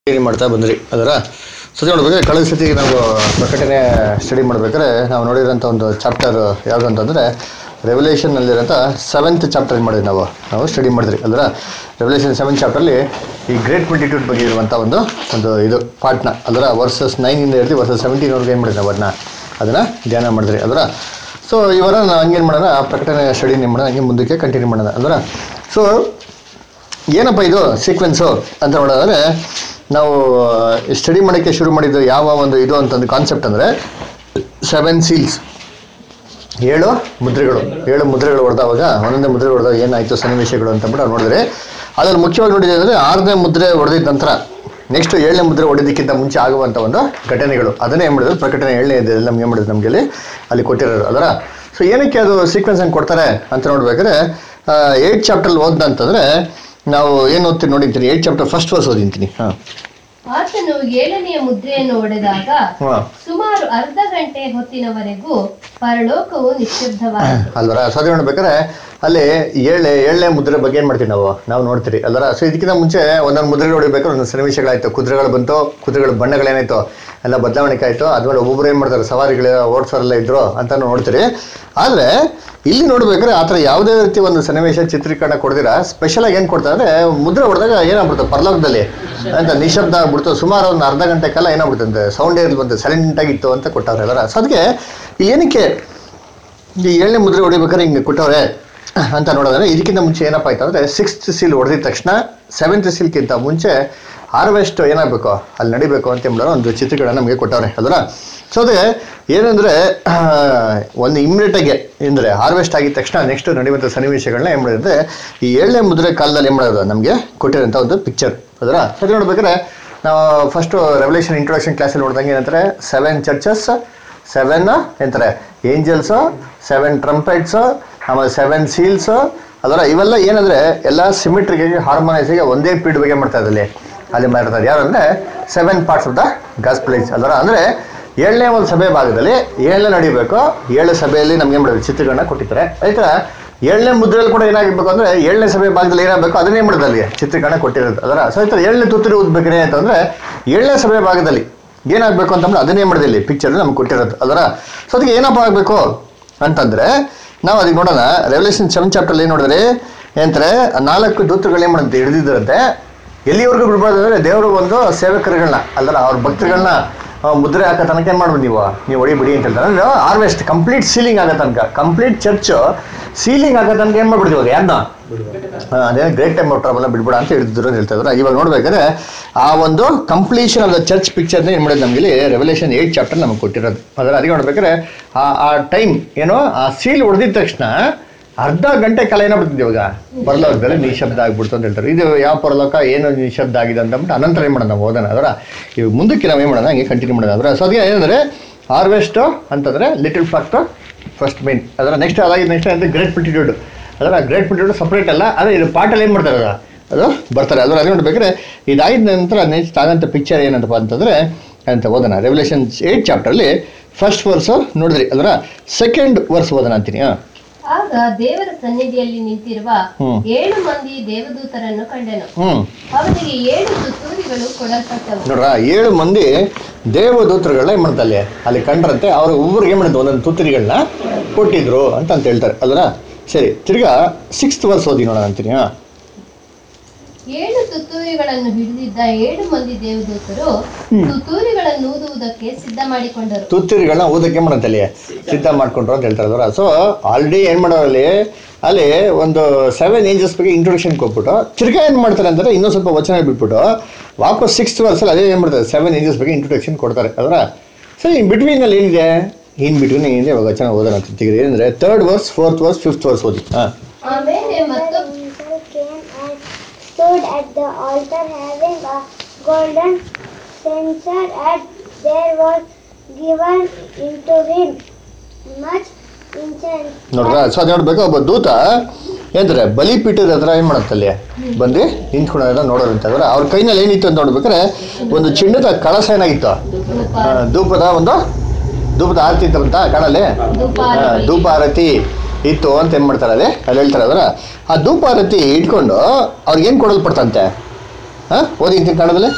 Study ಮಾಡ್ತಾ ಬಂದ್ರಿ ಅದರ ಸತಿ ನೋಡ್ಬೇಕಾದ್ರೆ ಕಳೆದ ಸತಿ ನಾವು ಪ್ರಕಟಣೆ ಸ್ಟಡಿ ಮಾಡ್ಬೇಕಾದ್ರೆ ನಾವು ನೋಡಿರೋಂಥ ಒಂದು ಚಾಪ್ಟರ್ ಯಾವುದು ಅಂತಂದರೆ ರೆವಲ್ಯೂಷನ್ನಲ್ಲಿರೋಂಥ ಸೆವೆಂತ್ ಚಾಪ್ಟರ್ ಏನು ಮಾಡಿದ್ವಿ ನಾವು ನಾವು ಸ್ಟಡಿ ಮಾಡಿದ್ರಿ ಅಲ್ರ ರೆವಲ್ಯೂಷನ್ ಸೆವೆಂತ್ ಚಾಪ್ಟರ್ಲಿ ಈ ಗ್ರೇಟ್ ಮಲ್ಟಿಟ್ಯೂಡ್ ಬಗ್ಗೆ ಇರುವಂಥ ಒಂದು ಒಂದು ಇದು ಪಾರ್ಟ್ನ ಅದರ ವರ್ಸಸ್ ನೈನಿಂದ ಹಿಡಿದು ವರ್ಸಸ್ ಸೆವೆಂಟೀನ್ವರೆಗೆ ಏನು ಮಾಡಿದ್ವಿ ನಾವು ಅದನ್ನ ಅದನ್ನು ಧ್ಯಾನ ಮಾಡಿದ್ರಿ ಅದರ ಸೊ ಇವರ ನಾವು ಹಂಗೇನು ಮಾಡೋಣ ಪ್ರಕಟಣೆ ಸ್ಟಡಿ ಏನು ಮಾಡೋಣ ಹಂಗೆ ಮುಂದಕ್ಕೆ ಕಂಟಿನ್ಯೂ ಮಾಡೋಣ ಅದರ ಸೊ ಏನಪ್ಪ ಇದು ಸೀಕ್ವೆನ್ಸು ಅಂತ ನೋಡೋದಾದ್ರೆ ನಾವು ಸ್ಟಡಿ ಮಾಡೋಕ್ಕೆ ಶುರು ಮಾಡಿದ್ದು ಯಾವ ಒಂದು ಇದು ಅಂತಂದು ಕಾನ್ಸೆಪ್ಟ್ ಅಂದರೆ ಸೆವೆನ್ ಸೀಲ್ಸ್ ಏಳು ಮುದ್ರೆಗಳು ಏಳು ಮುದ್ರೆಗಳು ಹೊಡೆದವಾಗ ಒಂದೊಂದೇ ಮುದ್ರೆ ಹೊಡೆದಾಗ ಏನಾಯಿತು ಸನ್ನಿವೇಶಗಳು ಅಂತಂದ್ಬಿಟ್ಟು ನಾವು ನೋಡಿದ್ರೆ ಅದ್ರಲ್ಲಿ ಮುಖ್ಯವಾಗಿ ನೋಡಿದೆ ಅಂದರೆ ಆರನೇ ಮುದ್ರೆ ಹೊಡೆದಿದ್ದ ನಂತರ ನೆಕ್ಸ್ಟ್ ಏಳನೇ ಮುದ್ರೆ ಹೊಡೆದಕ್ಕಿಂತ ಮುಂಚೆ ಆಗುವಂಥ ಒಂದು ಘಟನೆಗಳು ಅದನ್ನೇ ಏನು ಮಾಡಿದ್ರು ಪ್ರಕಟಣೆ ಏಳನೇ ಇದೆ ನಮ್ಗೆ ಏನು ಮಾಡಿದ್ರು ನಮಗೆ ಅಲ್ಲಿ ಅಲ್ಲಿ ಕೊಟ್ಟಿರೋದು ಅದರ ಸೊ ಏನಕ್ಕೆ ಅದು ಸೀಕ್ವೆನ್ಸ್ ಹಂಗೆ ಕೊಡ್ತಾರೆ ಅಂತ ನೋಡ್ಬೇಕಾದ್ರೆ ಏಯ್ಟ್ ಚಾಪ್ಟರ್ ಓದ್ದಂತಂದ್ರೆ ನಾವು ಏನು ಓದ್ತೀನಿ ನೋಡಿರ್ತೀನಿ ಏಯ್ಟ್ ಚಾಪ್ಟರ್ ಫಸ್ಟ್ ವರ್ಸ್ ಓದಿಂತೀನಿ ಹಾಂ ಆತನು ಏಳನೆಯ ಮುದ್ರೆಯನ್ನು ಒಡೆದಾಗ ಹಾಂ ಸುಮಾರು ಅರ್ಧ ಗಂಟೆ ಹೊತ್ತಿನವರೆಗೂ ಪರಲೋಕವು ನಿಶ್ಶಬ್ದವಾಯಿತು ಅಲ್ವರ ಸೊ ಅದೇ ನೋಡ್ಬೇಕಾದ್ರೆ ಅಲ್ಲಿ ಏಳನೇ ಏಳನೇ ಮುದ್ರೆ ಬಗ್ಗೆ ಏನು ಮಾಡ್ತೀವಿ ನಾವು ನಾವು ನೋಡ್ತೀರಿ ಅಲ್ವರ ಸೊ ಇದಕ್ಕಿಂತ ಮುಂಚೆ ಒಂದೊಂದು ಮುದ್ರೆ ಹೊಡಿಬೇಕಾದ್ರೆ ಒಂದೊಂದು ಸನ್ನಿವೇಶಗಳಾಯ್ತು ಕುದುರೆಗಳು ಬಂತು ಕುದುರೆಗಳ ಬಣ್ಣಗಳೇನಾಯ್ತು ಎಲ್ಲ ಬದಲಾವಣೆ ಆಯಿತು ಅದ್ಮೇಲೆ ಒಬ್ಬೊಬ್ರು ಏನು ಮಾಡ್ತಾರೆ ಸವಾರಿಗಳು ಓಡಿಸೋರೆಲ್ಲ ಇದ್ರು ಅಂತ ನೋಡ್ತೀರಿ ಆದರೆ ಇಲ್ಲಿ ನೋಡ್ಬೇಕಾದ್ರೆ ಆ ಥರ ಯಾವುದೇ ರೀತಿ ಒಂದು ಸನ್ನಿವೇಶ ಚಿತ್ರೀಕರಣ ಕೊಡ್ದಿರ ಸ್ಪೆಷಲಾಗಿ ಏನು ಕೊಡ್ತಾರೆ ಅಂದರೆ ಮುದ್ರೆ ಹೊಡೆದಾಗ ಏನಾಗ್ಬಿಡ್ತು ಪರಲೋಕದಲ್ಲಿ ಅಂತ ನಿಶಬ್ದ ಆಗ್ಬಿಡ್ತು ಸುಮಾರು ಒಂದು ಅರ್ಧ ಗಂಟೆ ಕಾಲ ಏನಾಗ್ಬಿಡ್ತಂತೆ ಸೌಂಡ್ ಇರಲಿ ಬಂತು ಸೈಲೆಂಟಾಗಿತ್ತು ಅಂತ ಕೊಟ್ಟವ್ರೆ ಅದರ ಸೊ ಅದಕ್ಕೆ ಏನಕ್ಕೆ ಈ ಏಳನೇ ಮುದ್ರೆ ಹೊಡಿಬೇಕಾದ್ರೆ ಹಿಂಗೆ ಕೊಟ್ಟವ್ರೆ ಅಂತ ನೋಡೋದಾದ್ರೆ ಇದಕ್ಕಿಂತ ಮುಂಚೆ ಏನಪ್ಪ ಆಯ್ತು ಅಂದರೆ ಸಿಕ್ಸ್ತ್ ಸೀಲ್ ಹೊಡೆದಿದ ತಕ್ಷಣ ಸೆವೆಂತ್ ಸೀಲ್ಗಿಂತ ಮುಂಚೆ ಹಾರ್ವೆಸ್ಟ್ ಏನಾಗಬೇಕು ಅಲ್ಲಿ ನಡಿಬೇಕು ಅಂತ ಹೇಳೋ ಒಂದು ಚಿತ್ರಗಳನ್ನ ನಮಗೆ ಕೊಟ್ಟವ್ರೆ ಅದರ ಸೊ ಅದೇ ಏನಂದರೆ ಒಂದು ಇಮ್ಮಿಡಿಯೇಟಾಗಿ ಅಂದರೆ ಹಾರ್ವೆಸ್ಟ್ ಆಗಿದ ತಕ್ಷಣ ನೆಕ್ಸ್ಟ್ ನಡೆಯುವಂಥ ಸನ್ನಿವೇಶಗಳನ್ನ ಏನು ಮಾಡಿದ್ರೆ ಈ ಏಳನೇ ಮುದ್ರೆ ಕಾಲದಲ್ಲಿ ಏನು ಮಾಡೋದು ನಮಗೆ ಕೊಟ್ಟಿರೋಂಥ ಒಂದು ಪಿಕ್ಚರ್ ಅದರ ಅದು ನೋಡ್ಬೇಕಾದ್ರೆ ನಾವು ಫಸ್ಟು ರೆವಲ್ಯೂಷನ್ ಇಂಟ್ರೊಡಕ್ಷನ್ ಕ್ಲಾಸಲ್ಲಿ ನೋಡಿದಂಗೆ ಏನಂತಾರೆ ಸೆವೆನ್ ಚರ್ಚಸ್ ಸೆವೆನ್ ಎಂತಾರೆ ಏಂಜಲ್ಸು ಸೆವೆನ್ ಟ್ರಂಪೆಟ್ಸು ಆಮೇಲೆ ಸೆವೆನ್ ಸೀಲ್ಸು ಅದರ ಇವೆಲ್ಲ ಏನಂದರೆ ಎಲ್ಲ ಸಿಮಿಟ್ರಿಗೆ ಹಾರ್ಮೋನೈಸಿಗೆ ಒಂದೇ ಪೀಡ್ ಬಗ್ಗೆ ಮಾಡ್ತಾ ಇದ್ದಲ್ಲಿ ಅಲ್ಲಿ ಮಾಡ್ತಾರೆ ಯಾರು ಅಂದರೆ seven parts of the gospel age ಅದರ ಅಂದರೆ ಏಳನೇ ಒಂದು ಸಭೆ ಭಾಗದಲ್ಲಿ ಏಳನೇ ನಡಿಬೇಕು ಏಳು ಸಭೆಯಲ್ಲಿ ನಮ್ಗೆ ಏನು ಮಾಡೋದು ಚಿತ್ರಗಳನ್ನ ಕೊಟ್ಟಿದ್ದಾರೆ ಆಯ್ತಾ ಏಳನೇ ಮುದ್ರೆಯಲ್ಲಿ ಕೂಡ ಏನಾಗಬೇಕು ಅಂದರೆ ಏಳನೇ ಸಭೆ ಭಾಗದಲ್ಲಿ ಏನಾಗಬೇಕು ಅದನ್ನೇ ಮಾಡೋದು ಅಲ್ಲಿ ಚಿತ್ರೀಕರಣ ಕೊಟ್ಟಿರೋದು ಅದರ ಸೊ ಆಯ್ತಾ ಏಳನೇ ತುತ್ತೂರಿ ಉದ್ಬೇಕ್ರೆ ಅಂತಂದರೆ ಏಳನೇ ಸಭೆ ಭಾಗದಲ್ಲಿ ಏನಾಗಬೇಕು ಅಂತಂದ್ರೆ ಅದನ್ನೇ ಮಾಡಿದೆ ಇಲ್ಲಿ ಪಿಕ್ಚರ್ ನಮ್ಗೆ ಕೊಟ್ಟಿರೋದು ಅದರ ಸೊ ಅದಕ್ಕೆ ಏನಪ್ಪ ಆಗಬೇಕು ಅಂತಂದರೆ ನಾವು ಅದಕ್ಕೆ ನೋಡೋಣ ರೆವಲ್ಯೂಷನ್ ಸೆವೆನ್ ಚಾಪ್ಟರ್ ಏನು ನೋಡಿದ್ರೆ ಏನಂತಾರೆ ನಾಲ್ಕು ದೂತರುಗಳು ಏನು ಮಾಡುತ್ತೆ ಹಿಡಿದಿದ್ದರಂತೆ ಎಲ್ಲಿವರೆಗೂ ಬಿಡ್ಬಾರ್ದು ಅಂದರೆ ದೇವರು ಒಂದು ಸೇವಕರುಗಳನ್ನ ಅಲ್ಲರ ಅವ್ರ ಭಕ್ತರುಗಳನ್ನ ಆ, ಮುದ್ರೆ ಹಾಕೋ ತನಕ ಏನು ಮಾಡ್ಬೋದು ನೀವು ನೀವು ಹೊಡಿಬಿಡಿ ಅಂತ ಹೇಳ್ತಾರೆ ಅಂದರೆ ಹಾರ್ವೆಸ್ಟ್ ಕಂಪ್ಲೀಟ್ ಸೀಲಿಂಗ್ ಆಗೋ ತನಕ ಕಂಪ್ಲೀಟ್ ಚರ್ಚು ಸೀಲಿಂಗ್ ಆಗೋ ತನಕ ಏನು ಮಾಡ್ಬಿಡ್ತೀವಿ ಇವಾಗ ಯಾರನ್ನ ಅದೇ ಗ್ರೇಟ್ ಟೈಮ್ ಆಫ್ ಟ್ರಾವೆಲ್ ಬಿಡ್ಬೇಡ ಅಂತ ಹೇಳಿದ್ರು ಅಂತ ಹೇಳ್ತಾ ಇದ್ದಾರೆ ಇವಾಗ ನೋಡ್ಬೇಕಾದ್ರೆ ಆ ಒಂದು ಕಂಪ್ಲೀಷನ್ ಆಫ್ ದ ಚರ್ಚ್ ಪಿಕ್ಚರ್ನ ಏನು ಮಾಡಿದ್ರು ನಮಗೆ ರೆವಲ್ಯೂಷನ್ ಏಯ್ಟ್ ಚಾಪ್ಟರ್ ನಮಗೆ ಕೊಟ್ಟಿರೋದು ಅದರ ಅದಕ್ಕೆ ನೋಡ್ಬೇಕಾದ್ರೆ ಆ ಆ ಟೈಮ್ ಏನೋ ಆ ಸೀಲ್ ಹೊಡೆದಿದ ತಕ್ಷಣ ಅರ್ಧ ಗಂಟೆ ಕಾಲ ಏನಾಗ್ಬಿಡ್ತಿದ್ದೆ ಇವಾಗ ಪರಲೋಕದಲ್ಲಿ ನಿಶಬ್ದ ಆಗ್ಬಿಡ್ತು ಅಂತ ಹೇಳ್ತಾರೆ ಇದು ಯಾವ ಪರಲೋಕ ಏನು ನಿಶಬ್ದ ಆಗಿದೆ ಅಂತಂದ್ಬಿಟ್ಟು ಅನಂತರ ಏನು ಮಾಡೋಣ ನಾವು ಓದೋಣ ಅದರ ಇವಾಗ ಮುಂದಕ್ಕೆ ನಾವು ಏನು ಮಾಡೋಣ ಹಂಗೆ ಕಂಟಿನ್ಯೂ ಮಾಡೋಣ ಅದರ ಸೊ ಅದಕ್ಕೆ ಏನಂದರೆ ಹಾರ್ವೆಸ್ಟು ಅಂತಂದರೆ ಲಿಟಲ್ ಫಾಕ್ಟ್ ಫಸ್ಟ್ ಮೇನ್ ಅದರ ನೆಕ್ಸ್ಟ್ ಅದಾಗಿ ನೆಕ್ಸ್ಟ್ ಅಂದರೆ ಗ್ರೇಟ್ ಪಿಟಿಟ್ಯೂಡ್ ಅದರ ಗ್ರೇಟ್ ಪಿಟಿಟ್ಯೂಡ್ ಸಪ್ರೇಟ್ ಅಲ್ಲ ಅದೇ ಇದು ಪಾರ್ಟಲ್ಲಿ ಏನು ಮಾಡ್ತಾರೆ ಅದು? ಅದು ಬರ್ತಾರೆ ಅದರ ಅದು ನೋಡ್ಬೇಕಾದ್ರೆ ಇದಾದ ನಂತರ ನೆಕ್ಸ್ಟ್ ಆಗಂಥ ಪಿಕ್ಚರ್ ಏನಂತಪ್ಪ ಅಂತಂದರೆ ಅಂತ ಓದೋಣ ರೆವಲ್ಯೂಷನ್ ಏಯ್ಟ್ ಚಾಪ್ಟರ್ಲಿ ಫಸ್ಟ್ ವರ್ಸು ನೋಡಿದ್ರಿ ಅದರ ಸೆಕೆಂಡ್ ವರ್ಸ್ ಓದೋಣ ಅಂತೀನಿ ಹಾಂ ಆಗ ದೇವರ ಸನ್ನಿಧಿಯಲ್ಲಿ ನಿಂತಿರುವ ಹ್ಮ್. ಏಳು ಮಂದಿ ದೇವದೂತರನ್ನು ಕಂಡೆನು ಹ್ಞೂ ಅವರಿಗೆ ಏಳು ತುತ್ತೂರಿಗಳು ಕೊಡಲ್ಪಟ್ಟವು ನೋಡ್ರ ಏಳು ಮಂದಿ ದೇವದೂತರುಗಳನ್ನ ಏನು ಮಾಡ್ತಾರೆ ಅಲ್ಲಿ ಅಲ್ಲಿ ಕಂಡ್ರಂತೆ ಅವ್ರ ಒಬ್ಬರಿಗೆ ಏನು ಮಾಡಿದ್ದು ಒಂದೊಂದು ತುತ್ತರಿಗಳನ್ನ ಕೊಟ್ಟಿದ್ರು ಅಂತ ಅಂತ ಹೇಳ್ತಾರೆ ಅಲ್ರ ಸರಿ ತಿರ್ಗಾ ಸಿಕ್ಸ್ತ್ ವರ್ಸ್ ಓದಿ ನೋಡೋಣ ಅಂತೀನಿ ಹಾಂ ಏಳು ತುತ್ತೂರಿಗಳನ್ನು ಹಿಡಿದಿದ್ದ ಏಳು ಮಂದಿ ದೇವದೂತರು ತುತ್ತೂರಿಗಳನ್ನು ಊದುವುದಕ್ಕೆ ಸಿದ್ಧ ಮಾಡಿಕೊಂಡರು ತುತ್ತೂರಿಗಳನ್ನ ಓದಕ್ಕೆ ಮಾಡಂತೆ ಅಲ್ಲಿ ಸಿದ್ಧ ಮಾಡ್ಕೊಂಡ್ರು ಅಂತ ಹೇಳ್ತಾರೆ ಅದರ ಸೊ ಆಲ್ರೆಡಿ ಏನು ಮಾಡೋರು ಅಲ್ಲಿ ಅಲ್ಲಿ ಒಂದು ಸೆವೆನ್ ಏಂಜಸ್ ಬಗ್ಗೆ ಇಂಟ್ರೊಡಕ್ಷನ್ ಕೊಟ್ಬಿಟ್ಟು ತಿರ್ಗಾ ಏನು ಮಾಡ್ತಾರೆ ಅಂದರೆ ಇನ್ನೂ ಸ್ವಲ್ಪ ವಚನ ಬಿಟ್ಬಿಟ್ಟು ವಾಪಸ್ ಸಿಕ್ಸ್ತ್ ವರ್ಸಲ್ಲಿ ಅದೇ ಏನು ಮಾಡ್ತಾರೆ ಸೆವೆನ್ ಏಂಜಸ್ ಬಗ್ಗೆ ಇಂಟ್ರೊಡಕ್ಷನ್ ಕೊಡ್ತಾರೆ ಅದರ ಸರಿ ಇನ್ ಬಿಟ್ವೀನಲ್ಲಿ ಏನಿದೆ ಇನ್ ಬಿಟ್ವೀನ್ ಏನಿದೆ ಇವಾಗ ವಚನ ಓದೋಣ ಅಂತ ತೆಗೆದು ಏನಂದರೆ third verse fourth verse fifth verse ಓದಿ ಹಾಂ ಆಮೇಲೆ ಮತ್ತು angel came and stood at the altar having a golden censer and there was given into him much incense ನೋಡ್ರ ಸೊ ಅದು ನೋಡ್ಬೇಕು ಒಬ್ಬ ದೂತ ಏನಂತಾರೆ ಬಲಿಪೀಠದ ಹತ್ರ ಏನು ಮಾಡುತ್ತಲ್ಲಿ ಬಂದು ನಿಂತ್ಕೊಳ್ಳೋದನ್ನ ನೋಡೋರು ಅಂತ ಅಂದ್ರೆ ಅವ್ರ ಕೈನಲ್ಲಿ ಏನಿತ್ತು ಅಂತ ನೋಡ್ಬೇಕಾದ್ರೆ ಒಂದು ಚಿನ್ನದ ಕಳಸ ಏನಾಗಿತ್ತು ಆ, ಧೂಪದ ಒಂದು ಧೂಪದ ಆರತಿ ಇತ್ತಂತ ಕಾಣಲ್ಲಿ ಧೂಪಾರತಿ. ಆ, ಧೂಪ ಆರತಿ ಇತ್ತು ಅಂತ ಏನು ಮಾಡ್ತಾರೆ ಅಲ್ಲಿ ಅಲ್ಲಿ ಹೇಳ್ತಾರೆ ಅದರ ಆ ಧೂಪ ಆರತಿ ಇಟ್ಕೊಂಡು ಅವ್ರಿಗೆ ಏನು ಕೊಡಲ್ಪಡ್ತಂತೆ ಹಾಂ ಓದಿ ಇಂತಿನ ಕಾಣದಲ್ಲಿ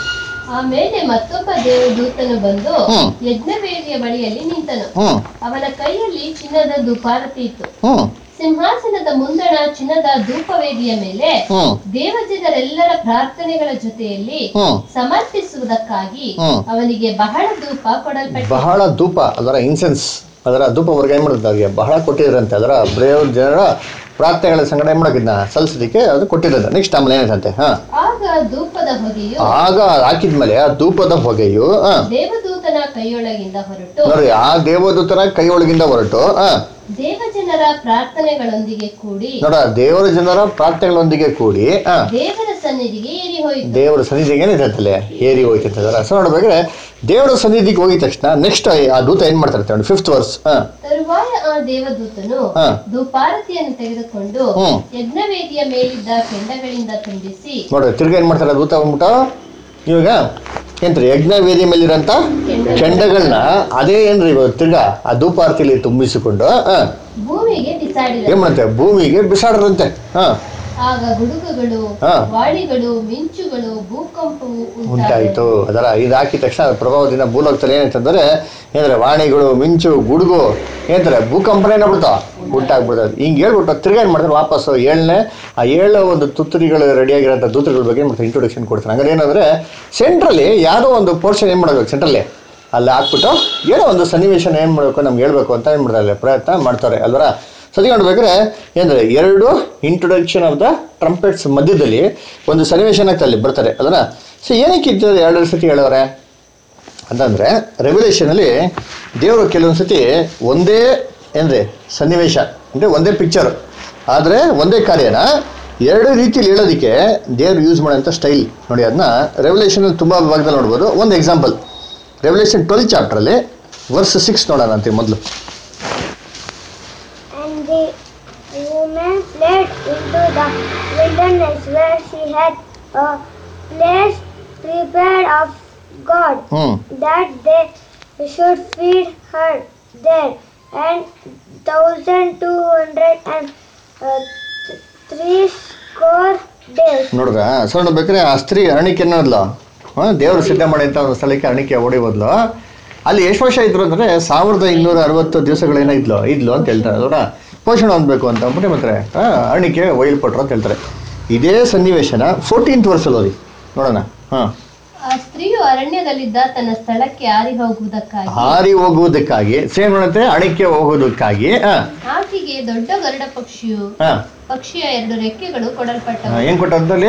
ಆಮೇಲೆ ಮತ್ತೊಬ್ಬ ದೇವದೂತನು ಬಂದು ಹ್ಮ್. ಯಜ್ಞವೇದಿಯ ಬಳಿಯಲ್ಲಿ ನಿಂತನು ಹ್ಮ್ ಅವನ ಕೈಯಲ್ಲಿ ಚಿನ್ನದ ದುಪಾರತಿ ಇತ್ತು ಹ್ಮ್ ಸಿಂಹಾಸನದ ಮುಂದಣ ಚಿನ್ನದ ಧೂಪವೇದಿಯ ಮೇಲೆ ಹ್ಮ್ ದೇವಜನರೆಲ್ಲರ ಪ್ರಾರ್ಥನೆಗಳ ಜೊತೆಯಲ್ಲಿ ಹ್ಮ್ ಸಮರ್ಪಿಸುವುದಕ್ಕಾಗಿ ಹ್ಮ್. ಅವನಿಗೆ ಬಹಳ ಧೂಪ ಕೊಡಲ್ಪಟ್ಟಿತು ಬಹಳ ಧೂಪ ಅದರ ಇನ್ಸೆನ್ಸ್ ಅದರ ಧೂಪ ವರ್ಗ ಏನು ಮಾಡುತ್ತೆ ಅವ್ರಿಗೆ ಬಹಳ ಕೊಟ್ಟಿದ್ರಂತೆ ಅದರ ಬ್ರೇವ್ ಜನರ ಪ್ರಾರ್ಥನೆಗಳ ಸಂಗಡ ಏನು ಮಾಡೋಕಿದ್ನ ಸಲ್ಲಿಸೋದಕ್ಕೆ ಅದು ಕೊಟ್ಟಿರೋದು ನೆಕ್ಸ್ಟ್ ಆಮೇಲೆ ಏನಾಯ್ತಂತೆ ಹಾ ಆಗ ಧೂಪದ ಹೊಗೆಯು ಆಗ ಹಾಕಿದ್ಮೇಲೆ ಆ ಧೂಪದ ಹೊಗೆಯು ಹಾ ದೇವದೂತನ ಕೈಯೊಳಗಿಂದ ಹೊರಟು ನೋಡಿ ಆ ದೇವದೂತನ ಕೈ ಒಳಗಿಂದ ಹೊರಟು ಹಾ ದೇವಜನರ ಪ್ರಾರ್ಥನೆಗಳೊಂದಿಗೆ ಕೂಡಿ ನೋಡ ದೇವರ ಜನರ ಪ್ರಾರ್ಥನೆಗಳೊಂದಿಗೆ ಕೂಡಿ ಹಾ ದೇವರ ಸನ್ನಿಧಿಗೆ ಏರಿ ಹೋಯಿತು ದೇವರ ಸನ್ನಿಧಿಗೆ ಏನಿರ್ತೈತಲ್ಲ ಏರಿ ಹೋಯ್ತಿರ್ತದೆ ಸೊ ನೋಡ್ಬೇಕಾದ್ರೆ ದೇವರ ಸನ್ನಿಧಿಗೆ ಹೋಗಿದ ತಕ್ಷಣ ನೆಕ್ಸ್ಟ್ ಆ ದೂತ ಏನ್ ಮಾಡ್ತಾರೆ ನೋಡಿ ಫಿಫ್ತ್ ವರ್ಸ್ ಹಾ ತರುವಾಯ ಆ ದೇವದೂತನು ಹಾ. ಧೂಪಾರತಿಯನ್ನು ತೆಗೆದುಕೊಂಡು ಹ್ಮ್. ಯಜ್ಞವೇದಿಯ ಮೇಲಿದ್ದ ಕೆಂಡಗಳಿಂದ ತುಂಬಿಸಿ ನೋಡ್ರಿ ತಿರ್ಗಾ ಏನ್ ಮಾಡ್ತಾರೆ ದೂತ ಬಂದ್ಬಿಟ್ಟು ಇವಾಗ ಏನ್ರಿ ಯಜ್ಞ ವೇದಿ ಮೇಲಿರಂತ ಕೆಂಡಗಳನ್ನ ಅದೇ ಏನ್ರಿ ಇವಾಗ ತಿರ್ಗಾ ಆ ಧೂಪಾರತಿಲಿ ತುಂಬಿಸಿಕೊಂಡು ಹಾ ಭೂಮಿಗೆ ಬಿಸಾಡಿದ ಏನ್ ಮಾಡುತ್ತೆ ಭೂಮಿಗೆ ಬಿಸಾಡ್ರಂತೆ ಹಾ ಆಗ ಗುಡುಗುಗಳು ಹಾ. ವಾಡಿಗಳು ಮಿಂಚುಗಳು ಭೂಕಂಪವು ಉಂಟಾಯಿತು ಉಂಟಾಯಿತು ಅದರ ಇದು ಹಾಕಿದ ತಕ್ಷಣ ಅದ್ರ ಪ್ರಭಾವದಿಂದ ಭೂಲೋಕದಲ್ಲಿ ಏನಾಯ್ತಂದ್ರೆ ಏನಂದ್ರೆ ವಾಣಿಗಳು ಮಿಂಚು ಗುಡುಗು ಏನಂತಾರೆ ಭೂಕಂಪನ ಏನಾಗ್ಬಿಡ್ತಾವ ಉಂಟಾಗ್ಬಿಡ್ತದೆ ಹಿಂಗೆ ಹೇಳ್ಬಿಟ್ಟು ತಿರ್ಗಾ ಏನು ಮಾಡ್ತಾರೆ ವಾಪಸ್ಸು ಏಳನೇ ಆ ಏಳು ಒಂದು ತುತ್ತರಿಗಳು ರೆಡಿಯಾಗಿರೋಂಥ ದೂತಗಳ ಬಗ್ಗೆ ಮತ್ತೆ ಇಂಟ್ರೊಡಕ್ಷನ್ ಕೊಡ್ತಾರೆ ಹಂಗಾರೆ ಏನಂದ್ರೆ ಸೆಂಟ್ರಲ್ಲಿ ಯಾವುದೋ ಒಂದು ಪೋರ್ಷನ್ ಏನು ಮಾಡಬೇಕು ಸೆಂಟ್ರಲ್ಲಿ ಅಲ್ಲಿ ಹಾಕ್ಬಿಟ್ಟು ಏನೋ ಒಂದು ಸನ್ನಿವೇಶನ ಏನು ಮಾಡಬೇಕು ನಮ್ಗೆ ಹೇಳ್ಬೇಕು ಅಂತ ಏನು ಮಾಡ್ತಾರೆ ಪ್ರಯತ್ನ ಮಾಡ್ತಾರೆ ಅಲ್ವರ ಸತಿ ನೋಡ್ಬೇಕಾದ್ರೆ ಏನಂದ್ರೆ ಎರಡು ಇಂಟ್ರೊಡಕ್ಷನ್ ಆಫ್ ದ ಟ್ರಂಪೆಟ್ಸ್ ಮಧ್ಯದಲ್ಲಿ ಒಂದು ಸನ್ನಿವೇಶನ ಅಲ್ಲಿ ಬರ್ತಾರೆ ಅದನ್ನ ಸೊ ಏನಕ್ಕೆ ಇದು ಎರಡು ಸತಿ ಹೇಳೋರೆ ಅಂತಂದರೆ ರೆವ್ಯುಲೇಷನಲ್ಲಿ ದೇವರು ಕೆಲವೊಂದು ಸತಿ ಒಂದೇ ಏನ್ರಿ ಸನ್ನಿವೇಶ ಅಂದರೆ ಒಂದೇ ಪಿಕ್ಚರ್ ಆದರೆ ಒಂದೇ ಕಾರ್ಯನ ಎರಡು ರೀತಿಯಲ್ಲಿ ಹೇಳೋದಕ್ಕೆ ದೇವ್ರು ಯೂಸ್ ಮಾಡೋಂಥ ಸ್ಟೈಲ್ ನೋಡಿ ಅದನ್ನ ರೆವ್ಯುಲೇಷನಲ್ಲಿ ತುಂಬ ಭಾಗದಲ್ಲಿ ನೋಡ್ಬೋದು ಒಂದು ಎಕ್ಸಾಂಪಲ್ ರೆವ್ಯುಲೇಷನ್ ಟ್ವೆಲ್ ಚಾಪ್ಟ್ರಲ್ಲಿ ವರ್ಸ್ ಸಿಕ್ಸ್ ನೋಡೋಣ ಅಂತೀವಿ ಮೊದಲು And the woman fled into the wilderness where she had a place prepared of God ಹ್ಞೂ that they should feed her there. And thousand two hundred and uh, th- three score days. ನೋಡ್ರ so ನೋಡ್ಬೇಕಾದ್ರೆ ಆ ಸ್ತ್ರೀ ಅರಣಿಕೆ ಅನ್ನೋದ್ಲು ಹಾಂ ದೇವರು ಸಿದ್ಧ ಮಾಡಿದಂಥ ಒಂದು ಸ್ಥಳಕ್ಕೆ ಅರಣಿಕೆ ಓಡಿ ಹೋದ್ಲು ಅಲ್ಲಿ ಎಷ್ಟು ವರ್ಷ ಇದ್ರು ಅಂದರೆ ಸಾವಿರದ ಇನ್ನೂರ ಅರವತ್ತು ದಿವಸಗಳೇನೋ ಇದ್ಲು ಇದ್ಲು ಅಂತ ಹೇಳ್ತಾರೆ ಅದರ ಪೋಷಣೆ ಹೊಂದಬೇಕು ಅಂತ ಅಂದ್ಬಿಟ್ಟು ಮಾಡ್ತಾರೆ ಅರಣಿಕೆ ಒಯ್ಯಲ್ಪಟ್ರು ಅಂತ ಹೇಳ್ತಾರೆ ಇದೇ ಸನ್ನಿವೇಶನ ಫೋರ್ಟೀನ್ತ್ ವರ್ಷಲ್ಲಿ ಓದಿ ನೋಡೋಣ ಹಾಂ ಆ ಸ್ತ್ರೀಯು ಅರಣ್ಯದಲ್ಲಿದ್ದ ತನ್ನ ಸ್ಥಳಕ್ಕೆ ಆರಿ ಹೋಗುವುದಕ್ಕಾಗಿ ಹಾರಿ ಹೋಗುವುದಕ್ಕಾಗಿ ಸೇಮ್ ನೋಡುತ್ತೆ ಅಣಿಕೆ ಹೋಗೋದಕ್ಕಾಗಿ ಹಾಂ ಆಕೆಗೆ ದೊಡ್ಡ ಗರುಡ ಪಕ್ಷಿಯು ಹಾಂ ಪಕ್ಷಿಯ ಎರಡು ರೆಕ್ಕೆಗಳು ಕೊಡಲ್ಪಟ್ಟವು ಏನು ಕೊಟ್ಟಂತಲ್ಲಿ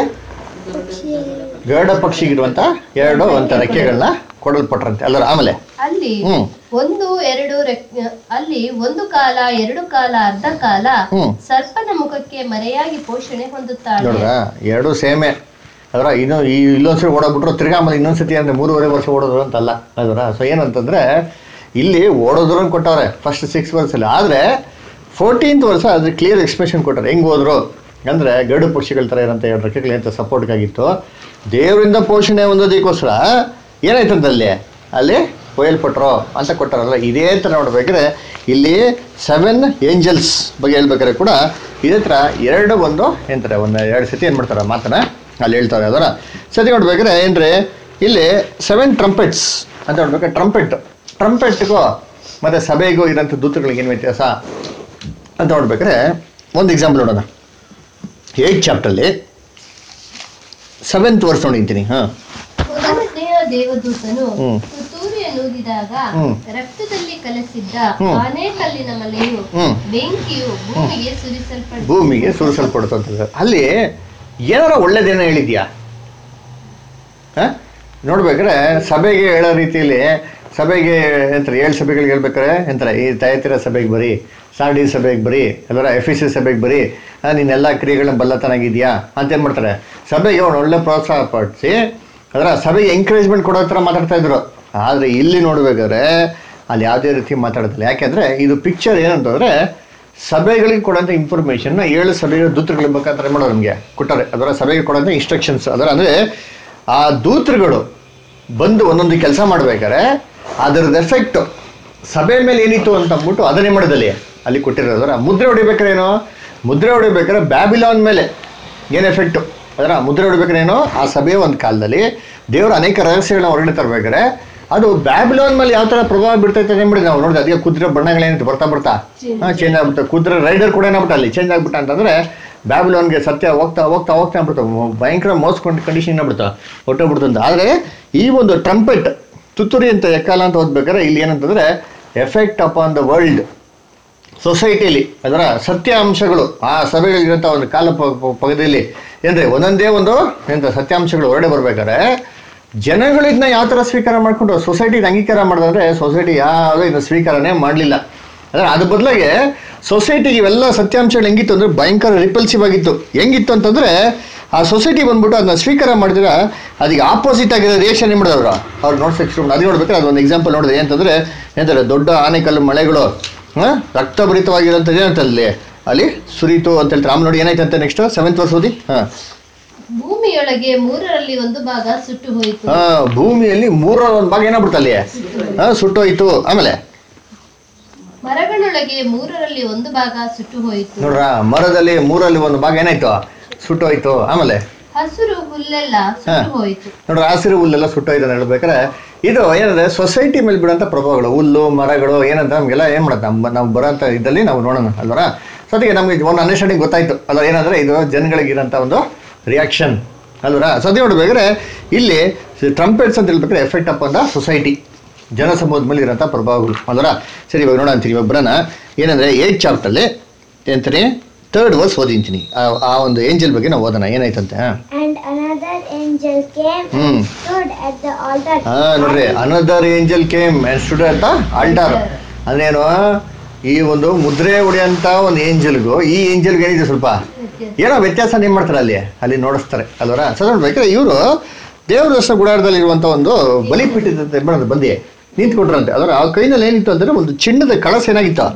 ಗರುಡ ಪಕ್ಷಿಗಿರುವಂಥ ಎರಡು ಅಂತ ರೆಕ್ಕೆಗಳನ್ನ ಕೊಡಲ್ಪಟ್ರಂತೆ ಅಲ್ಲರ ಆಮೇಲೆ ಅಲ್ಲಿ ಹ್ಞೂ ಒಂದು ಎರಡು ರೆಕ್ ಅಲ್ಲಿ ಒಂದು ಕಾಲ ಎರಡು ಕಾಲ ಅರ್ಧ ಕಾಲ ಹ್ಮ್. ಸರ್ಪನ ಮುಖಕ್ಕೆ ಮರೆಯಾಗಿ ಪೋಷಣೆ ಹೊಂದುತ್ತಾಳೆ ನೋಡ್ರ ಎರಡು ಸೇಮೆ ಅದರ ಇನ್ನು ಈ ಇಲ್ಲೊಂದ್ಸರಿ ಓಡೋಗ್ಬಿಟ್ರು ತಿರ್ಗಾ ಆಮೇಲೆ ಇನ್ನೊಂದ್ಸತಿ ಅಂದ್ರೆ ಮೂರುವರೆ ವರ್ಷ ಓಡೋದ್ರು ಅಂತಲ್ಲ ಅದರ ಸೊ ಏನಂತಂದ್ರೆ ಇಲ್ಲಿ ಓಡೋದ್ರು ಅಂತ ಕೊಟ್ಟವ್ರೆ ಫಸ್ಟ್ ಸಿಕ್ಸ್ ವರ್ಷಲ್ಲಿ ಆದರೆ ಫೋರ್ಟೀನ್ತ್ ವರ್ಷ ಅದ್ರ ಕ್ಲಿಯರ್ ಎಕ್ಸ್ಪ್ರೆಷನ್ ಕೊಟ್ಟರೆ ಹೆಂಗೆ ಹೋದ್ರು ಅಂದರೆ ಗರುಡು ಪಕ್ಷಿಗಳ ಥರ ಇರೋಂಥ ಎರಡು ರೆಕ್ಕೆಗಳು ಅಂತ ಸಪೋರ್ಟ್ಗಾಗಿತ್ತು ದೇವರಿಂದ ಪೋಷಣೆ ಹೊಂದೋದಕ್ಕೋಸ್ಕರ ಏನಾಯ್ತಂತ ಅಲ್ಲಿ ಅಲ್ಲಿ ಒಯ್ಯಲ್ಪಟ್ರು ಅಂತ ಕೊಟ್ಟಾರಲ್ಲ ಇದೇ ಥರ ನೋಡ್ಬೇಕಾದ್ರೆ ಇಲ್ಲಿ ಸೆವೆನ್ ಏಂಜಲ್ಸ್ ಬಗ್ಗೆ ಹೇಳ್ಬೇಕಾದ್ರೆ ಕೂಡ ಇದೇ ಥರ ಎರಡು ಒಂದು ಏನಂತಾರೆ ಒಂದು ಎರಡು ಸತಿ ಏನು ಮಾಡ್ತಾರೆ ಮಾತನ್ನ ಅಲ್ಲಿ ಹೇಳ್ತಾರೆ ಅದರ ಸತಿ ನೋಡ್ಬೇಕಾದ್ರೆ ಏನ್ರಿ ಇಲ್ಲಿ ಸೆವೆನ್ ಟ್ರಂಪೆಟ್ಸ್ ಅಂತ ನೋಡ್ಬೇಕಾದ್ರೆ ಟ್ರಂಪೆಟ್ ಟ್ರಂಪೆಟ್ಗೂ ಮತ್ತು ಸಭೆಗೂ ಇರೋಂಥ ದೂತಗಳಿಗೆ ಏನು ವ್ಯತ್ಯಾಸ ಅಂತ ನೋಡ್ಬೇಕಾದ್ರೆ ಒಂದು ಎಕ್ಸಾಂಪಲ್ ನೋಡೋಣ ಏಯ್ಟ್ ಚಾಪ್ಟ್ರಲ್ಲಿ ಸೆವೆಂತ್ ವರ್ಸ್ ನೋಡಿದ್ದೀನಿ ಹಾಂ ಮೊದಲನೆಯ ದೇವದೂತನು ಹ್ಮ್. ತುತ್ತೂರಿಯನ್ನು ಊದಿದಾಗ ಹ್ಮ್. ರಕ್ತದಲ್ಲಿ ಕಲಸಿದ್ದ ಹ್ಮ್. ಆನೆ ಕಲ್ಲಿನ ಮಲೆಯು ಹ್ಮ್. ಬೆಂಕಿಯು ಭೂಮಿಗೆ ಸುರಿಸಲ್ಪಟ್ಟು ಭೂಮಿಗೆ ಸುರಿಸಲ್ಪಡುತ್ತೆ ಅಂತ ಅಲ್ಲಿ ಏನಾರ ಒಳ್ಳೇದೇನೋ ಹೇಳಿದ್ಯಾ ಹಾಂ ನೋಡ್ಬೇಕಾದ್ರೆ ಸಭೆಗೆ ಹೇಳೋ ರೀತಿಯಲ್ಲಿ ಸಭೆಗೆ ಎಂತಾರೆ ಏಳು ಸಭೆಗಳಿಗೆ ಹೇಳ್ಬೇಕಾರೆ ಎಂತಾರೆ ಈ ತಯತಿರ ಸಭೆಗೆ ಬರಿ ಸಾಡಿ ಸಭೆಗೆ ಬರಿ ಅದರ ಎಫ್ ಸಿ ಸಭೆಗೆ ಬರಿ ಆ, ನೀನೆಲ್ಲ ಕ್ರಿಯೆಗಳನ್ನ ಬಲ್ಲತನಾಗಿದ್ಯಾ ಅಂತ ಏನು ಮಾಡ್ತಾರೆ ಸಭೆಗೆ ಒಂದು ಒಳ್ಳೆ ಪ್ರೋತ್ಸಾಹ ಪಡಿಸಿ ಅದರ ಸಭೆಗೆ ಎಂಕರೇಜ್ಮೆಂಟ್ ಕೊಡೋ ಥರ ಮಾತಾಡ್ತಾ ಇದ್ರು ಆದರೆ ಇಲ್ಲಿ ನೋಡ್ಬೇಕಾದ್ರೆ ಅಲ್ಲಿ ಯಾವುದೇ ರೀತಿ ಮಾತಾಡೋದಿಲ್ಲ ಯಾಕೆಂದರೆ ಇದು ಪಿಕ್ಚರ್ ಏನಂತಂದರೆ ಸಭೆಗಳಿಗೆ ಕೊಡೋಂಥ ಇನ್ಫಾರ್ಮೇಷನ್ನ ಏಳು ಸಭೆಗಳ ದೂತರುಗಳ ಮುಖಾಂತರ ಮಾಡೋರು ನಮಗೆ ಕೊಟ್ಟಾರೆ ಅದರ ಸಭೆಗೆ ಕೊಡೋಂಥ ಇನ್ಸ್ಟ್ರಕ್ಷನ್ಸ್ ಅದರ ಅಂದರೆ ಆ ದೂತರುಗಳು ಬಂದು ಒಂದೊಂದು ಕೆಲಸ ಮಾಡ್ಬೇಕಾದ್ರೆ ಅದರದ್ದು ಎಫೆಕ್ಟು ಸಭೆ ಮೇಲೆ ಏನಿತ್ತು ಅಂತ ಅಂದ್ಬಿಟ್ಟು ಅದನ್ನೇ ಮಾಡೋದಲ್ಲಿ ಅಲ್ಲಿ ಕೊಟ್ಟಿರೋದರ ಮುದ್ರೆ ಹೊಡಿಬೇಕಾದ್ರೆ ಏನು ಮುದ್ರೆ ಹೊಡಿಬೇಕಾದ್ರೆ ಬ್ಯಾಬಿಲಾನ್ ಮೇಲೆ ಏನು ಎಫೆಕ್ಟು ಅದರ ಮುದ್ರೆ ಹೊಡ್ಬೇಕಾರೇನು ಆ ಸಭೆಯ ಒಂದು ಕಾಲದಲ್ಲಿ ದೇವರು ಅನೇಕ ರಹಸ್ಯಗಳನ್ನ ಹೊರಗಡೆ ತರಬೇಕಾದ್ರೆ ಅದು ಬ್ಯಾಬಿಲೋನ್ ಮೇಲೆ ಯಾವ ತರ ಪ್ರಭಾವ ಬೀರ್ತೈತೆ ನೋಡಿ ನಾವು ನೋಡಿದ್ರೆ ಅದಕ್ಕೆ ಕುದುರೆ ಬಣ್ಣಗಳೇನಿತ್ತು ಬರ್ತಾ ಬರ್ತಾ ಹಾ ಚೇಂಜ್ ಆಗ್ಬಿಟ್ಟು ಕುದುರೆ ರೈಡರ್ ಕೂಡ ಏನಾಗ್ಬಿಟ್ಟ ಅಲ್ಲಿ ಚೇಂಜ್ ಆಗ್ಬಿಟ್ಟ ಅಂತಂದ್ರೆ ಬ್ಯಾಬಿಲೋನ್ಗೆ ಸತ್ಯ ಹೋಗ್ತಾ ಹೋಗ್ತಾ ಹೋಗ್ತಾ ಆಗ್ಬಿಡ್ತು ಭಯಂಕರ ಮೋಸ ಕಂಡೀಷನ್ ಆಗ್ಬಿಡ್ತು ಹೊಟ್ಟೋಗ್ಬಿಡ್ತು ಅಂತ ಆದರೆ ಈ ಒಂದು ಟ್ರಂಪೆಟ್ ತುತ್ತೂರಿ ಅಂತ ಎಕ್ಕಾಲ ಅಂತ ಓದ್ಬೇಕಾದ್ರೆ ಇಲ್ಲಿ ಏನಂತಂದ್ರೆ ಎಫೆಕ್ಟ್ ಅಪಾನ್ ದ ವರ್ಲ್ಡ್ ಸೊಸೈಟಿಯಲ್ಲಿ ಅದರ ಸತ್ಯಾಂಶಗಳು ಆ ಸಭೆಗಳಿಗಿರಂಥ ಒಂದು ಕಾಲ ಪ- ಪ- ಪಗದಲ್ಲಿ ಏನ್ರಿ ಒಂದೊಂದೇ ಒಂದು ಎಂತ ಸತ್ಯಾಂಶಗಳು ಹೊರಡೆ ಬರ್ಬೇಕಾದ್ರೆ ಜನಗಳು ಇದನ್ನ ಯಾವ ಥರ ಸ್ವೀಕಾರ ಮಾಡ್ಕೊಂಡು ಸೊಸೈಟಿ ಅಂಗೀಕಾರ ಮಾಡಿದ್ರೆ ಸೊಸೈಟಿ ಯಾವುದೋ ಇದನ್ನ ಸ್ವೀಕಾರನೇ ಮಾಡಲಿಲ್ಲ ಅಂದ್ರೆ ಅದ್ರ ಬದಲಾಗಿ ಸೊಸೈಟಿಗೆ ಇವೆಲ್ಲ ಸತ್ಯಾಂಶಗಳು ಹೆಂಗಿತ್ತು ಅಂದ್ರೆ ಭಯಂಕರ ರಿಪಲ್ಸಿವ್ ಆಗಿತ್ತು ಹೆಂಗಿತ್ತು ಅಂತಂದ್ರೆ ಆ ಸೊಸೈಟಿ ಬಂದ್ಬಿಟ್ಟು ಅದನ್ನ ಸ್ವೀಕಾರ ಮಾಡಿದ್ರೆ ಅದಕ್ಕೆ ಆಪೋಸಿಟ್ ಆಗಿರೋ ರಿಯಾಕ್ಷನ್ ಏನು ಮಾಡಿದವರು ಅವ್ರು ನೋಡ್ಸಕ್ಕೆ ಶುರು ಅದು ನೋಡ್ಬೇಕಾದ್ರೆ ಅದೊಂದು ಎಕ್ಸಾಂಪಲ್ ನೋಡಿದೆ ಏನಂತಂದ್ರೆ ಏನಂತಾರೆ ದೊಡ್ಡ ಆನೆಕಲ್ಲು ಮಳೆಗಳು ಹಾ ರಕ್ತಭರಿತವಾಗಿರೋಂಥದ್ದು ಏನಂತ ಅಲ್ಲಿ ಅಲ್ಲಿ ಸುರಿತು ಅಂತ ಹೇಳ್ತಾರೆ ಆಮೇಲೆ ನೋಡಿ ಏನಾಯ್ತಂತೆ ನೆಕ್ಸ್ಟ್ ಸೆವೆಂತ್ ವರ್ಷ ಓದಿ ಹಾ ಭೂಮಿಯೊಳಗೆ ಮೂರರಲ್ಲಿ ಒಂದು ಭಾಗ ಸುಟ್ಟು ಹೋಯಿತು ಆ, ಭೂಮಿಯಲ್ಲಿ ಮೂರ ಒಂದು ಭಾಗ ಏನಾಗ್ಬಿಡ್ತು ಅಲ್ಲಿ ಹಾ ಸುಟ್ಟೋಯ್ತು ಆಮೇಲೆ ಮರಗಳೊಳಗೆ ಮೂರರಲ್ಲಿ ಒಂದು ಭಾಗ ಸುಟ್ಟು ಹೋಯಿತು ನೋಡ್ರ ಮರದಲ್ಲಿ ಮೂರಲ್ಲಿ ಒಂದು ಭಾಗ ಏನಾಯ್ತು ಸುಟ್ಟೋಯ್ತು ಆಮೇಲೆ ಹಸಿರು ಹುಲ್ಲೆಲ್ಲ ಸುಟ್ಟು ಹೋಯಿತು ನೋಡ್ರ ಹಸಿರು ಹುಲ್ಲೆಲ್ಲ ಸುಟ್ಟೋಯ್ತು ಅಂತ ಹೇಳ್ಬೇಕಾರೆ ಇದು ಏನಂದ್ರೆ ಸೊಸೈಟಿ ಮೇಲೆ ಬಿಡುವಂಥ ಪ್ರಭಾವಗಳು ಹುಲ್ಲು ಮರಗಳು ಏನಂತ ನಮಗೆಲ್ಲ ಏನು ಮಾಡುತ್ತೆ ನಮ್ಮ ನಾವು ಬರೋಂಥ ಇದರಲ್ಲಿ ನಾವು ನೋಡೋಣ ಅಲ್ವರ ಸೊ ಅದಕ್ಕೆ ನಮಗೆ ಒಂದು ಅಂಡರ್ಸ್ಟ್ಯಾಂಡಿಂಗ್ ಗೊತ್ತಾಯ್ತು ಅಲ್ಲ ಏನಂದ್ರೆ ಇದು ಜನಗಳಿಗಿರೋಂಥ ಒಂದು ರಿಯಾಕ್ಷನ್ ಅಲ್ವರ ಸೊ ಅದೇ ನೋಡ್ಬೇಕಾದ್ರೆ ಇಲ್ಲಿ ಟ್ರಂಪೆಟ್ಸ್ ಅಂತ ಹೇಳ್ಬೇಕಾದ್ರೆ ಎಫೆಕ್ಟ್ ಅಪ್ ಅಂದ ಸೊಸೈಟಿ ಜನಸಮೂಹದ ಮೇಲೆ ಇರೋಂಥ ಪ್ರಭಾವಗಳು ಅಲ್ವರ ಸರಿ ಇವಾಗ ನೋಡೋಣ ಅಂತೀನಿ ಇವಾಗ ಬರೋಣ ಏನಂದ್ರೆ ಏಟ್ ಚಾಪ್ಟರ್ಲಿ ಎಂತಾನೆ ಥರ್ಡ್ ವರ್ಸ್ ಓದಿಂತೀನಿ ಆ- ಆ ಒಂದು ಏಂಜಲ್ ಬಗ್ಗೆ ನಾವು ಓದೋಣ ಏನಾಯ್ತಂತೆ ಹಾಂ And another angel came Hmm. and stood at the altar. ಹಾ ನೋಡ್ರಿ another angel came and stood ಅಂತ ಆಲ್ಟಾರ್ ಅಂದ್ರೇನು ಈ ಒಂದು ಮುದ್ರೆ ಹೊಡೆಯಂತ ಒಂದು ಏಂಜಲ್ಗೂ ಈ ಏಂಜಲ್ಗೆ ಏನಿದೆ ಸ್ವಲ್ಪ ಏನೋ ವ್ಯತ್ಯಾಸ ಏನ್ ಮಾಡ್ತಾರೆ ಅಲ್ಲಿ ಅಲ್ಲಿ ನೋಡಿಸ್ತಾರೆ ಅಲ್ವರ ಸೊ ನೋಡ್ಬೇಕಾದ್ರೆ ಇವರು ದೇವರ ದರ್ಶನ ಗುಡಾರದಲ್ಲಿ ಇರುವಂತ ಒಂದು ಬಲಿಪೀಠದ ಬಂದು ಬಂದಿ ನಿಂತ್ಕೊಟ್ರಂತೆ ಅದರ ಆ ಕೈನಲ್ಲಿ ಏನಿತ್ತು ಅಂದ್ರೆ ಒಂದು ಚಿನ್ನದ ಕಳಸ ಏನಾಗಿತ್ತು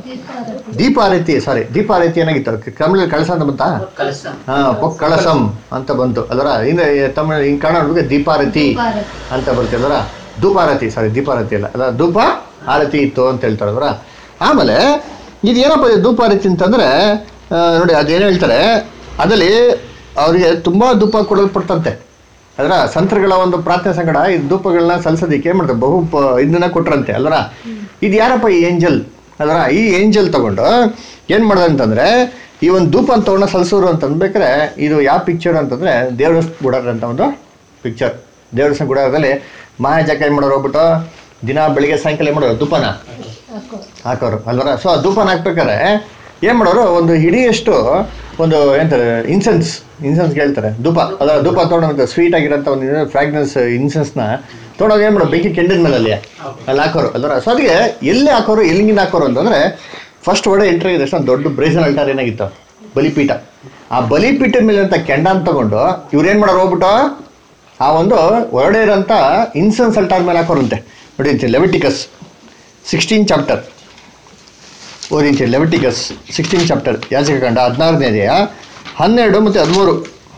ದೀಪಾರತಿ ಸಾರಿ ದೀಪಾರತಿ ಏನಾಗಿತ್ತು ಕಮಲ ಕಳಸ ಅಂತ ಬಂತಾ ಕಲಸ ಹಾ ಪೊಕ್ ಕಳಸಂ ಅಂತ ಬಂತು ಅದರ ಹಿಂದೆ ತಮಿಳು ಹಿಂಗೆ ಕನ್ನಡ ನೋಡ್ಬೇಕು ದೀಪಾರತಿ ದೀಪಾರತಿ. ಅಂತ ಬರುತ್ತೆ ಅದರ ಧೂಪಾರತಿ ಸಾರಿ ದೀಪಾರತಿ ಅಲ್ಲ ಅದ ಧೂಪ ಆರತಿ ಇತ್ತು ಅಂತ ಹೇಳ್ತಾರೆ ಅದರ ಆಮೇಲೆ ಇದು ಏನಪ್ಪ ಇದು ಧೂಪಾರತಿ ಅಂತಂದ್ರೆ ಆ, ನೋಡಿ ಅದೇನು ಹೇಳ್ತಾರೆ ಅದರಲ್ಲಿ ಅವರಿಗೆ ತುಂಬಾ ಧೂಪ ಕೊಡಲ್ಪಡ್ತಂತೆ ಅದರ ಸಂತರುಗಳ ಒಂದು ಪ್ರಾರ್ಥನೆ ಸಂಗಡ ಈ ಧೂಪಗಳನ್ನ ಸಲ್ಲಿಸೋದಕ್ಕೆ ಏನ್ ಮಾಡ್ತಾರೆ ಬಹು ಪ ಇದನ್ನ ಕೊಟ್ರಂತೆ ಅಲ್ವರ ಇದು ಯಾರಪ್ಪ ಈ ಏಂಜಲ್ ಅಲ್ವರ ಈ ಏಂಜಲ್ ತಗೊಂಡು ಏನ್ ಮಾಡ್ದ ಅಂತಂದ್ರೆ ಈ ಒಂದು ಧೂಪ ಅಂತ ತಗೊಂಡು ಸಲ್ಸೋರು ಅಂತ ಅನ್ಬೇಕಾರೆ ಇದು ಯಾವ ಪಿಕ್ಚರ್ ಅಂತಂದ್ರೆ ದೇವರ ಗುಡಾರ ಅಂತ ಒಂದು ಪಿಕ್ಚರ್ ದೇವರ ಗುಡಾರದಲ್ಲಿ ಮಹಾಜಾಕ ಏನ್ ಮಾಡೋರು ಹೋಗ್ಬಿಟ್ಟು ದಿನ ಬೆಳಿಗ್ಗೆ ಸಾಯಂಕಾಲ ಏನ್ ಮಾಡೋರು ಧೂಪನ ಹಾಕೋ. ಹಾಕೋರು ಅಲ್ವರ ಸೊ ಆ ಧೂಪನ ಹಾಕ್ಬೇಕಾರೆ ಏನ್ ಮಾಡೋರು ಒಂದು ಹಿಡಿಯಷ್ಟು ಒಂದು ಎಂತಾರೆ ಇನ್ಸೆನ್ಸ್ ಇನ್ಸೆನ್ಸ್ ಹೇಳ್ತಾರೆ ಧೂಪ ಅದರ ಧೂಪ ತೊಗೊಂಡು ಸ್ವೀಟ್ ಆಗಿರೋಂಥ ಒಂದು ಫ್ರಾಗ್ರೆನ್ಸ್ ಇನ್ಸೆನ್ಸ್ನ ತೊಗೊಂಡೋಗಿ ಏನು ಮಾಡೋದು ಬೆಂಕಿ ಕೆಂಡದ ಮೇಲೆ ಅಲ್ಲಿ ಅಲ್ಲಿ ಹಾಕೋರು ಅಲ್ವರ ಸೊ ಅದಕ್ಕೆ ಎಲ್ಲಿ ಹಾಕೋರು ಎಲ್ಲಿಂದ ಹಾಕೋರು ಅಂತಂದ್ರೆ ಫಸ್ಟ್ ಒಡೆ ಎಂಟ್ರಿ ಆಗಿದೆ ಒಂದು ದೊಡ್ಡ ಬ್ರೇಸನ್ ಅಲ್ಟಾರ್ ಏನಾಗಿತ್ತು ಬಲಿಪೀಠ ಆ ಬಲಿಪೀಠದ ಮೇಲೆ ಅಂತ ಕೆಂಡನ ತಗೊಂಡು ಇವ್ರೇನ್ ಮಾಡೋರು ಹೋಗ್ಬಿಟ್ಟು ಆ ಒಂದು ಹೊರಡೆ ಇರೋಂಥ ಇನ್ಸೆನ್ಸ್ ಅಲ್ಟಾರ್ ಮೇಲೆ ಹಾಕೋರಂತೆ ನೋಡಿ ಲೆವಿಟಿಕಸ್ ಸಿಕ್ಸ್ಟೀನ್ ಚಾಪ್ಟರ್ ಓದಿಂಚೆ ಲೆವಿಟಿಕಸ್ ಸಿಕ್ಸ್ಟೀನ್ ಚಾಪ್ಟರ್ ಯಾಚಕ ಕಂಡ ಹದಿನಾರನೇ ಅಧ್ಯಾಯ ಹನ್ನೆರಡು ಮತ್ತು ಹದಿಮೂರು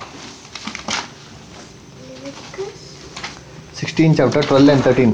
sixteen chapter twelve and thirteen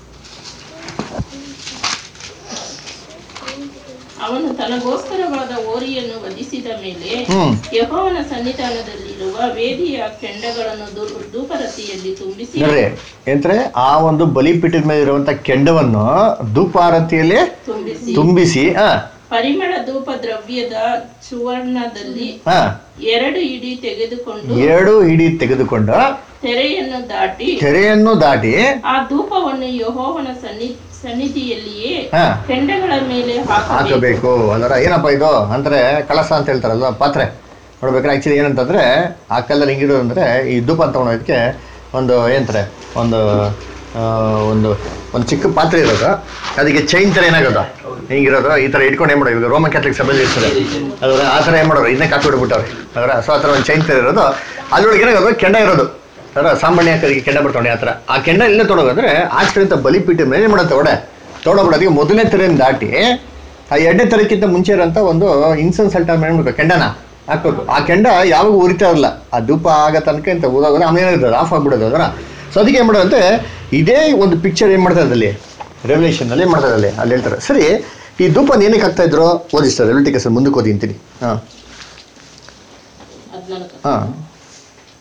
ಅವನು ತನಗೋಸ್ಕರವಾದ ಓರಿಯನ್ನು ವಧಿಸಿದ ಮೇಲೆ ಹ್ಮ್. ಯಹೋವನ ಸನ್ನಿಧಾನದಲ್ಲಿರುವ ವೇದಿಯ ಕೆಂಡಗಳನ್ನು ಧೂ- ಧೂಪರತಿಯಲ್ಲಿ ತುಂಬಿಸಿ ನೋಡ್ರಿ ಏನಂದ್ರೆ ಆ ಒಂದು ಬಲಿಪೀಠದ ಮೇಲೆ ಇರುವಂತ ಕೆಂಡವನ್ನು ಧೂಪಾರತಿಯಲ್ಲಿ ತುಂಬಿಸಿ ತುಂಬಿಸಿ ಹಾ ಪರಿಮಳ ಧೂಪ ದ್ರವ್ಯದ ಸುವರ್ಣದಲ್ಲಿ ಹಾ ಎರಡು ಇಡಿ ತೆಗೆದುಕೊಂಡು ಎರಡು ಹಿಡಿ ತೆಗೆದುಕೊಂಡು ತೆರೆಯನ್ನು ದಾಟಿ ಕೆರೆಯನ್ನು ದಾಟಿ ಆ ಧೂಪವನ್ನು ಯಹೋವನ ಸನ್ನಿ ಸನ್ನಿಧಿಯಲ್ಲಿಯೇ ಹಾ ಕೆಂಡಗಳ ಮೇಲೆ ಹಾಕಬೇಕು ಹಾಕಬೇಕು ಅದರ ಏನಪ್ಪ ಇದು ಅಂದ್ರೆ ಕಳಸ ಅಂತ ಹೇಳ್ತಾರಲ್ವ ಪಾತ್ರೆ ನೋಡ್ಬೇಕಾದ್ರೆ ಆಕ್ಚುಲಿ ಏನಂತಂದ್ರೆ ಆ ಕಾಲದಲ್ಲಿ ಹಿಂಗಿರೋದು ಅಂದ್ರೆ ಈ ಧೂಪ ಅಂತ ತೊಗೊಳೋದಕ್ಕೆ ಒಂದು ಏನಂತಾರೆ ಒಂದು ಆ, ಒಂದು ಒಂದು ಚಿಕ್ಕ ಪಾತ್ರೆ ಇರೋದು ಅದಕ್ಕೆ ಚೈನ್ ಥರ ಏನಾಗೋದು ಹಿಂಗಿರೋದು ಈ ಥರ ಇಟ್ಕೊಂಡು ಏನು ಮಾಡೋದು ಇವಾಗ ರೋಮನ್ ಕ್ಯಾಥಲಿಕ್ ಸಭೆಯಲ್ಲಿ ಇರ್ತಾರೆ ಅದರ ಆ ಥರ ಏನು ಮಾಡೋರು ಇದನ್ನೇ ಕಾಕಿ ಬಿಟ್ಬಿಟ್ಟವ್ರೆ ಅದರ ಸೊ ಆ ಥರ ಒಂದು ಚೈನ್ ಥರ ಇರೋದು ಅದ್ರೊಳಗೆ ಏನಾಗೋದು ಕೆಂಡ ಇರೋದು ಅದರ ಸಾಮಾನ್ಯ ಕರಿಗೆ ಕೆಂಡ ಬರ್ತಾವೆ ಆ ಥರ ಆ ಕೆಂಡ ಇಲ್ಲೇ ತೊಡೋದಂದ್ರೆ ಆಚೆ ಕಡೆ ಬಲಿಪೀಠ ಮೇಲೆ ಏನು ಮಾಡುತ್ತೆ ಒಡೆ ತೊಗೊಂಡೋಗ್ಬಿಡೋದಕ್ಕೆ ಮೊದಲನೇ ತೆರೆಯನ್ನು ದಾಟಿ ಆ ಎರಡನೇ ತರಕ್ಕಿಂತ ಮುಂಚೆ ಇರೋಂಥ ಒಂದು ಇನ್ಸೆನ್ಸ್ ಅಲ್ಟಾರ್ ಮಾಡ್ಬೇಕು ಕೆಂಡನ ಹಾಕ್ಬೇಕು ಆ ಕೆಂಡ ಯಾವಾಗ ಉರಿತಾ ಇರಲ್ಲ ಆ ಧೂಪ ಆಗ ತನಕ ಅಂತ ಊದಾಗೋದ್ರೆ ಆಮೇಲೆ ಏನಿರ್ತದೆ ಆಫ್ ಆಗ್ಬಿಡೋದು ಅದರ ಸೊ ಅದಕ್ಕೆ ಏನು ಮಾಡೋದಂತೆ ಇದೇ ಒಂದು ಪಿಕ್ಚರ್ ಏನು ಮಾಡ್ತಾರೆ ಅಲ್ಲಿ ರೆವಲ್ಯೂಷನ್ ಅಲ್ಲಿ ಏನು ಮಾಡ್ತಾರೆ ಅಲ್ಲಿ ಅಲ್ಲಿ ಹೇಳ್ತಾರೆ ಸರಿ ಈ ಧೂಪ ಏನಕ್ಕೆ ಹಾಕ್ತಾ ಇದ್ರು ಓದಿ ಸರ್ ರೆವಲ್ಟಿಕಸ್ ಮುಂದಕ್ಕೆ ಓದಿ ಅಂತೀನಿ ಹಾಂ ಹದಿನಾಲ್ಕು ಹಾಂ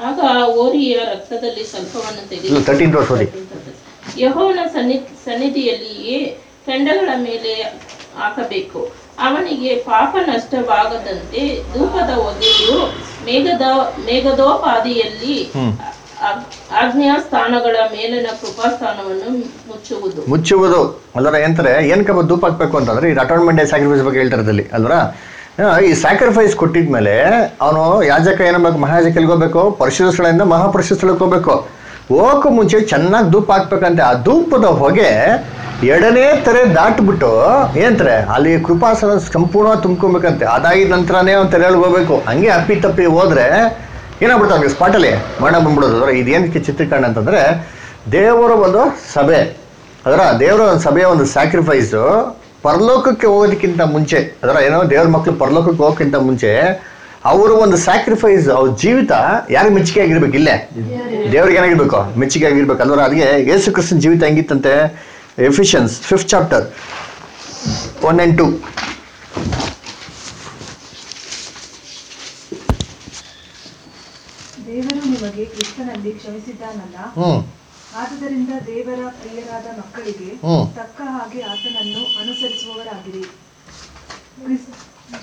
ಆಗ ಓರಿಯ ರಕ್ತದಲ್ಲಿ ಸ್ವಲ್ಪವನ್ನು ತೆಗೆದು ತರ್ಟೀನ್ ರೋಸ್ ಓದಿ ಯಹೋವನ ಸನ್ನಿ ಸನ್ನಿಧಿಯಲ್ಲಿಯೇ ಕೆಂಡಗಳ ಮೇಲೆ ಹಾಕಬೇಕು ಅವನಿಗೆ ಪಾಪ ನಷ್ಟವಾಗದಂತೆ ಧೂಪದ ಹೊಗೆಯು ಮೇಘದ ಮೇಘದೋಪಾದಿಯಲ್ಲಿ ಆಗ್- ಆಜ್ಞಾ ಸ್ಥಾನಗಳ ಮೇಲಿನ ಕೃಪಾಸ್ಥಾನವನ್ನು ಮುಚ್ಚುವುದು ಮುಚ್ಚುವುದು ಅಲ್ವರ ಏನಂತಾರೆ ಏನಕ್ಕಪ್ಪ ಧೂಪ ಹಾಕ್ಬೇಕು ಅಂತಂದ್ರೆ ಈ ಅಟೋನ್ಮೆಂಟ್ ಡೇ ಸ್ಯಾಕ್ರಿಫೈಸ್ ಬಗ್ಗೆ ಹೇಳ್ತಾರೆ ಅದ್ರಲ್ಲಿ ಅಲ್ವರ ಆ, ಈ ಸ್ಯಾಕ್ರಿಫೈಸ್ ಕೊಟ್ಟಿದ್ಮೇಲೆ ಅವನು ಯಾಜಕ ಏನಬೇಕು ಮಹಾಯಾಜಕ ಎಲ್ಗೋಬೇಕು ಪರಿಶುದ್ಧ ಸ್ಥಳದಿಂದ ಮಹಾಪರಿಶುದ್ಧ ಸ್ಥಳಕ್ಕೆ ಹೋಗ್ಬೇಕು ಹೋಗಕ್ಕೂ ಮುಂಚೆ ಚೆನ್ನಾಗಿ ಧೂಪ ಹಾಕ್ಬೇಕಂತೆ ಆ ಧೂಪದ ಹೊಗೆ ಎರಡನೇ ತೆರೆ ದಾಟ್ಬಿಟ್ಟು ಏನಂತಾರೆ ಅಲ್ಲಿ ಕೃಪಾಸನ ಸಂಪೂರ್ಣ ತುಂಬ್ಕೊಬೇಕಂತೆ ಅದಾಗಿದ ನಂತರನೇ ಅವ್ನು ತೆರೆಯೊಳಗೆ ಹೋಗ್ಬೇಕು ಹಂಗೆ ಅಪ್ಪಿ ತಪ್ಪಿ ಹೋದ್ರೆ ಏನಾಗ್ಬಿಡ್ತಾವೆ ಅವ್ನಿಗೆ ಸ್ಪಾಟಲ್ಲಿ ಮರಣ ಬಂದ್ಬಿಡೋದು ಅಂದ್ರೆ ಇದೇನಕ್ಕೆ ಚಿತ್ರೀಕರಣ ಅಂತಂದ್ರೆ ದೇವರ ಒಂದು ಸಭೆ ಅದರ ದೇವರ ಒಂದು ಸಭೆಯ ಒಂದು ಸ್ಯಾಕ್ರಿಫೈಸು ಪರಲೋಕಕ್ಕೆ ಹೋಗೋದಕ್ಕಿಂತ ಮುಂಚೆ ಅದರ ಏನೋ ದೇವ್ರ ಮಕ್ಕಳು ಪರಲೋಕಕ್ಕೆ ಹೋಗೋಕ್ಕಿಂತ ಮುಂಚೆ ಅವರು ಒಂದು ಸ್ಯಾಕ್ರಿಫೈಸ್ ಅವ್ರ ಜೀವಿತ ಯಾರಿಗೆ ಮೆಚ್ಚುಗೆ ಆಗಿರ್ಬೇಕು ಇಲ್ಲೇ ದೇವ್ರಿಗೆ ಏನಾಗಿರ್ಬೇಕು ಮೆಚ್ಚುಗೆ ಆಗಿರ್ಬೇಕು ಅಲ್ವರ ಅದಕ್ಕೆ ಯೇಸು ಕ್ರಿಸ್ತನ ಜೀವಿತ ಹೆಂಗಿತ್ತಂತೆ Ephesians fifth chapter one and two ದೇವರು ನಿಮಗೆ ಕ್ರಿಸ್ತನಲ್ಲಿ ಕ್ಷಮಿಸಿದ್ದಾನಲ್ಲ ಹ್ಞೂ ಆದುದರಿಂದ ದೇವರ ಪ್ರಿಯರಾದ ಮಕ್ಕಳಿಗೆ ಹ್ಮ್. ತಕ್ಕ ಹಾಗೆ ಆತನನ್ನು ಅನುಸರಿಸುವವರಾಗಿರಿ ಕ್ರಿಸ್-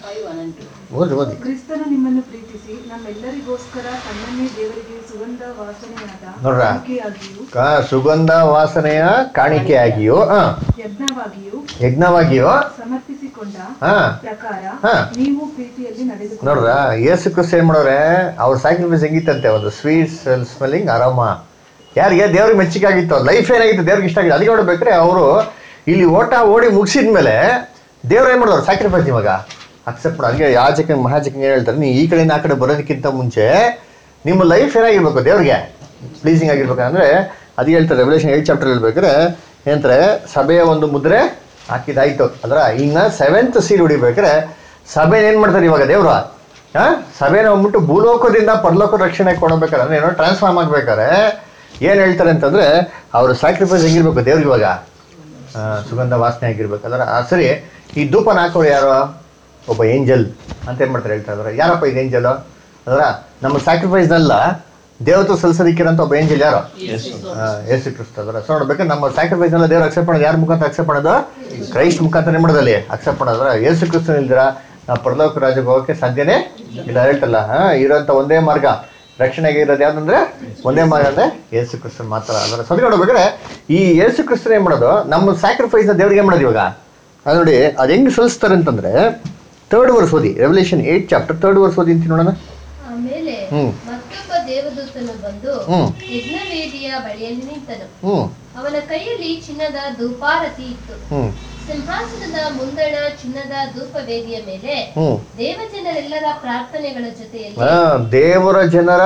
ಓದಿ ಓದಿ ಕ್ರಿಸ್ತನು ನಿಮ್ಮನ್ನು ಪ್ರೀತಿಸಿ ನಮ್ಮೆಲ್ಲರಿಗೋಸ್ಕರ ತನ್ನನ್ನೇ ದೇವರಿಗೆ ಸುಗಂಧ ವಾಸನೆಯಾದ ನೋಡ್ರಾ? ಕಾಣಿಕೆಯಾಗಿಯೂ ಕಾ- ಸುಗಂಧ ವಾಸನೆಯ ಕಾಣಿಕೆಯಾಗಿಯೋ ಹಾ ಯಜ್ಞವಾಗಿಯೂ ಯಜ್ಞವಾಗಿಯೋ ಸಮರ್ಪಿಸಿಕೊಂಡ ಹಾ ಪ್ರಕಾರ ಹಾ. ನೀವು ಪ್ರೀತಿಯಲ್ಲಿ ನಡೆದುಕೊಂಡು ನೋಡ್ರ ಯೇಸು ಕ್ರಿಸ್ತ ಏನ್ ಮಾಡೋರೆ ಅವ್ರ ಸ್ಯಾಕ್ರಿಫೈಸ್ ಹೆಂಗಿತ್ತಂತೆ ಒಂದು ಸ್ವೀಟ್ ಸ್ಮೆಲ್ಲಿಂಗ್ ಆರಾಮ ಯಾರಿಗೆ ದೇವ್ರಿಗೆ ಮೆಚ್ಚುಗೆ ಆಗಿತ್ತು ಲೈಫ್ ಏನಾಗಿತ್ತು ದೇವ್ರಿಗೆ ಇಷ್ಟ ಆಗಿದೆ ಅದಕ್ಕೆ ನೋಡ್ಬೇಕ್ರೆ ಅವರು ಇಲ್ಲಿ ಓಟ ಓಡಿ ಮುಗಿಸಿದ್ಮೇಲೆ ದೇವ್ರು ಏನ್ ಮಾಡೋರು ಸ್ಯಾಕ್ರಿಫೈಸ್ ಇವಾಗ ಅಕ್ಸೆಪ್ಟ್ ಮಾಡೋ ಅದಕ್ಕೆ ಯಾಜಕ ಮಹಾಜಕ ಏನ್ ಹೇಳ್ತಾರೆ ನೀವು ಈ ಕಡೆಯಿಂದ ಆ ಕಡೆ ಬರೋದಕ್ಕಿಂತ ಮುಂಚೆ ನಿಮ್ಮ ಲೈಫ್ ಏನಾಗಿರ್ಬೇಕು ದೇವ್ರಿಗೆ ಪ್ಲೀಸಿಂಗ್ ಆಗಿರ್ಬೇಕು ಅಂದ್ರೆ ಅದು ಹೇಳ್ತಾರೆ ರೆವಲ್ಯೂಷನ್ ಏಟ್ ಚಾಪ್ಟರ್ ಹೇಳ್ಬೇಕಾದ್ರೆ ಏನಂತಾರೆ ಸಭೆಯ ಒಂದು ಮುದ್ರೆ ಹಾಕಿದಾಯ್ತು ಅದ್ರ ಇನ್ನ ಸೆವೆಂತ್ ಸೀಲ್ ಹೊಡಿಬೇಕಾದ್ರೆ ಸಭೆ ಏನ್ ಮಾಡ್ತಾರೆ ಇವಾಗ ದೇವ್ರು ಹಾ ಸಭೆನ ಹೋಗ್ಬಿಟ್ಟು ಭೂಲೋಕದಿಂದ ಪರಲೋಕ ರಕ್ಷಣೆ ಕೊಡಬೇಕಾದ್ರೆ ಅಂದ್ರೆ ಏನೋ ಟ್ರಾನ್ಸ್ಫಾರ್ಮ್ ಆಗ್ಬೇಕಾದ್ರೆ ಏನ್ ಹೇಳ್ತಾರೆ ಅಂತಂದ್ರೆ ಅವ್ರ ಸ್ಯಾಕ್ರಿಫೈಸ್ ಹೆಂಗಿರ್ಬೇಕು ದೇವ್ರಿಗೆ ಇವಾಗ ಆ, ಸುಗಂಧ ವಾಸನೆ ಆಗಿರ್ಬೇಕು ಅದರ ಆ, ಸರಿ ಈ ಧೂಪನ ಹಾಕೋರು ಯಾರು ಒಬ್ಬ ಏಂಜಲ್ ಅಂತ ಏನ್ ಮಾಡ್ತಾರೆ ಹೇಳ್ತಾ ಇದಾರೆ ಯಾರಪ್ಪ ಇದು ಏಂಜಲ್ ಅದರ ನಮ್ಮ ಸ್ಯಾಕ್ರಿಫೈಸ್ನೆಲ್ಲ ದೇವತೆ ಸಲ್ಲಿಸೋದಿಕ್ಕಿರಂತ ಒಬ್ಬ ಏಂಜಲ್ ಯಾರು ಆ, ಯೇಸು ಕ್ರಿಸ್ತ ಅದರ ಸೊ ನೋಡ್ಬೇಕು ನಮ್ಮ ಸ್ಯಾಕ್ರಿಫೈಸ್ ಎಲ್ಲ ದೇವ್ರು ಅಕ್ಸೆಪ್ಟ್ ಮಾಡೋದು ಯಾರ ಮುಖಾಂತರ ಅಕ್ಸೆಪ್ಟ್ ಮಾಡೋದು ಕ್ರೈಸ್ಟ್ ಮುಖಾಂತರ ಏನ್ ಮಾಡೋದಲ್ಲಿ ಅಕ್ಸೆಪ್ಟ್ ಮಾಡೋದ್ರ ಯೇಸು ಕ್ರಿಸ್ತನ ಇಲ್ದಿರ ನಾವು ಪರಲೋಕ ರಾಜ್ಯಕ್ಕೆ ಹೋಗೋಕೆ ಸಾಧ್ಯನೇ ಇಲ್ಲ ಹೇಳ್ತಲ್ಲ ಹಾ ಇರೋಂಥ ಒಂದೇ ಮಾರ್ಗ ರಕ್ಷಣೆಗೆ ಇರೋದು ಯಾವ್ದಂದ್ರೆ ಒಂದೇ ಮಾರ್ಗ ಅಂದ್ರೆ ಯೇಸು ಕ್ರಿಸ್ತನ್ ಮಾತ್ರ ಅದರ ಸರಿ ನೋಡ್ಬೇಕಾದ್ರೆ ಈ ಯೇಸು ಕ್ರಿಸ್ತನ್ ಏನ್ ಮಾಡೋದು ನಮ್ಮ ಸ್ಯಾಕ್ರಿಫೈಸ್ ದೇವ್ರಿಗೆ ಏನ್ ಮಾಡೋದು ಇವಾಗ ಅದು ನೋಡಿ ಅದು ಹೆಂಗ್ ಸಲ್ಲಿಸ್ತಾರೆ ಅಂತಂದ್ರೆ ಥರ್ಡ್ ವರ್ಸ್ ಓದಿ Revelation eight chapter third verse ಓದಿ ಅಂತ ನೋಡೋಣ ಆಮೇಲೆ ಹ್ಮ್. ಮತ್ತೊಬ್ಬ ದೇವದೂತನು ಬಂದು ಹ್ಮ್. ಯಜ್ಞವೇದಿಯ ಬಳಿಯಲ್ಲಿ ನಿಂತನು ಹ್ಮ್ ಅವನ ಕೈಯಲ್ಲಿ ಚಿನ್ನದ ಧೂಪಾರತಿ ಇತ್ತು ಹ್ಮ್ ಸಿಂಹಾಸನದ ಮುಂದಣ ಚಿನ್ನದ ಧೂಪವೇದಿಯ ಮೇಲೆ ಹ್ಮ್ ದೇವಜನರೆಲ್ಲರ ಪ್ರಾರ್ಥನೆಗಳ ಜೊತೆಯಲ್ಲಿ ಆ, ದೇವರ ಜನರ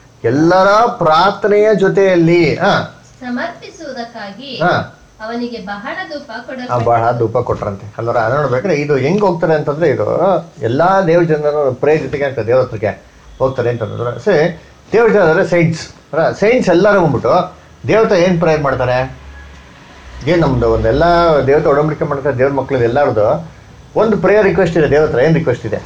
ಎಲ್ಲರ ಪ್ರಾರ್ಥನೆಯ ಜೊತೆಯಲ್ಲಿ ಆ, ಸಮರ್ಪಿಸುವುದಕ್ಕಾಗಿ ಆ, ಅವನಿಗೆ ಬಹಳ ಧೂಪ ಆ, ಕೊಡಬೇಕು ಬಹಳ ಧೂಪ ಕೊಟ್ರಂತೆ ಅಲ್ವರ ಅದು ನೋಡ್ಬೇಕಾದ್ರೆ ಇದು ಹೆಂಗ್ ಹೋಗ್ತಾರೆ ಅಂತಂದ್ರೆ ಇದು ಎಲ್ಲಾ ದೇವ್ರ ಜನರು ಪ್ರೇ ಜೊತೆಗೆ ಆಗ್ತದೆ ದೇವ್ರ ಹತ್ರಕ್ಕೆ ಹೋಗ್ತಾರೆ ಅಂತಂದ್ರೆ ಸರಿ ದೇವ್ರ ಜನ ಅಂದ್ರೆ ಸೈನ್ಸ್ ಸೈನ್ಸ್ ಎಲ್ಲರೂ ಬಂದ್ಬಿಟ್ಟು ದೇವತೆ ಏನ್ ಪ್ರೇಯರ್ ಮಾಡ್ತಾರೆ ಏನ್ ನಮ್ದು ಒಂದೆಲ್ಲ ದೇವತೆ ಒಡಂಬಡಿಕೆ ಮಾಡ್ತಾರೆ ದೇವ್ರ ಮಕ್ಳದ್ದು ಎಲ್ಲರದು ಒಂದು ಪ್ರೇಯರ್ ರಿಕ್ವೆಸ್ಟ್ ಇದೆ ದೇವ್ರ ಹತ್ರ ಏನ್ ರಿಕ್ವೆಸ್ಟ್ ಇದೆ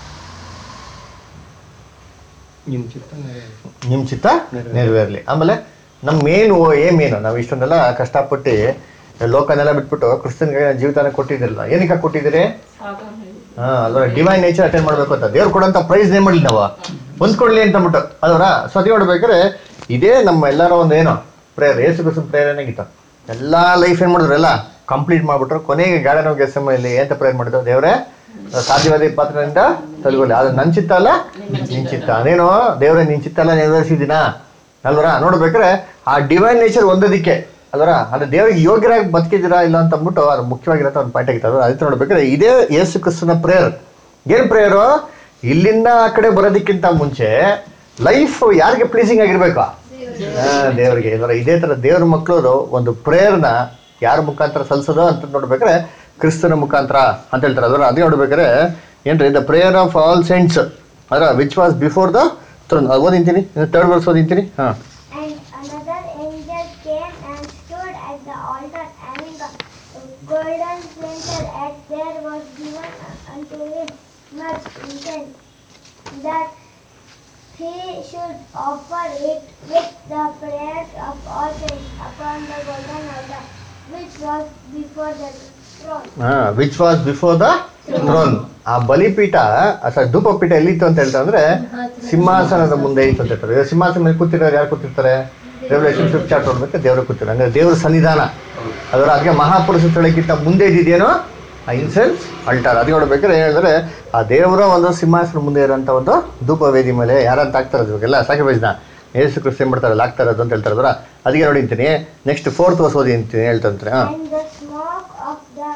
ನಿಮ್ಮ ಚಿತ್ತ ನೆರವೇರಲಿ ಆಮೇಲೆ ನಮ್ಮ ಮೇನು ಏಮ್ ಏನು ನಾವು ಇಷ್ಟೊಂದೆಲ್ಲ ಕಷ್ಟಪಟ್ಟು ಲೋಕನೆಲ್ಲ ಬಿಟ್ಬಿಟ್ಟು ಕ್ರಿಸ್ತನ್ಗೆ ಜೀವಿತಾನ ಕೊಟ್ಟಿದ್ದಿರಲ್ಲ ಏನಕ್ಕೆ ಕೊಟ್ಟಿದ್ದೀರಿ ಹಾ ಅಲ್ವ ಡಿವೈನ್ ನೇಚರ್ ಅಟೆಂಡ್ ಮಾಡ್ಬೇಕು ಅಂತ ದೇವ್ರು ಕೊಡಂತ ಪ್ರೈಸ್ ನೇಮ್ ಮಾಡಲಿ ನಾವು ಹೊಂದ್ಕೊಡ್ಲಿ ಅಂತ ಅಂದ್ಬಿಟ್ಟು ಅಲ್ವರ ಸತಿ ನೋಡ್ಬೇಕಾದ್ರೆ ಇದೇ ನಮ್ಮ ಎಲ್ಲರ ಒಂದು ಏನು ಪ್ರೇಯರ್ ಏಸು ಕ್ರಿಸ್ತನ್ ಪ್ರೇಯರ್ ಏನಾಗಿತ್ತು ಎಲ್ಲಾ ಲೈಫ್ ಏನ್ ಮಾಡಿದ್ರು ಎಲ್ಲ ಕಂಪ್ಲೀಟ್ ಮಾಡ್ಬಿಟ್ರು ಕೊನೆಗೆ ಗಾರ್ಡನ್ ಆಫ್ ಗೆಸಮ್ ಇಲ್ಲಿ ಎಂತ ಪ್ರೇಯರ್ ಮಾಡಿದ್ರು ದೇವ್ರೆ ಸಾಧ್ಯವಾದ ಈ ಪಾತ್ರದಿಂದ ತೊಲಗೊಳ್ಳಿ ಅದು ನನ್ ಚಿತ್ತ ಅಲ್ಲ ನಿನ್ ಚಿತ್ತ ಅದೇನೋ ದೇವ್ರೆ ನಿನ್ ಚಿತ್ತ ಅಲ್ಲ ನೆರವೇರಿಸಿದಿನಾ ಅಲ್ವರ ನೋಡ್ಬೇಕಾದ್ರೆ ಆ ಡಿವೈನ್ ನೇಚರ್ ಒಂದೋದಿಕ್ಕೆ ಅಲ್ವರ ಅದು ದೇವರಿಗೆ ಯೋಗ್ಯರಾಗಿ ಬದುಕಿದ್ದೀರಾ ಇಲ್ಲ ಅಂತ ಅಂದ್ಬಿಟ್ಟು ಅದು ಮುಖ್ಯವಾಗಿರೋ ಒಂದು ಪಾಯಿಂಟ್ ಆಗಿತ್ತು ಅದು ಅದಕ್ಕೆ ನೋಡ್ಬೇಕಾದ್ರೆ ಇದೇ ಯೇಸು ಕ್ರಿಸ್ತನ ಪ್ರೇಯರ್ ಏನ್ ಪ್ರೇಯರು ಇಲ್ಲಿಂದ ಆ ಕಡೆ ಬರೋದಕ್ಕಿಂತ ಮುಂಚೆ ಲೈಫ್ ಯಾರಿಗೆ ಪ್ಲೀಸಿಂಗ್ ಆಗಿರ್ಬೇಕು ಆ, ದೇವರಿಗೆ ಇದರ ಇದೇ ತರ ದೇವ್ರ ಮಕ್ಕಳು ಒಂದು ಪ್ರೇಯರ್ನ ಯಾರ ಮುಖಾಂತರ ಸಲ್ಸೋದು ಅಂತ ನೋಡ್ಬೇಕಾದ್ರೆ ಕ್ರಿಸ್ತನ ಮುಖಾಂತರ ಅಂತ ಹೇಳ್ತಾರೆ ಅದರ ಅದೇ ನೋಡ್ಬೇಕಾದ್ರೆ ಏನ್ರಿ the prayer of all saints ಅದರ which was before the throne ಓದಿಂತೀನಿ ಥರ್ಡ್ ವರ್ಸ್ ಓದಿಂತೀನಿ ಹಾ And another angel came and stood at the altar, having a golden censer, and there was given unto him much incense, that he should offer it with the prayers of all saints upon the golden altar, which was before the throne. Which was before the throne ಆ ಬಲಿಪೀಠ ಅಥವಾ ಧೂಪಪೀಠ ಎಲ್ಲಿತ್ತು ಅಂತ ಹೇಳ್ತಾರೆ ಅಂದ್ರೆ ಸಿಂಹಾಸನದ ಮುಂದೆ ಇತ್ತು ಅಂತ ಹೇಳ್ತಾರೆ ಇವಾಗ ಸಿಂಹಾಸನ ಮೇಲೆ ಕೂತಿರೋರು ಯಾರು ಕೂತಿರ್ತಾರೆ ರೆವಲ್ಯೂಷನ್ ಫಿಫ್ತ್ ಚಾಪ್ಟರ್ ನೋಡ್ಬೇಕು ದೇವರು ಕೂತಿರ್ತಾರೆ ಅಂದ್ರೆ ದೇವರ ಸನ್ನಿಧಾನ ಅದರ ಅದಕ್ಕೆ ಮಹಾಪುರುಷ ಸ್ಥಳಕ್ಕಿಂತ ಮುಂದೆ ಇದ್ದಿದ್ದೇನೋ ಆ ಇನ್ಸೆನ್ಸ್ ಅಲ್ಟಾರ್ ಅದಕ್ಕೆ ನೋಡ್ಬೇಕಾದ್ರೆ ಏನ್ ಹೇಳಿದ್ರೆ ಆ ದೇವರ ಒಂದು ಸಿಂಹಾಸನ ಮುಂದೆ ಇರೋಂಥ ಒಂದು ಧೂಪ ವೇದಿ ಮೇಲೆ ಯಾರಂತ ಆಗ್ತಾರೆ ಇವಾಗೆಲ್ಲ ಸಾಕಿಬೈಸ್ನ ಯೇಸು ಕ್ರಿಸ್ತ ಏನ್ ಮಾಡ್ತಾರೆ ಅಲ್ಲಿ ಆಗ್ತಾ ಇರೋದು ಅಂತ ಹೇಳ್ತಾರೆ ಅದರ ಅದಕ್ಕೆ ನೋಡಿ ಅಂತೀನಿ ನೆಕ್ಸ್ಟ್ ಫೋರ್ತ್ ವರ್ಷ ಓದಿ ಅಂತೀನಿ ಹೇಳ್ತಂತಾರೆ ಹಾಂ And the smoke of the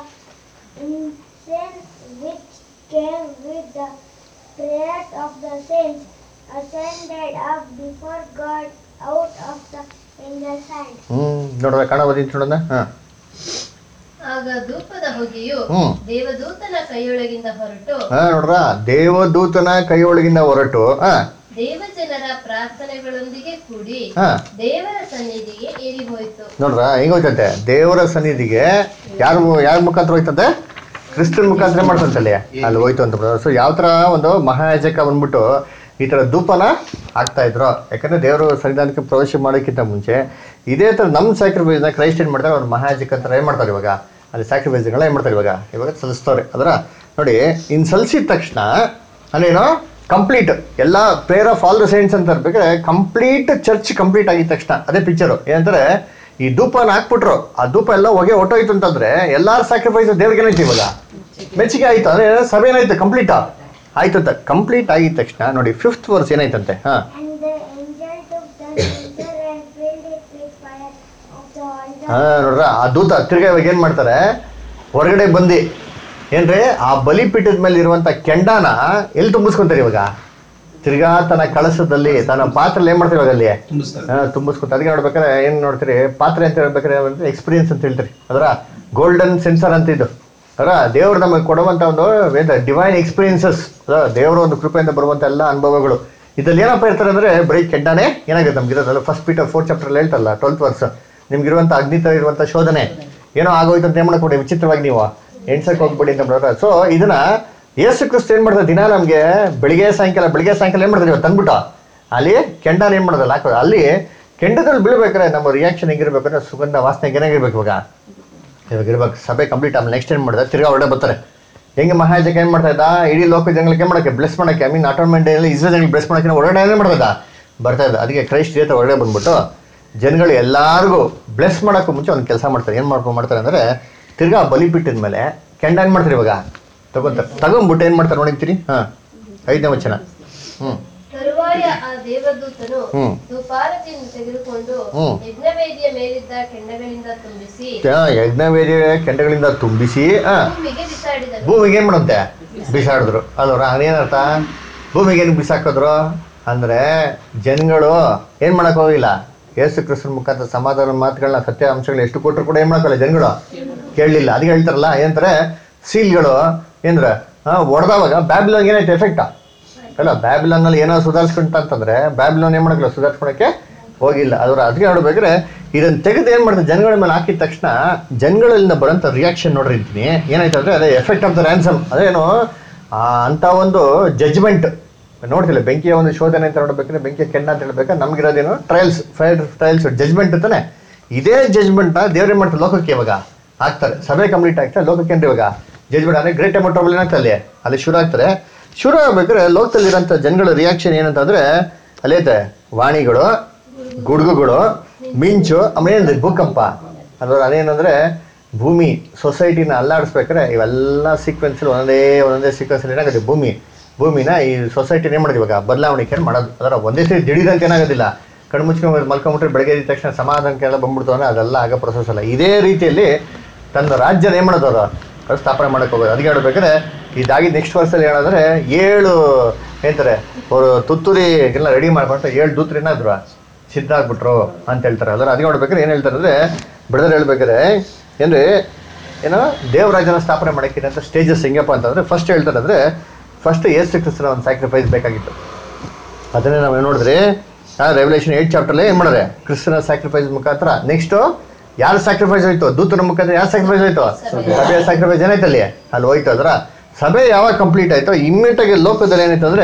incense which came with the prayers of the saints ascended up before God out of the angel's hand. ಹ್ಮ್ ನೋಡ್ರ ಕಾಣ ಓದಿ ನೋಡೋಣ ಹಾಂ ಆಗ ಧೂಪದ ಹೊಗೆಯು ಹ್ಮ್. ದೇವದೂತನ ಕೈಯೊಳಗಿಂದ ಹೊರಟು ಹಾ ನೋಡ್ರ ದೇವದೂತನ ಕೈಯೊಳಗಿಂದ ಹೊರಟು ಹಾ ದೇವಜನರ ಪ್ರಾರ್ಥನೆಗಳೊಂದಿಗೆ ಕೂಡಿ ಹಾ ದೇವರ ಸನ್ನಿಧಿಗೆ ಏರಿ ಹೋಯಿತು ನೋಡ್ರ ಹೆಂಗ್ ಹೋಯ್ತಂತೆ ದೇವರ ಸನ್ನಿಧಿಗೆ ಯಾರು ಯಾರ ಮುಖಾಂತರ ಹೋಯ್ತಂತೆ ಕ್ರಿಸ್ತನ್ ಮುಖಾಂತರ ಮಾಡ್ತಂತಲ್ಲಿ ಅಲ್ಲಿ ಹೋಯ್ತು ಅಂತ ಸೊ ಯಾವ ತರ ಒಂದು ಮಹಾಯಾಜಕ ಬಂದ್ಬಿಟ್ಟು ಈ ತರ ಧೂಪನ ಹಾಕ್ತಾ ಇದ್ರು ಯಾಕಂದ್ರೆ ದೇವರು ಸನ್ನಿಧಾನಕ್ಕೆ ಪ್ರವೇಶ ಮಾಡೋಕ್ಕಿಂತ ಮುಂಚೆ ಇದೇ ತರ ನಮ್ಮ ಸ್ಯಾಕ್ರಿಫೈಸ್ನ ಕ್ರೈಸ್ಟ್ ಏನ್ ಮಾಡ್ತಾರೆ ಅವ್ರು ಮಹಾಯಾಜಕ ಅಂತ ಏನ್ ಮಾಡ್ತಾರೆ ಇವಾಗ ಅಲ್ಲಿ ಸ್ಯಾಕ್ರಿಫೈಸ್ಗಳನ್ನ ಏನ್ ಮಾಡ್ತಾರೆ ಇವಾಗ ಇವಾಗ ಸಲ್ಲಿಸ್ತವ್ರೆ ಅದರ ನೋಡಿ ಇನ್ ಸಲ್ಲಿಸಿದ ತಕ್ಷಣ ಅಲ್ಲೇನೋ ಕಂಪ್ಲೀಟ್ ಎಲ್ಲ prayer of all the saints ಅಂತ ಇರ್ಬೇಕಾದ್ರೆ ಕಂಪ್ಲೀಟ್ ಚರ್ಚ್ ಕಂಪ್ಲೀಟ್ ಆಗಿದ ತಕ್ಷಣ ಅದೇ ಪಿಕ್ಚರು ಏನಂದ್ರೆ ಈ ಧೂಪನ ಹಾಕ್ಬಿಟ್ರು ಆ ಧೂಪ ಎಲ್ಲ ಹೊಗೆ ಹೊಟ್ಟೋಯ್ತು ಅಂತಂದ್ರೆ ಎಲ್ಲಾರ ಸ್ಯಾಕ್ರಿಫೈಸ್ ದೇವ್ರಿಗೆ ಏನಾಯ್ತು ಇವಾಗ ಮೆಚ್ಚುಗೆ ಆಯ್ತು ಅಂದ್ರೆ ಸಭೆ ಏನಾಯ್ತು ಕಂಪ್ಲೀಟ್ ಆಯ್ತು ಅಂತ ಕಂಪ್ಲೀಟ್ ಆಗಿದ ತಕ್ಷಣ ನೋಡಿ ಫಿಫ್ತ್ ವರ್ಸ್ ಏನಾಯ್ತಂತೆ ಹಾ And the angel took the censer and filled it with fire of the altar. ಹಾ ನೋಡ್ರ ಆ ದೂತ ತಿರ್ಗಾ ಇವಾಗ ಏನ್ ಮಾಡ್ತಾರೆ ಹೊರಗಡೆ ಬಂದು ಏನ್ರಿ ಆ ಬಲಿಪೀಠದ ಮೇಲೆ ಇರುವಂತ ಕೆಂಡನ ಎಲ್ಲಿ ತುಂಬಿಸ್ಕೊಂತಾರೆ ಇವಾಗ ತಿರ್ಗಾ ತನ್ನ ಕಳಸದಲ್ಲಿ ತನ್ನ ಪಾತ್ರೆಯಲ್ಲಿ ಏನ್ ಮಾಡ್ತಾರೆ ಇವಾಗ ಅಲ್ಲಿ ಹಾ, ತುಂಬಿಸ್ಕೊಂತ ಅದಕ್ಕೆ ನೋಡ್ಬೇಕಾದ್ರೆ ಏನ್ ನೋಡ್ತೀರಿ ಪಾತ್ರೆ ಅಂತ ಹೇಳ್ಬೇಕಾದ್ರೆ ಎಕ್ಸ್ಪೀರಿಯನ್ಸ್ ಅಂತ ಹೇಳ್ತೀರಿ ಅದರ ಗೋಲ್ಡನ್ ಸೆನ್ಸರ್ ಅಂತ ಇದು ಅದರ ದೇವ್ರು ನಮಗೆ ಕೊಡುವಂತ ಒಂದು ವೇದ ಡಿವೈನ್ ಎಕ್ಸ್ಪೀರಿಯನ್ಸಸ್ ದೇವರ ಒಂದು ಕೃಪೆಯಿಂದ ಬರುವಂತ ಎಲ್ಲ ಅನುಭವಗಳು ಇದ್ರಲ್ಲಿ ಏನಪ್ಪ ಇರ್ತಾರೆ ಅಂದ್ರೆ ಬರೀ ಕೆಂಡನೇ ಏನಾಗುತ್ತೆ ನಮ್ಗೆ ಇರೋದಲ್ಲ ಫಸ್ಟ್ ಪೀಟರ್ ಫೋರ್ತ್ ಚಾಪ್ಟರ್ ಹೇಳ್ತಲ್ಲ ಟ್ವೆಲ್ತ್ ವರ್ಸ್ ನಿಮ್ಗಿರುವಂತ ಅಗ್ನಿ ತರ ಇರುವಂತ ಶೋಧನೆ ಏನೋ ಆಗೋಯ್ತು ಅಂತ ಏನ್ ಮಾಡ್ಕೊಡಿ ವಿಚಿತ್ರವಾಗಿ ನೀವು ಎಣ್ಸಕ್ ಹೋಗ್ಬೇಡಿ ಅಂತ ಬ್ರದರ್ ಸೊ ಇದನ್ನ ಯೇಸು ಕ್ರಿಸ್ತ ಏನ್ ಮಾಡ್ತಾರೆ ದಿನ ನಮ್ಗೆ ಬೆಳಿಗ್ಗೆ ಸಾಯಂಕಾಲ ಬೆಳಿಗ್ಗೆ ಸಾಯಂಕಾಲ ಏನ್ ಮಾಡ್ತಾರೆ ಇವತ್ತು ತಂದ್ಬಿಟ್ಟು ಅಲ್ಲಿ ಕೆಂಡನ ಏನ್ ಮಾಡೋದಲ್ಲ ಹಾಕೋದು ಅಲ್ಲಿ ಕೆಂಡದಲ್ಲಿ ಬೀಳ್ಬೇಕಾದ್ರೆ ನಮ್ಮ ರಿಯಾಕ್ಷನ್ ಹೆಂಗಿರ್ಬೇಕಂದ್ರೆ ಸುಗಂಧ ವಾಸನೆ ಏನಾಗಿರ್ಬೇಕು ಇವಾಗ ಇವಾಗ ಇರ್ಬೇಕು ಸಭೆ ಕಂಪ್ಲೀಟ್ ಆಮೇಲೆ ನೆಕ್ಸ್ಟ್ ಏನ್ ಮಾಡಿದ್ರೆ ತಿರ್ಗಾ ಹೊರಡೆ ಬರ್ತಾರೆ ಹೆಂಗೆ ಮಹಾಜಕ ಏನ್ ಮಾಡ್ತಾ ಇದ್ದ ಇಡೀ ಲೋಕ ಜನಗಳಿಗೆ ಏನ್ ಮಾಡಕ್ಕೆ ಬ್ಲೆಸ್ ಮಾಡಕ್ಕೆ ಐ ಮೀನ್ ಆಟೋಮೆಂಟ್ ಇಸ್ರೇಲ್ ಜನಗಳಿಗೆ ಬ್ಲೆಸ್ ಮಾಡಕ್ಕೆ ಹೊರಗಡೆ ಏನ್ ಮಾಡ್ತಾ ಇದ್ದ ಬರ್ತಾ ಇದ್ದ ಅದಕ್ಕೆ ಕ್ರೈಸ್ಟ್ ಜೊತೆ ಹೊರಗಡೆ ಬಂದ್ಬಿಟ್ಟು ಜನಗಳು ಎಲ್ಲಾರ್ಗೂ ಬ್ಲೆಸ್ ಮಾಡೋಕ್ಕೂ ಮುಂಚೆ ಒಂದು ಕೆಲಸ ಮಾಡ್ತಾರೆ ಏನು ಮಾಡ್ಕೊಂಡು ಮಾಡ್ತಾರೆ ಅಂದರೆ ತಿರ್ಗಾ ಬಲಿಪಿಟ್ಟಿದ ಮೇಲೆ ಕೆಂಡ ಏನು ಮಾಡ್ತಾರೆ ಇವಾಗ ತಗೊಂತಾರೆ ತಗೊಂಡ್ಬಿಟ್ಟು ಏನು ಮಾಡ್ತಾರೆ ನೋಡಿರ್ತೀರಿ ಹಾಂ ಐದನೇ ವಚನ ಹ್ಞೂ ತರುವಾಯ ಆ ದೇವದೂತನು ಹ್ಮ್. ಧೂಪಾರತಿಯನ್ನು ತೆಗೆದುಕೊಂಡು ಹ್ಮ್. ಯಜ್ಞವೇದಿಯ ಮೇಲಿದ್ದ ಕೆಂಡಗಳಿಂದ ತುಂಬಿಸಿ ಯಜ್ಞವೇದಿ ಕೆಂಡಗಳಿಂದ ತುಂಬಿಸಿ ಹಾಂ ಭೂಮಿಗೆ ಬಿಸಾಡಿದನು ಭೂಮಿಗೆ ಏನು ಮಾಡುತ್ತೆ ಬಿಸಾಡಿದ್ರು ಅಲ್ವರ ಅದೇನರ್ಥ ಭೂಮಿಗೆ ಏನು ಬಿಸಾಕಿದ್ರು ಅಂದರೆ ಜನಗಳು ಏನು ಮಾಡಕ್ ಹೋಗಿಲ್ಲ ಯೇಸು ಕ್ರಿಸ್ತನ ಮುಖಾಂತರ ಸಮಾಧಾನ ಮಾತುಗಳನ್ನ ಸತ್ಯ ಅಂಶಗಳು ಎಷ್ಟು ಕೊಟ್ಟರು ಕೂಡ ಏನು ಮಾಡೋಕ್ಕಲ್ಲ ಜನಗಳು ಕೇಳಲಿಲ್ಲ ಅದಕ್ಕೆ ಹೇಳ್ತಾರಲ್ಲ ಏನಂತಾರೆ ಸೀಲ್ಗಳು ಏನಂದ್ರೆ ಹೊಡೆದವಾಗ ಬ್ಯಾಬಿಲೋನ್ ಏನಾಯ್ತು ಎಫೆಕ್ಟಾ ಅಲ್ಲ ಬ್ಯಾಬಿಲೋನಲ್ಲಿ ಏನೋ ಸುಧಾರಿಸ್ಕೊಂತ ಅಂತಂದ್ರೆ ಬ್ಯಾಬಿಲೋನ್ ಏನು ಮಾಡೋಕ್ಕಿಲ್ಲ ಸುಧಾರಿಸ್ಕೊಳಕ್ಕೆ ಹೋಗಿಲ್ಲ ಅದರ ಅದಕ್ಕೆ ನೋಡ್ಬೇಕಾದ್ರೆ ಇದನ್ನ ತೆಗೆದು ಏನು ಮಾಡ್ತಾರೆ ಜನಗಳ ಮೇಲೆ ಹಾಕಿದ ತಕ್ಷಣ ಜನಗಳಿಂದ ಬರೋಂಥ ರಿಯಾಕ್ಷನ್ ನೋಡ್ರಿ ಅಂತೀನಿ ಏನಾಯ್ತು ಅಂದರೆ ಅದೇ ಎಫೆಕ್ಟ್ ಆಫ್ ದ ರ್ಯಾನ್ಸಮ್ ಅದೇನು ಆ, ಅಂಥ ಒಂದು ಜಜ್ಮೆಂಟ್ ನೋಡ್ತಿಲ್ಲ ಬೆಂಕಿಯ ಒಂದು ಶೋಧನೆ ಅಂತ ನೋಡ್ಬೇಕಾದ್ರೆ ಬೆಂಕಿಯ ಕೆಂಡ ಅಂತ ಹೇಳ್ಬೇಕಾದ್ರೆ ನಮ್ಗಿರೋದೇನು ಟ್ರಯಲ್ಸ್ ಫೈರ್ ಟ್ರಯಲ್ಸ್ ಜಜ್ಮೆಂಟ್ ಅಂತಾನೆ ಇದೇ ಜಜ್ಮೆಂಟ್ನ ದೇವ್ರು ಏನು ಮಾಡ್ತಾರೆ ಲೋಕಕ್ಕೆ ಇವಾಗ ಆಗ್ತಾರೆ ಸಭೆ ಕಂಪ್ಲೀಟ್ ಆಗ್ತಾರೆ ಲೋಕಕ್ಕೆ ಏನ್ರಿ ಇವಾಗ ಜಜ್ಮೆಂಟ್ ಅಂದರೆ ಗ್ರೇಟ್ ಅಮೌಂಟ್ ಆಫ್ ಏನಾಗ್ತದೆ ಅಲ್ಲಿ ಅಲ್ಲಿ ಶುರು ಆಗ್ತಾರೆ ಶುರು ಆಗ್ಬೇಕಾದ್ರೆ ಲೋಕದಲ್ಲಿರೋಂಥ ಜನಗಳ ರಿಯಾಕ್ಷನ್ ಏನಂತಂದ್ರೆ ಅಲ್ಲೈತೆ ವಾಣಿಗಳು ಗುಡುಗುಗಳು ಮಿಂಚು ಆಮೇಲೆ ಏನಿದೆ ಭೂಕಂಪ ಅದ್ರ ಅದೇನಂದ್ರೆ ಭೂಮಿ ಸೊಸೈಟಿನ ಅಲ್ಲಾಡಿಸ್ಬೇಕಾದ್ರೆ ಇವೆಲ್ಲ ಸೀಕ್ವೆನ್ಸ್ ಒಂದೊಂದೇ ಒಂದೊಂದೇ ಸೀಕ್ವೆನ್ಸ್ ಏನಾಗುತ್ತೆ ಭೂಮಿ ಭೂಮಿನ ಈ ಸೊಸೈಟಿನ ಏನು ಮಾಡೋದು ಇವಾಗ ಬದಲಾವಣೆ ಮಾಡೋದು ಅದರ ಒಂದೇ ಸರಿ ದಿಢೀರಂತ ಏನಾಗೋದಿಲ್ಲ ಕಣ್ಣು ಮುಚ್ಕೊಂಡು ಮಲ್ಕೊಂಬಿಟ್ರೆ ಬೆಳಗ್ಗೆ ಎದ್ದ ತಕ್ಷಣ ಸಮಾಧಾನಕ್ಕೆಲ್ಲ ಬಂದ್ಬಿಡ್ತು ಅಂದ್ರೆ ಅದೆಲ್ಲ ಆಗೋ ಪ್ರೊಸೆಸ್ ಅಲ್ಲ ಇದೇ ರೀತಿಯಲ್ಲಿ ತನ್ನ ರಾಜ್ಯನ ಏನು ಮಾಡೋದು ಅವರು ಅದು ಸ್ಥಾಪನೆ ಮಾಡಕ್ಕೆ ಹೋಗೋದು ಅದಕ್ಕೆ ಹೇಳ್ಬೇಕಾದ್ರೆ ಇದಾಗಿ ನೆಕ್ಸ್ಟ್ ವರ್ಷಲ್ಲಿ ಹೇಳೋದ್ರೆ ಏಳು ಹೇಳ್ತಾರೆ ಅವರು ತುತ್ತೂರಿ ಎಲ್ಲ ರೆಡಿ ಮಾಡ್ಕೊಂಡು ಏಳು ದೂತ್ರು ಏನಾದ್ರು ಸಿದ್ಧ ಆಗ್ಬಿಟ್ರು ಅಂತ ಹೇಳ್ತಾರೆ ಅದರ ಅದಕ್ಕೆ ನೋಡ್ಬೇಕಾದ್ರೆ ಏನು ಹೇಳ್ತಾರೆ ಅಂದರೆ ಬಿಡದ್ರೆ ಹೇಳ್ಬೇಕಾದ್ರೆ ಏನ್ರಿ ಏನೋ ದೇವರಾಜನ ಸ್ಥಾಪನೆ ಮಾಡೋಕ್ಕಿಂತ ಸ್ಟೇಜಸ್ ಹೆಂಗಪ್ಪ ಅಂತಂದರೆ ಫಸ್ಟ್ ಹೇಳ್ತಾರೆ ಅಂದರೆ ಫಸ್ಟ್ ಏಸು ಕ್ರಿಸ್ತನ ಒಂದು ಸ್ಯಾಕ್ರಿಫೈಸ್ ಬೇಕಾಗಿತ್ತು ಅದನ್ನೇ ನಾವು ಏನು ನೋಡಿದ್ರಿ ರೆವಲ್ಯೂಷನ್ ಏಟ್ ಚಾಪ್ಟರ್ಲಿ ಏನು ಮಾಡಿದ್ರೆ ಕ್ರಿಸ್ತನ ಸ್ಯಾಕ್ರಿಫೈಸ್ ಮುಖಾಂತರ ನೆಕ್ಸ್ಟು ಯಾರು ಸ್ಯಾಕ್ರಿಫೈಸ್ ಹೋಯ್ತು ದೂತನ ಮುಖಾಂತರ ಯಾರು ಸ್ಯಾಕ್ರಿಫೈಸ್ ಹೋಯ್ತು ಸಭೆಯ ಸ್ಯಾಕ್ರಿಫೈಸ್ ಏನಾಯ್ತು ಅಲ್ಲಿ ಅಲ್ಲಿ ಹೋಯ್ತು ಅದರ ಸಭೆ ಯಾವಾಗ ಕಂಪ್ಲೀಟ್ ಆಯ್ತು ಇಮ್ಮಿಡಿಯೇಟ್ ಆಗಿ ಲೋಕದಲ್ಲಿ ಏನಾಯ್ತು ಅಂದರೆ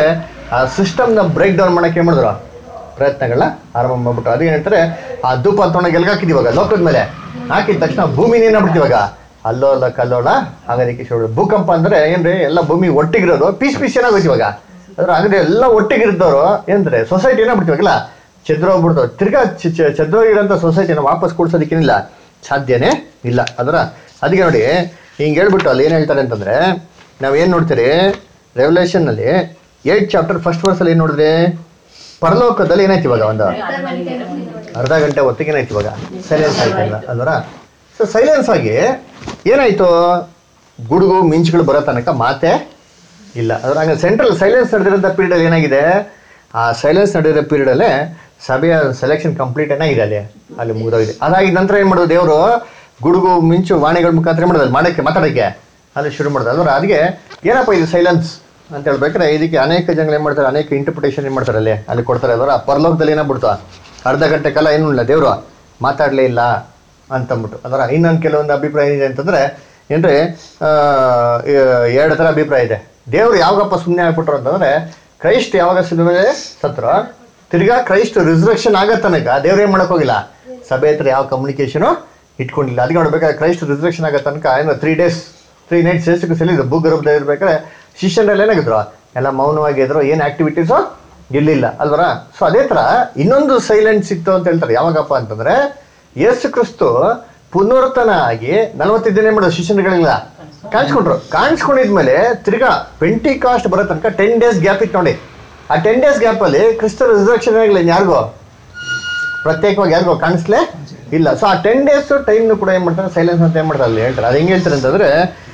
ಆ ಸಿಸ್ಟಮ್ನ ಬ್ರೇಕ್ ಡೌನ್ ಮಾಡಕ್ಕೆ ಏನ್ ಮಾಡಿದ್ರು ಪ್ರಯತ್ನಗಳನ್ನ ಆರಂಭ ಮಾಡ್ಬಿಟ್ರು ಅದೇ ಹೇಳ್ತಾರೆ ಆ ಧೂಪ ತೊಗೊಂಡಾಗ ಎಲ್ಗೆ ಹಾಕಿದ್ ಇವಾಗ ಲೋಕದ ಮೇಲೆ ಹಾಕಿದ ತಕ್ಷಣ ಭೂಮಿನ ಏನಾಗ್ಬಿಡ್ತು ಇವಾಗ ಅಲ್ಲೋಲ ಕಲ್ಲೋಲ ಹಾಗಾದಕ್ಕೆ ಶುರು ಭೂಕಂಪ ಅಂದ್ರೆ ಏನ್ರಿ ಎಲ್ಲ ಭೂಮಿ ಒಟ್ಟಿಗಿರೋದು ಪೀಸ್ ಪೀಸ್ ಏನಾಗೋಯ್ತು ಇವಾಗ ಅದ್ರ ಹಾಗಾದ್ರೆ ಎಲ್ಲ ಒಟ್ಟಿಗಿರಿದ್ದವರು ಏನ್ರಿ ಸೊಸೈಟಿ ಏನಾಗ್ಬಿಡ್ತೀವಾಗಲ್ಲ ಚೆದ್ರೋಗ್ಬಿಡ್ತು ತಿರ್ಗಾ ಚ- ಚ- ಚೆದ್ರೋಗಿರೋಂಥ ಸೊಸೈಟಿನ ವಾಪಸ್ ಕೊಡ್ಸೋದಕ್ಕೇನಿಲ್ಲ ಸಾಧ್ಯನೇ ಇಲ್ಲ ಅದರ ಅದಕ್ಕೆ ನೋಡಿ ಹಿಂಗೆ ಹೇಳ್ಬಿಟ್ಟು ಅಲ್ಲಿ ಏನು ಹೇಳ್ತಾರೆ ಅಂತಂದ್ರೆ ನಾವೇನು ನೋಡ್ತೀರಿ ರೆವಲ್ಯೂಷನ್ನಲ್ಲಿ ಏಟ್ ಚಾಪ್ಟರ್ ಫಸ್ಟ್ ವರ್ಸಲ್ಲಿ ಏನು ನೋಡಿದ್ರಿ ಪರಲೋಕದಲ್ಲಿ ಏನಾಯ್ತು ಇವಾಗ ಒಂದು ಅರ್ಧ ಗಂಟೆ ಹೊತ್ತಿಗೆ ಏನಾಯ್ತು ಇವಾಗ ಸೈಲೆನ್ಸ್ ಆಯ್ತಲ್ಲ ಅಲ್ವರ ಸೊ ಸೈಲೆನ್ಸ್ ಆಗಿ ಏನಾಯ್ತು ಗುಡುಗು ಮಿಂಚುಗಳು ಬರೋ ತನಕ ಮಾತೇ ಇಲ್ಲ ಅದ್ರ ಹಂಗೆ ಸೆಂಟ್ರಲ್ ಸೈಲೆನ್ಸ್ ನಡೆದಿರೋಂಥ ಪೀರಿಯಡಲ್ಲಿ ಏನಾಗಿದೆ ಆ ಸೈಲೆನ್ಸ್ ನಡೆದಿರೋ ಪೀರಿಯಡಲ್ಲೇ ಸಭೆಯ ಸೆಲೆಕ್ಷನ್ ಕಂಪ್ಲೀಟ್ ಏನಾಗಿದೆ ಅಲ್ಲಿ ಅಲ್ಲಿ ಮುಗಿದೋಗಿದೆ ಅದಾಗಿದ ನಂತರ ಏನು ಮಾಡೋದು ದೇವರು ಗುಡುಗು ಮಿಂಚು ವಾಣಿಗಳ ಮುಖಾಂತರ ಏನು ಮಾಡೋದು ಮಾಡೋಕ್ಕೆ ಮಾತಾಡೋಕ್ಕೆ ಅಲ್ಲಿ ಶುರು ಮಾಡೋದು ಅಲ್ವರ ಅದಕ್ಕೆ ಏನಪ್ಪ ಇದು ಸೈಲೆನ್ಸ್ ಅಂತ ಹೇಳ್ಬೇಕಾದ್ರೆ ಇದಕ್ಕೆ ಅನೇಕ ಜನಗಳು ಏನು ಮಾಡ್ತಾರೆ ಅನೇಕ ಇಂಟರ್ಪ್ರಿಟೇಷನ್ ಏನು ಮಾಡ್ತಾರೆ ಅಲ್ಲಿ ಅಲ್ಲಿ ಕೊಡ್ತಾರೆ ಅದರ ಪರಲೋಕದಲ್ಲಿ ಏನಾಗ್ಬಿಡ್ತು ಅರ್ಧ ಗಂಟೆ ಕಾಲ ಏನೂ ಇಲ್ಲ ದೇವರು ಮಾತಾಡಲೇ ಇಲ್ಲ ಅಂತಂದ್ಬಿಟ್ಟು ಅದರ ಇನ್ನೊಂದು ಕೆಲವೊಂದು ಅಭಿಪ್ರಾಯ ಏನಿದೆ ಅಂತಂದರೆ ಏನ್ರಿ ಆ, ಎ- ಎರಡು ಥರ ಅಭಿಪ್ರಾಯ ಇದೆ ದೇವ್ರು ಯಾವಾಗಪ್ಪ ಸುಮ್ಮನೆ ಆಗ್ಬಿಟ್ರು ಅಂತಂದರೆ ಕ್ರೈಸ್ಟ್ ಯಾವಾಗ ಸಿಲುವೆ ಸತ್ರು ತಿರ್ಗಾ ಕ್ರೈಸ್ಟ್ ರಿಸರ್ವೇಷನ್ ಆಗೋ ತನಕ ದೇವ್ರು ಏನು ಹೋಗಿಲ್ಲ ಸಭೆ ಹತ್ರ ಯಾವ ಕಮ್ಯುನಿಕೇಶನು ಇಟ್ಕೊಂಡಿಲ್ಲ ಅದಕ್ಕೆ ನೋಡ್ಬೇಕಾದ್ರೆ ಕ್ರೈಸ್ಟ್ ರಿಸರ್ವೇಷನ್ ಆಗೋ ತನಕ ಏನು ತ್ರೀ ಡೇಸ್ ತ್ರೀ ನೈಟ್ಸ್ ಸೇಸಕ್ಕೆ ಸಲಿದ್ರು ಭೂಗರ್ಭದಲ್ಲಿ ಇರ್ಬೇಕಾದ್ರೆ ಶಿಷ್ಯರಲ್ಲಿ ಏನಾಗಿದ್ರು ಎಲ್ಲ ಮೌನವಾಗಿದ್ರು ಏನು ಆಕ್ಟಿವಿಟೀಸು ಇರಲಿಲ್ಲ ಅಲ್ವರ ಸೊ ಅದೇ ಥರ ಇನ್ನೊಂದು ಸೈಲೆನ್ಸ್ ಇತ್ತು ಅಂತ ಹೇಳ್ತಾರೆ ಯಾವಾಗಪ್ಪ ಅಂತಂದ್ರೆ ಯೇಸು ಕ್ರಿಸ್ತು ಪುನರ್ತನ ಆಗಿ ನಲವತ್ತೈದು ದಿನ ಮಾಡೋದು ಶಿಷ್ಯರುಗಳಿಲ್ಲ ಕಾಣಿಸ್ಕೊಂಡ್ರು ಕಾಣಿಸ್ಕೊಂಡಿದ್ಮೇಲೆ ತಿರ್ಗಾ ಪೆಂಟಿ ಕಾಸ್ಟ್ ಬರೋ ತನಕ ಟೆನ್ ಡೇಸ್ ಗ್ಯಾಪ್ ಇತ್ತು ನೋಡಿ ಆ ಟೆನ್ ಡೇಸ್ ಗ್ಯಾಪಲ್ಲಿ ಕ್ರಿಸ್ತ ರಿಸರ್ವೇಷನ್ ಆಗಿಲ್ಲ ಯಾರಿಗೋ ಪ್ರತ್ಯೇಕವಾಗಿ ಯಾರಿಗೋ ಕಾಣಿಸ್ಲೇ ಇಲ್ಲ ಸೊ ಆ ಟೆನ್ ಡೇಸ್ ಟೈಮ್ನು ಕೂಡ ಏನು ಮಾಡ್ತಾರೆ ಸೈಲೆನ್ಸ್ ಅಂತ ಏನು ಮಾಡ್ತಾರೆ ಅಲ್ಲಿ ಹೇಳ್ತಾರೆ ಅದು ಹೆಂಗೆ ಹೇಳ್ತಾರೆ ಅಂತಂದರೆ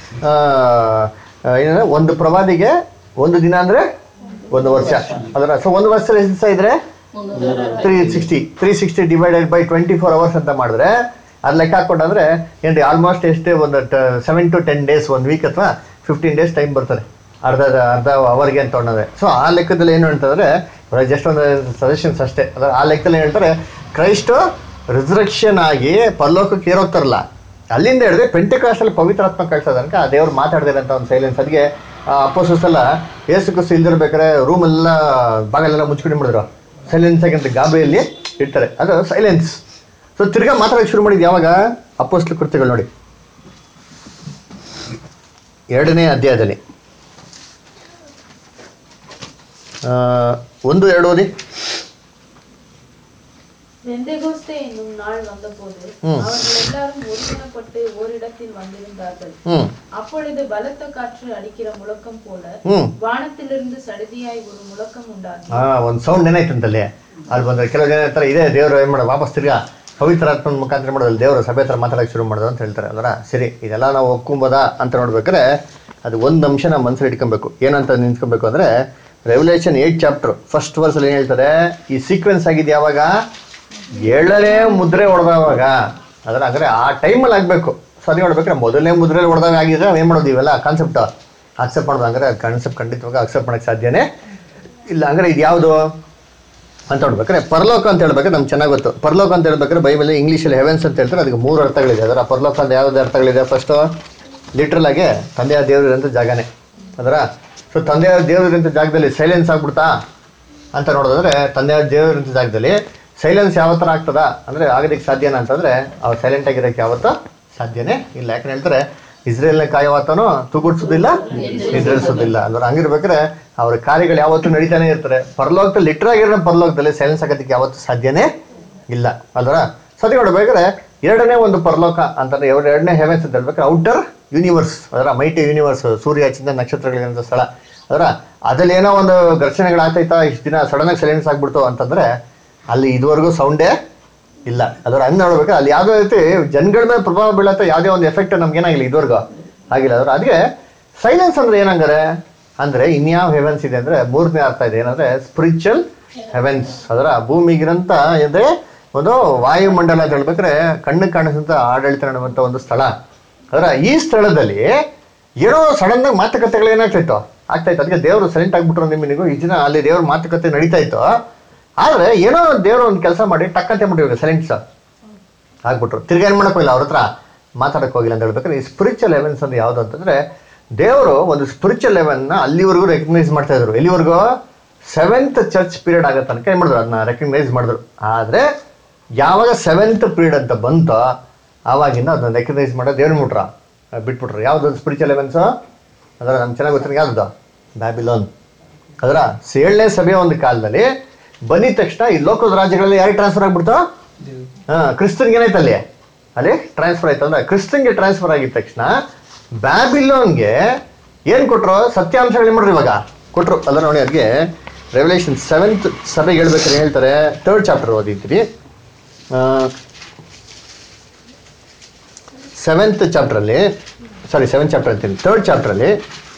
ಏನಂದ್ರೆ ಒಂದು ಪ್ರವಾದಿಗೆ ಒಂದು ದಿನ ಅಂದರೆ ಒಂದು ವರ್ಷ ಅದರ ಸೊ ಒಂದು ವರ್ಷ ಎಷ್ಟು ದಿವಸ ಇದ್ರೆ three sixty three sixty divided by twenty four hours ಅಂತ ಮಾಡಿದ್ರೆ ಅದು ಲೆಕ್ಕ ಹಾಕೊಂಡಂದ್ರೆ ಏನ್ರಿ ಆಲ್ಮೋಸ್ಟ್ ಎಷ್ಟೇ ಒಂದು ಸೆವೆನ್ ಟು ಟೆನ್ ಡೇಸ್ ಒಂದು ವೀಕ್ ಅಥವಾ ಫಿಫ್ಟೀನ್ ಡೇಸ್ ಟೈಮ್ ಬರ್ತದೆ ಅರ್ಧ ಅರ್ಧ ಅವರ್ಗೆ ಅಂತ ತೊಗೊಂಡ್ರೆ ಸೊ ಆ ಲೆಕ್ಕದಲ್ಲಿ ಏನು ಹೇಳ್ತಂದ್ರೆ ಜಸ್ಟ್ ಒಂದು ಸಜೆಷನ್ಸ್ ಅಷ್ಟೇ ಅದರ ಆ ಲೆಕ್ಕದಲ್ಲಿ ಏನು ಹೇಳ್ತಾರೆ ಕ್ರೈಸ್ಟು ರಿಸರ್ವೆಕ್ಷನ್ ಆಗಿ ಪರಲೋಕಕ್ಕೆ ಏರೋಗ್ತಾರಲ್ಲ ಅಲ್ಲಿಂದ ಹೇಳಿದ್ರೆ ಪೆಂಟಿಕಾಸ್ಟಲ್ಲಿ ಪವಿತ್ರಾತ್ಮ ಕಳ್ಸೋದು ತನಕ ಆ ದೇವ್ರು ಮಾತಾಡ್ದಿರಂತ ಒಂದು ಸೈಲೆನ್ಸ್ ಅದಕ್ಕೆ ಅಪೋಸಸ್ ಎಲ್ಲ ಏಸು ಕುಸು ಇಲ್ದಿರ್ಬೇಕಾದ್ರೆ ರೂಮೆಲ್ಲ ಬಾಗಲೆಲ್ಲ ಮುಚ್ಕೊಂಡು ಮಾಡಿದ್ರು ಸೈಲೆನ್ಸ್ ಆಗಿ ಅಂತ ಗಾಬರಿಯಲ್ಲಿ ಇಡ್ತಾರೆ ಅದು ಸೈಲೆನ್ಸ್ ಸೊ ತಿರ್ಗಾ ಮಾತಾಡೋಕೆ ಶುರು ಮಾಡಿದ್ದು ಯಾವಾಗ ಅಪೋಸ್ಲ ಕೃತ್ಯಗಳು ನೋಡಿ ಎರಡನೇ ಅಧ್ಯಾಯದಲ್ಲಿ ಆ, ಒಂದು ಎರಡು ಓದಿ பெந்தெகோஸ்தே என்னும் நாள் வந்தபோது ம். அவர்கள் எல்லாரும் ஒருமனப்பட்டு ஓரிடத்தில் வந்திருந்தார்கள் ಹ್ಞೂ அப்பொழுது பலத்த காற்று அடிக்கிற முழக்கம் போல ಹ್ಞೂ வானத்திலிருந்து சடுதியாய் ஒரு முழக்கம் உண்டானது ಹಾ ಒಂದು ಸೌಂಡ್ ಏನಾಯ್ತಂತಲ್ಲಿ ಅಲ್ಲಿ ಬಂದ್ರೆ ಕೆಲವು ಜನ ಹೇಳ್ತಾರೆ ಇದೇ ದೇವರು ಏನು ಮಾಡೋದು ವಾಪಸ್ ತಿರ್ಗಾ ಪವಿತ್ರಾತ್ಮನ ಮುಖಾಂತರ ಮಾಡೋದು ದೇವರು ಸಭೆ ಹತ್ರ ಮಾತಾಡೋಕೆ ಶುರು ಮಾಡೋದು ಅಂತ ಹೇಳ್ತಾರೆ ಅಲ್ವರ ಸರಿ ಇದೆಲ್ಲ ನಾವು ಒಪ್ಕೊಂಬೋದಾ ಅಂತ ನೋಡ್ಬೇಕಾದ್ರೆ ಅದು ಒಂದು ಅಂಶ ನಮ್ಮ ಮನಸ್ಸಲ್ಲಿ ಇಟ್ಕೊಬೇಕು ಏನಂತ ನಿಂತ್ಕೊಬೇಕು ಅಂದರೆ ರೆವಲ್ಯೂಷನ್ ಏಯ್ಟ್ ಚಾಪ್ಟರ್ ಫಸ್ಟ್ ವರ್ಸಲ್ಲಿ ಏನು ಹೇಳ್ತಾರೆ ಈ ಸೀಕ್ವೆನ್ಸ್ ಆಗಿದೆ ಯಾವಾಗ ಏಳನೇ ಮುದ್ರೆ ಹೊಡೆದವಾಗ ಅದರ ಅಂದರೆ ಆ ಟೈಮಲ್ಲಿ ಆಗಬೇಕು ಸೊ ಅದೇ ನೋಡ್ಬೇಕಾದ್ರೆ ಮೊದಲನೇ ಮುದ್ರೆಯಲ್ಲಿ ಹೊಡೆದಾಗ ಆಗಿದ್ರೆ ಏನು ಮಾಡೋದು ಇವೆಲ್ಲ ಕಾನ್ಸೆಪ್ಟ್ ಅಕ್ಸೆಪ್ಟ್ ಮಾಡೋದು ಹಂಗಾರೆ ಕಾನ್ಸೆಪ್ಟ್ ಖಂಡಿತವಾಗ ಅಕ್ಸೆಪ್ಟ್ ಮಾಡೋಕ್ಕೆ ಸಾಧ್ಯನೇ ಇಲ್ಲ ಹಂಗಾರೆ ಇದು ಯಾವುದು ಅಂತ ನೋಡ್ಬೇಕಾದ್ರೆ ಪರಲೋಕ ಅಂತ ಹೇಳ್ಬೇಕಾದ್ರೆ ನಮ್ಗೆ ಚೆನ್ನಾಗಿ ಗೊತ್ತು ಪರಲೋಕ ಅಂತ ಹೇಳ್ಬೇಕಾದ್ರೆ ಬೈಬಲ್ ಇಂಗ್ಲೀಷಲ್ಲಿ ಹೆವೆನ್ಸ್ ಅಂತ ಹೇಳ್ತಾರೆ ಅದಕ್ಕೆ ಮೂರು ಅರ್ಥಗಳಿದೆ ಅದರ ಪರಲೋಕ ಅಂತ ಯಾವ್ದು ಅರ್ಥಗಳಿದೆ ಫಸ್ಟು ಲಿಟ್ರಲ್ ಆಗಿ ತಂದೆಯ ದೇವರಿರಂಥ ಜಾಗನೇ ಅದರ ಸೊ ತಂದೆಯ ದೇವರಿರಂಥ ಜಾಗದಲ್ಲಿ ಸೈಲೆನ್ಸ್ ಆಗ್ಬಿಡ್ತಾ ಅಂತ ನೋಡೋದಾದ್ರೆ ತಂದೆಯ ದೇವರಿರಂಥ ಜಾಗದಲ್ಲಿ ಸೈಲೆನ್ಸ್ ಯಾವ ಥರ ಆಗ್ತದ ಅಂದರೆ ಆಗೋದಕ್ಕೆ ಸಾಧ್ಯನಾ ಅಂತಂದರೆ ಅವ್ರು ಸೈಲೆಂಟ್ ಆಗಿರೋಕ್ಕೆ ಯಾವತ್ತೂ ಸಾಧ್ಯನೇ ಇಲ್ಲ ಯಾಕಂದ್ರೆ ಹೇಳ್ತಾರೆ ಇಸ್ರೇಲ್ನ ಕಾಯವಾತನೂ ತೂಗುಡ್ಸೋದಿಲ್ಲ ನಿದ್ರಿಸೋದಿಲ್ಲ ಅಂದ್ರೆ ಹಂಗಿರ್ಬೇಕಾದ್ರೆ ಅವ್ರ ಕಾರ್ಯಗಳು ಯಾವತ್ತೂ ನಡೀತಾನೆ ಇರ್ತಾರೆ ಪರಲೋಕದಲ್ಲಿ ಲಿಟ್ರಾಗಿರೋ ಪರಲೋಕದಲ್ಲಿ ಸೈಲೆನ್ಸ್ ಆಗೋದಕ್ಕೆ ಯಾವತ್ತೂ ಸಾಧ್ಯನೇ ಇಲ್ಲ ಅಲ್ವರ ಸತಿ ನೋಡ್ಬೇಕಾದ್ರೆ ಎರಡನೇ ಒಂದು ಪರಲೋಕ ಅಂತಂದ್ರೆ ಎರಡು ಎರಡನೇ ಹೆವೆನ್ಸ್ ಅಂತ ಹೇಳ್ಬೇಕಾದ್ರೆ ಔಟರ್ ಯೂನಿವರ್ಸ್ ಅದರ ಮೈಟಿ ಯೂನಿವರ್ಸ್ ಸೂರ್ಯ ಚಂದ್ರ ನಕ್ಷತ್ರಗಳಿರಂಥ ಸ್ಥಳ ಅದರ ಅದ್ರಲ್ಲಿ ಏನೋ ಒಂದು ಘರ್ಷಣೆಗಳಾಗ್ತೈತಾ ಇಷ್ಟು ದಿನ ಸಡನ್ನಾಗಿ ಸೈಲೆನ್ಸ್ ಆಗ್ಬಿಡ್ತು ಅಂತಂದ್ರೆ ಅಲ್ಲಿ ಇದುವರೆಗೂ ಸೌಂಡೇ ಇಲ್ಲ ಅದರ ಹಂಗೆ ನೋಡ್ಬೇಕು ಅಲ್ಲಿ ಯಾವುದೇ ರೀತಿ ಜನಗಳ ಮೇಲೆ ಪ್ರಭಾವ ಬೀಳತ್ತ ಯಾವುದೇ ಒಂದು ಎಫೆಕ್ಟ್ ನಮ್ಗೆ ಏನಾಗಿಲ್ಲ ಇದುವರೆಗೂ ಆಗಿಲ್ಲ ಅದ್ರ ಅದಕ್ಕೆ ಸೈಲೆನ್ಸ್ ಅಂದ್ರೆ ಏನಂಗಾರೆ ಅಂದ್ರೆ ಇನ್ಯಾವ ಹೆವೆನ್ಸ್ ಇದೆ ಅಂದ್ರೆ ಮೂರನೇ ಅರ್ಥ ಇದೆ ಏನಂದ್ರೆ ಸ್ಪಿರಿಚುವಲ್ ಹೆವೆನ್ಸ್ ಅದರ ಭೂಮಿಗಿರಂತ ಇದೆ ಒಂದು ವಾಯುಮಂಡಲ ಅಂತ ಹೇಳ್ಬೇಕಾದ್ರೆ ಕಣ್ಣು ಕಾಣಿಸಂತ ಆಡಳಿತ ನಡೆಯುವಂತ ಒಂದು ಸ್ಥಳ ಅದರ ಈ ಸ್ಥಳದಲ್ಲಿ ಏನೋ ಸಡನ್ ಆಗಿ ಮಾತುಕತೆಗಳು ಏನಾಗ್ತಾಯಿತ್ತು ಆಗ್ತಾಯಿತ್ತು ಅದಕ್ಕೆ ದೇವರು ಸೈಲೆಂಟ್ ಆಗ್ಬಿಟ್ರು ನಿಮಗೂ ಈ ದಿನ ಅಲ್ಲಿ ದೇವ್ರ ಮಾತುಕತೆ ನಡೀತಾ ಇತ್ತು ಆದ್ರೆ ಏನೋ ದೇವರು ಒಂದು ಕೆಲಸ ಮಾಡಿ ಟಕ್ಕಂತೆ ಮಾಡ್ಬಿಟ್ಟಿವಾಗ ಸೈಲೆಂಟ್ಸ್ ಆಗ್ಬಿಟ್ರು ತಿರ್ಗಾ ಏನು ಮಾಡಕ್ ಹೋಗಿಲ್ಲ ಅವ್ರ ಹತ್ರ ಮಾತಾಡಕ್ ಹೋಗಿಲ್ಲ ಅಂತ ಹೇಳ್ಬೇಕಾದ್ರೆ ಈ ಸ್ಪಿರಿಚುವಲ್ ಲೆವೆನ್ಸ್ ಅಂದ್ರೆ ಯಾವುದು ಅಂತಂದ್ರೆ ದೇವರು ಒಂದು ಸ್ಪಿರಿಚುವಲ್ ಲೆವೆನ್ನ ಅಲ್ಲಿವರೆಗೂ ರೆಕಗ್ನೈಸ್ ಮಾಡ್ತಾ ಇದ್ರು ಎಲ್ಲಿವರೆಗೂ ಸೆವೆಂತ್ ಚರ್ಚ್ ಪೀರಿಯಡ್ ಆಗೋ ತನಕ ಏನು ಮಾಡಿದ್ರು ಅದನ್ನ ರೆಕಗ್ನೈಸ್ ಮಾಡಿದ್ರು ಆದರೆ ಯಾವಾಗ ಸೆವೆಂತ್ ಪೀರಿಯಡ್ ಅಂತ ಬಂತೋ ಆವಾಗಿಂದ ಅದನ್ನ ರೆಕಗ್ನೈಸ್ ಮಾಡೋದು ಏನು ಮುಟ್ರ ಬಿಟ್ಬಿಟ್ರು ಯಾವ್ದು ಸ್ಪಿರಿಚುವಲ್ ಎವೆನ್ಸು ಅದರ ನಮ್ಗೆ ಚೆನ್ನಾಗಿ ಗೊತ್ತಿರೋ ಯಾವ್ದು ಬ್ಯಾಬಿಲೋನ್ ಅದರ ಏಳನೇ ಸಭೆಯ ಒಂದು ಕಾಲದಲ್ಲಿ ಬಂದಿದ ತಕ್ಷಣ ಈ ಲೋಕದ ರಾಜ್ಯಗಳಲ್ಲಿ ಯಾರಿಗೆ ಟ್ರಾನ್ಸ್ಫರ್ ಆಗ್ಬಿಡ್ತು ಹಾಂ ಕ್ರಿಸ್ತನ್ಗೆ ಏನಾಯ್ತು ಅಲ್ಲಿ ಅಲ್ಲಿ ಟ್ರಾನ್ಸ್ಫರ್ ಆಯ್ತು ಅಂದ್ರೆ ಕ್ರಿಸ್ತನ್ಗೆ ಟ್ರಾನ್ಸ್ಫರ್ ಆಗಿದ ತಕ್ಷಣ ಬ್ಯಾಬಿಲೋನ್ಗೆ ಏನು ಕೊಟ್ರು ಸತ್ಯಾಂಶಗಳು ಏನು ಮಾಡ್ರು ಇವಾಗ ಕೊಟ್ರು ಅಲ್ಲ ನೋಡಿ ಅದಕ್ಕೆ ರೆವಲ್ಯೂಷನ್ ಸೆವೆಂತ್ ಸಭೆಗೆ ಹೇಳ್ಬೇಕಾದ್ರೆ ಹೇಳ್ತಾರೆ ಥರ್ಡ್ ಚಾಪ್ಟರ್ ಓದಿದ್ರಿ ಸೆವೆಂತ್ ಚಾಪ್ಟ್ರಲ್ಲಿ ಸಾರಿ ಸೆವೆಂತ್ ಚಾಪ್ಟರ್ ಅಂತೀನಿ ಥರ್ಡ್ ಚಾಪ್ಟ್ರಲ್ಲಿ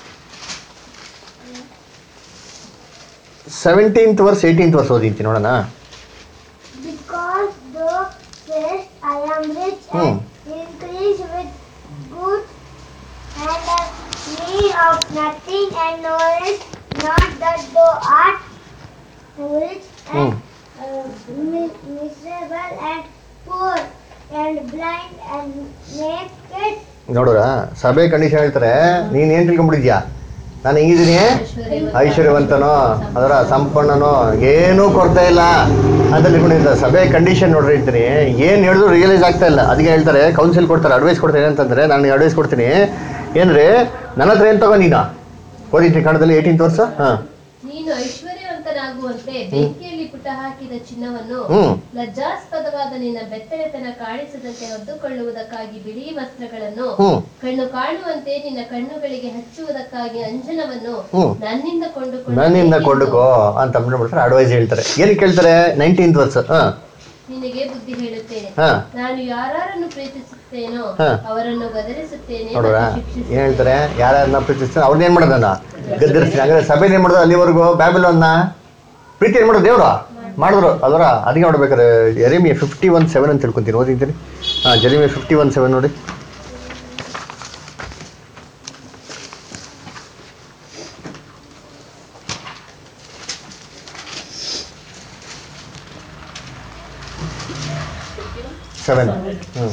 ಸೆವೆಂಟೀನ್ತ್ ವರ್ಸ್ ಏಯ್ಟೀನ್ತ್ ವರ್ಸ್ ಓದಿರ್ತೀನಿ ನೋಡೋಣ Because thou sayest, I am rich Hmm. and increase with goods and have need of nothing and knowest not that thou art rich and uh, mi- miserable and poor and blind and naked. ನೋಡ್ರ ಸಭೆ condition ಹೇಳ್ತಾರೆ ನೀನ್ ಏನ್ ತಿಳ್ಕೊಂಡ್ಬಿಟ್ಟಿದ್ಯಾ ನಾನು ಹೆಂಗಿದ್ದೀನಿ ಐಶ್ವರ್ಯವಂತನೋ ಅದರ ಸಂಪನ್ನನೋ ಏನೂ ಕೊಡ್ತಾ ಇಲ್ಲ ಅಂತ ತಿಳ್ಕೊಂಡಿದ್ದ ಸಭೆ ಕಂಡೀಷನ್ ನೋಡ್ರಿ ಇರ್ತೀನಿ ಏನು ಹೇಳಿದ್ರು ರಿಯಲೈಸ್ ಆಗ್ತಾ ಇಲ್ಲ ಅದಕ್ಕೆ ಹೇಳ್ತಾರೆ ಕೌನ್ಸಿಲ್ ಕೊಡ್ತಾರೆ ಅಡ್ವೈಸ್ ಕೊಡ್ತಾರೆ ಏನಂತಂದ್ರೆ ನಾನು ಅಡ್ವೈಸ್ ಕೊಡ್ತೀನಿ ಏನ್ರಿ ನನ್ನ ಹತ್ರ ಏನು ತಗೋ ನೀನು ಓದಿದ್ರಿ ಕನ್ನಡದಲ್ಲಿ ಏಯ್ಟೀನ್ತ್ ವರ್ಷ ಹಾಂ ನೀನು ಐಶ್ವರ್ಯವಂತನಾಗುವಂತೆ ಬೆಂಕಿಯಲ್ಲಿ ಪುಟ ಹಾಕಿದ ಚಿನ್ನವನ್ನು ಹ್ಮ್. ಲಜ್ಜಾಸ್ಪದವಾದ ನಿನ್ನ ಬೆತ್ತಲೆತನ ಕಾಣಿಸದಂತೆ ಹೊದ್ದುಕೊಳ್ಳುವುದಕ್ಕಾಗಿ ಬಿಳಿ ವಸ್ತ್ರಗಳನ್ನು ಹ್ಮ್. ಕಣ್ಣು ಕಾಣುವಂತೆ ನಿನ್ನ ಕಣ್ಣುಗಳಿಗೆ ಹಚ್ಚುವುದಕ್ಕಾಗಿ ಅಂಜನವನ್ನು ಹ್ಮ್. ನನ್ನಿಂದ ಕೊಂಡುಕೊಂಡು ನನ್ನಿಂದ ಕೊಂಡುಕೋ ಅಂತ ಅಂದ್ಬಿಡ್ತಾರೆ ಅಡ್ವೈಸ್ ಹೇಳ್ತಾರೆ ಏನಕ್ಕೆ ಕೇಳ್ತಾರೆ ನೈನ್ಟೀನ್ತ್ ವರ್ಷ ಹಾಂ ನಿನಗೆ ಬುದ್ಧಿ ಹೇಳುತ್ತೇನೆ ಹಾಂ ನಾನು ಯಾರನ್ನು ಪ್ರೀತಿಸುತ್ತೇನೋ ಹಾ. ಅವರನ್ನು ಗದರಿಸುತ್ತೇನೆ ನೋಡ್ರ ಮತ್ತು ಏನ್ ಶಿಕ್ಷಿಸುತ್ತೇನೆ. ಹೇಳ್ತಾರೆ ಯಾರನ್ನ ಪ್ರೀತಿಸ್ತಾರೆ ಅವ್ರನ್ನ ಏನ್ ಮಾಡೋದನ್ನ ಗದ್ದರಿಸ್ತೀನಿ ಹಂಗಾದ್ರೆ ಸಭೆ ಏನ್ ಮಾಡೋದು ಅಲ್ಲಿವರೆಗೂ ಬ್ಯಾಬಿಲೋನ್ನ ಪ್ರೀತಿ ಏನ್ ಮಾಡೋದು ದೇವ್ರು ಮಾಡಿದ್ರು ಅದರ ಅದಕ್ಕೆ ನೋಡ್ಬೇಕಾದ್ರೆ ಜೆರೆಮಿಯ ಫಿಫ್ಟಿ ಒನ್ ಸೆವೆನ್ ಅಂತ ತಿಳ್ಕೊಂತೀನಿ ಓದಿದ್ದೀನಿ ಹಾಂ ಜೆರೆಮಿಯ ಫಿಫ್ಟಿ ಒನ್ ಸೆವೆನ್ ನೋಡಿ ಸೆವೆನ್ ಹ್ಞೂ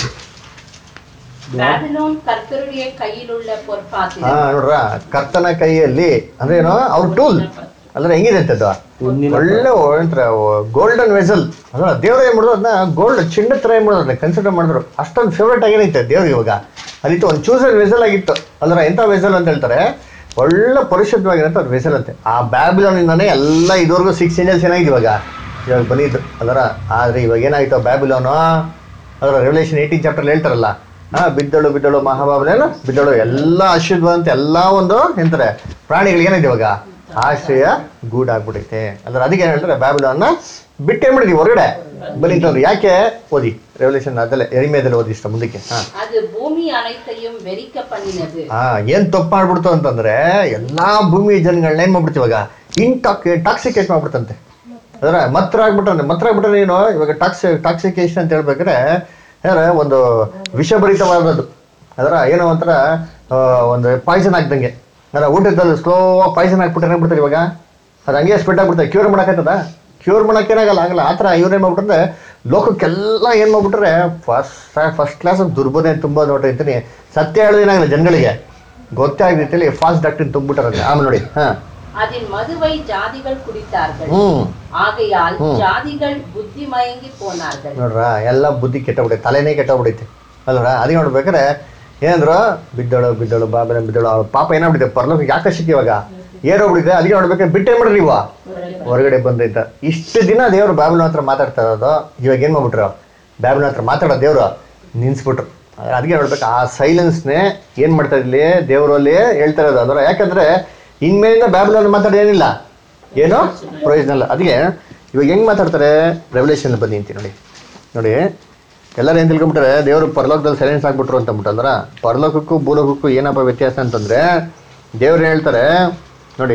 ಬ್ಯಾಬಿಲೋನ್ ಕರ್ತருடைய கையில் உள்ள பொற்பாத்திரம் ಹಾ ನೋಡ್ರ ಕರ್ತನ ಕೈಯಲ್ಲಿ ಅಂದ್ರೆ ಏನೋ ಅವ್ರ ಟೂಲ್ ಅಂದ್ರೆ ಹೆಂಗಿದೆ ಅಂತದ್ದು ಒಳ್ಳೆ ಏನಂತಾರೆ ಗೋಲ್ಡನ್ ವೆಸಲ್ ಅದ್ರ ದೇವ್ರ ಏನ್ ಮಾಡಿದ್ರು ಅದನ್ನ ಗೋಲ್ಡ್ ಚಿನ್ನ ತರ ಏನ್ ಮಾಡಿದ್ರು ಕನ್ಸಿಡರ್ ಮಾಡಿದ್ರು ಅಷ್ಟೊಂದು ಫೇವ್ರೇಟ್ ಆಗೇನೈತೆ ದೇವ್ರಿಗೆ ಇವಾಗ ಅಲ್ಲಿತ್ತು ಒಂದು ಚೂಸರ್ ವೆಸಲ್ ಆಗಿತ್ತು ಅದ್ರ ಎಂತ ವೆಸಲ್ ಅಂತ ಹೇಳ್ತಾರೆ ಒಳ್ಳೆ ಪರಿಶುದ್ಧವಾಗಿರೋಂಥ ಒಂದು ವೆಸಲ್ ಅಂತೆ ಆ ಬ್ಯಾಬಿಲೋನಿಂದಾನೇ ಎಲ್ಲ ಇದುವರೆಗೂ ಸಿಕ್ಸ್ ಏಂಜಲ್ಸ್ ಏನಾಗಿದೆ ಇವಾಗ ಇವಾಗ ಬಂದಿದ್ದು ಅದರ ಆದ್ರೆ ಇವಾಗ ಏನಾಯ್ತು ಬ್ಯಾಬಿಲೋನು ಅದರ ರೆವಲ್ಯೂಷನ್ ಏಯ್ಟೀನ್ ಚಾಪ್ಟರ್ ಹೇಳ್ತಾರಲ್ಲ ಹಾ ಬಿದ್ದಳು ಬಿದ್ದಳು ಮಹಾಬಾಬಲೇನು ಬಿದ್ದಳು ಎಲ್ಲ ಅಶುದ್ಧ ಎಲ್ಲ ಒಂದು ಎಂತಾರೆ ಪ್ರಾಣಿಗಳಿಗೆ ಏನಿದೆ ಇವಾಗ ಆಶ್ರಯ ಗೂಡಾಗ್ಬಿಟ್ಟೈತೆ ಅಂದ್ರೆ ಅದಕ್ಕೆ ಏನ್ ಹೇಳ್ತಾರೆ ಬ್ಯಾಬಿಲೋನ್ನ ಬಿಟ್ಟೇ ಮಾಡಿದ್ವಿ ಹೊರಗಡೆ ಬರೀತಂದ್ರು ಯಾಕೆ ಓದಿ ರೆವಲ್ಯೂಷನ್ ಅದಲ್ಲೇ ಎರಿಮೇದಲ್ಲಿ ಓದಿ ಇಷ್ಟ ಮುಂದಕ್ಕೆ ಹಾ அது பூமி அனைத்தையும் வெறிக்க பண்ணினது ಹಾ ಏನ್ ತಪ್ಪು ಮಾಡ್ಬಿಡ್ತು ಅಂತಂದ್ರೆ ಎಲ್ಲಾ ಭೂಮಿ ಜನಗಳನ್ನ ಏನ್ ಮಾಡ್ಬಿಡ್ತು ಇವಾಗ ಇಂಟಾಕ್ ಟಾಕ್ಸಿಕೇಟ್ ಮಾಡ್ಬಿಡ್ತಂತೆ ಅದರ ಮತ್ರ ಆಗ್ಬಿಟ್ರೆ ಮತ್ರ ಆಗ್ಬಿಟ್ರೆ ಏನು ಇವಾಗ ಟಾಕ್ಸಿ ಟಾಕ್ಸಿಕೇಶನ್ ಅಂತ ಹೇಳ್ಬೇಕಾದ್ರೆ ಯಾರ ಒಂದು ವಿಷಭರಿತವಾದದ್ದು ಅದರ ಏನೋ ಒಂಥರ ಆ, ಒಂದು ಪಾಯ್ಸನ್ ಆಗ್ದಂಗೆ ಅದರ ಊಟದಲ್ಲಿ ಸ್ಲೋ ಪಾಯ್ಸನ್ ಹಾಕ್ಬಿಟ್ರೆ ಏನಾಗ್ಬಿಡ್ತಾರೆ ಇವಾಗ ಅದು ಹಂಗೆ ಸ್ಪ್ರೆಡ್ ಆಗ್ಬಿಡ್ತಾರೆ ಕ್ಯೂರ್ ಮಾಡೋಕ್ಕಾಗ್ತದ ಕ್ಯೂರ್ ಮಾಡೋಕ್ಕೇನಾಗಲ್ಲ ಆಗಲ್ಲ ಆ ಥರ ಇವ್ರು ಏನು ಮಾಡ್ಬಿಟ್ರೆ ಲೋಕಕ್ಕೆಲ್ಲ ಏನು ಮಾಡ್ಬಿಟ್ರೆ ಫಸ್ಟ್ ಫಸ್ಟ್ ಕ್ಲಾಸ್ ದುರ್ಬೋಧನೆ ತುಂಬ ನೋಡ್ರಿ ಅಂತೀನಿ ಸತ್ಯ ಹೇಳೋದು ಏನಾಗಲ್ಲ ಜನಗಳಿಗೆ ಗೊತ್ತೇ ಆಗದಿತ್ತಲ್ಲಿ ಫಾಸ್ಟ್ ಡಾಕ್ಟ್ರಿನ್ ತುಂಬಿಟ್ಟಾರೆ ಆಮೇಲೆ ನೋಡಿ ಹಾಂ அதின் மதுவை ஜாதிகள் குடித்தார்கள் ಹ್ಞೂ ஆகையால் ம். ஜாதிகள் புத்தி மயங்கி போனார்கள் ನೋಡ್ರ ಎಲ್ಲ ಬುದ್ಧಿ ಕೆಟ್ಟಬಿಡೈತೆ ತಲೆನೇ ಕೆಟ್ಟಬಿಡೈತೆ ಅಲ್ರ ಅದಕ್ಕೆ ನೋಡ್ಬೇಕಾರೆ ಏನಂದ್ರು ಬಿದ್ದಳು ಬಿದ್ದಳು ಬಾಬೆನ ಬಿದ್ದಳು ಅವ್ರ ಪಾಪ ಏನಾಗ್ಬಿಟ್ಟಿದೆ ಪರ್ಲೋಕ ಯಾಕೆ ಸಿಕ್ಕಿ ಇವಾಗ ಏರೋಗ್ಬಿಟ್ಟಿದೆ ಅದಕ್ಕೆ ನೋಡ್ಬೇಕಾದ್ರೆ ಬಿಟ್ಟೇ ಮಾಡ್ರಿ ನೀವು ಹೊರಗಡೆ ಬಂದೈತ ಇಷ್ಟು ದಿನ ದೇವ್ರು ಬಾಬಿನ ಹತ್ರ ಮಾತಾಡ್ತಾ ಇರೋದು ಇವಾಗ ಏನು ಮಾಡ್ಬಿಟ್ರು ಬಾಬಿನ ಹತ್ರ ಮಾತಾಡೋ ದೇವ್ರು ನಿನ್ಸ್ಬಿಟ್ರು ಅದಕ್ಕೆ ನೋಡ್ಬೇಕು ಆ ಸೈಲೆನ್ಸ್ನೇ ಏನು ಮಾಡ್ತಾ ಇರ್ಲಿ ದೇವರು ಅಲ್ಲಿ ಹೇಳ್ತಾ ಇರೋದು ಅದರ ಯಾಕಂದ್ರೆ ಇನ್ಮೇಲಿಂದ ಬ್ಯಾಬಿಲೋನ್ ಮಾತಾಡೋದು ಏನಿಲ್ಲ ಏನೋ ಪ್ರಯೋಜನ ಇಲ್ಲ ಅದಕ್ಕೆ ಇವಾಗ ಹೆಂಗ್ ಮಾತಾಡ್ತಾರೆ ರೆವಲ್ಯೂಷನ್ ಬನ್ನಿ ಅಂತೀನಿ ನೋಡಿ ನೋಡಿ ಎಲ್ಲರೂ ಏನು ತಿಳ್ಕೊಂಬಿಟ್ರೆ ದೇವರು ಪರಲೋಕದಲ್ಲಿ ಸೈಲೆನ್ಸ್ ಆಗ್ಬಿಟ್ರು ಅಂತ ಅಂದ್ಬಿಟ್ಟಲ್ರ ಪರಲೋಕಕ್ಕೂ ಭೂಲೋಕಕ್ಕೂ ಏನಪ್ಪ ವ್ಯತ್ಯಾಸ ಅಂತಂದ್ರೆ ದೇವ್ರು ಹೇಳ್ತಾರೆ ನೋಡಿ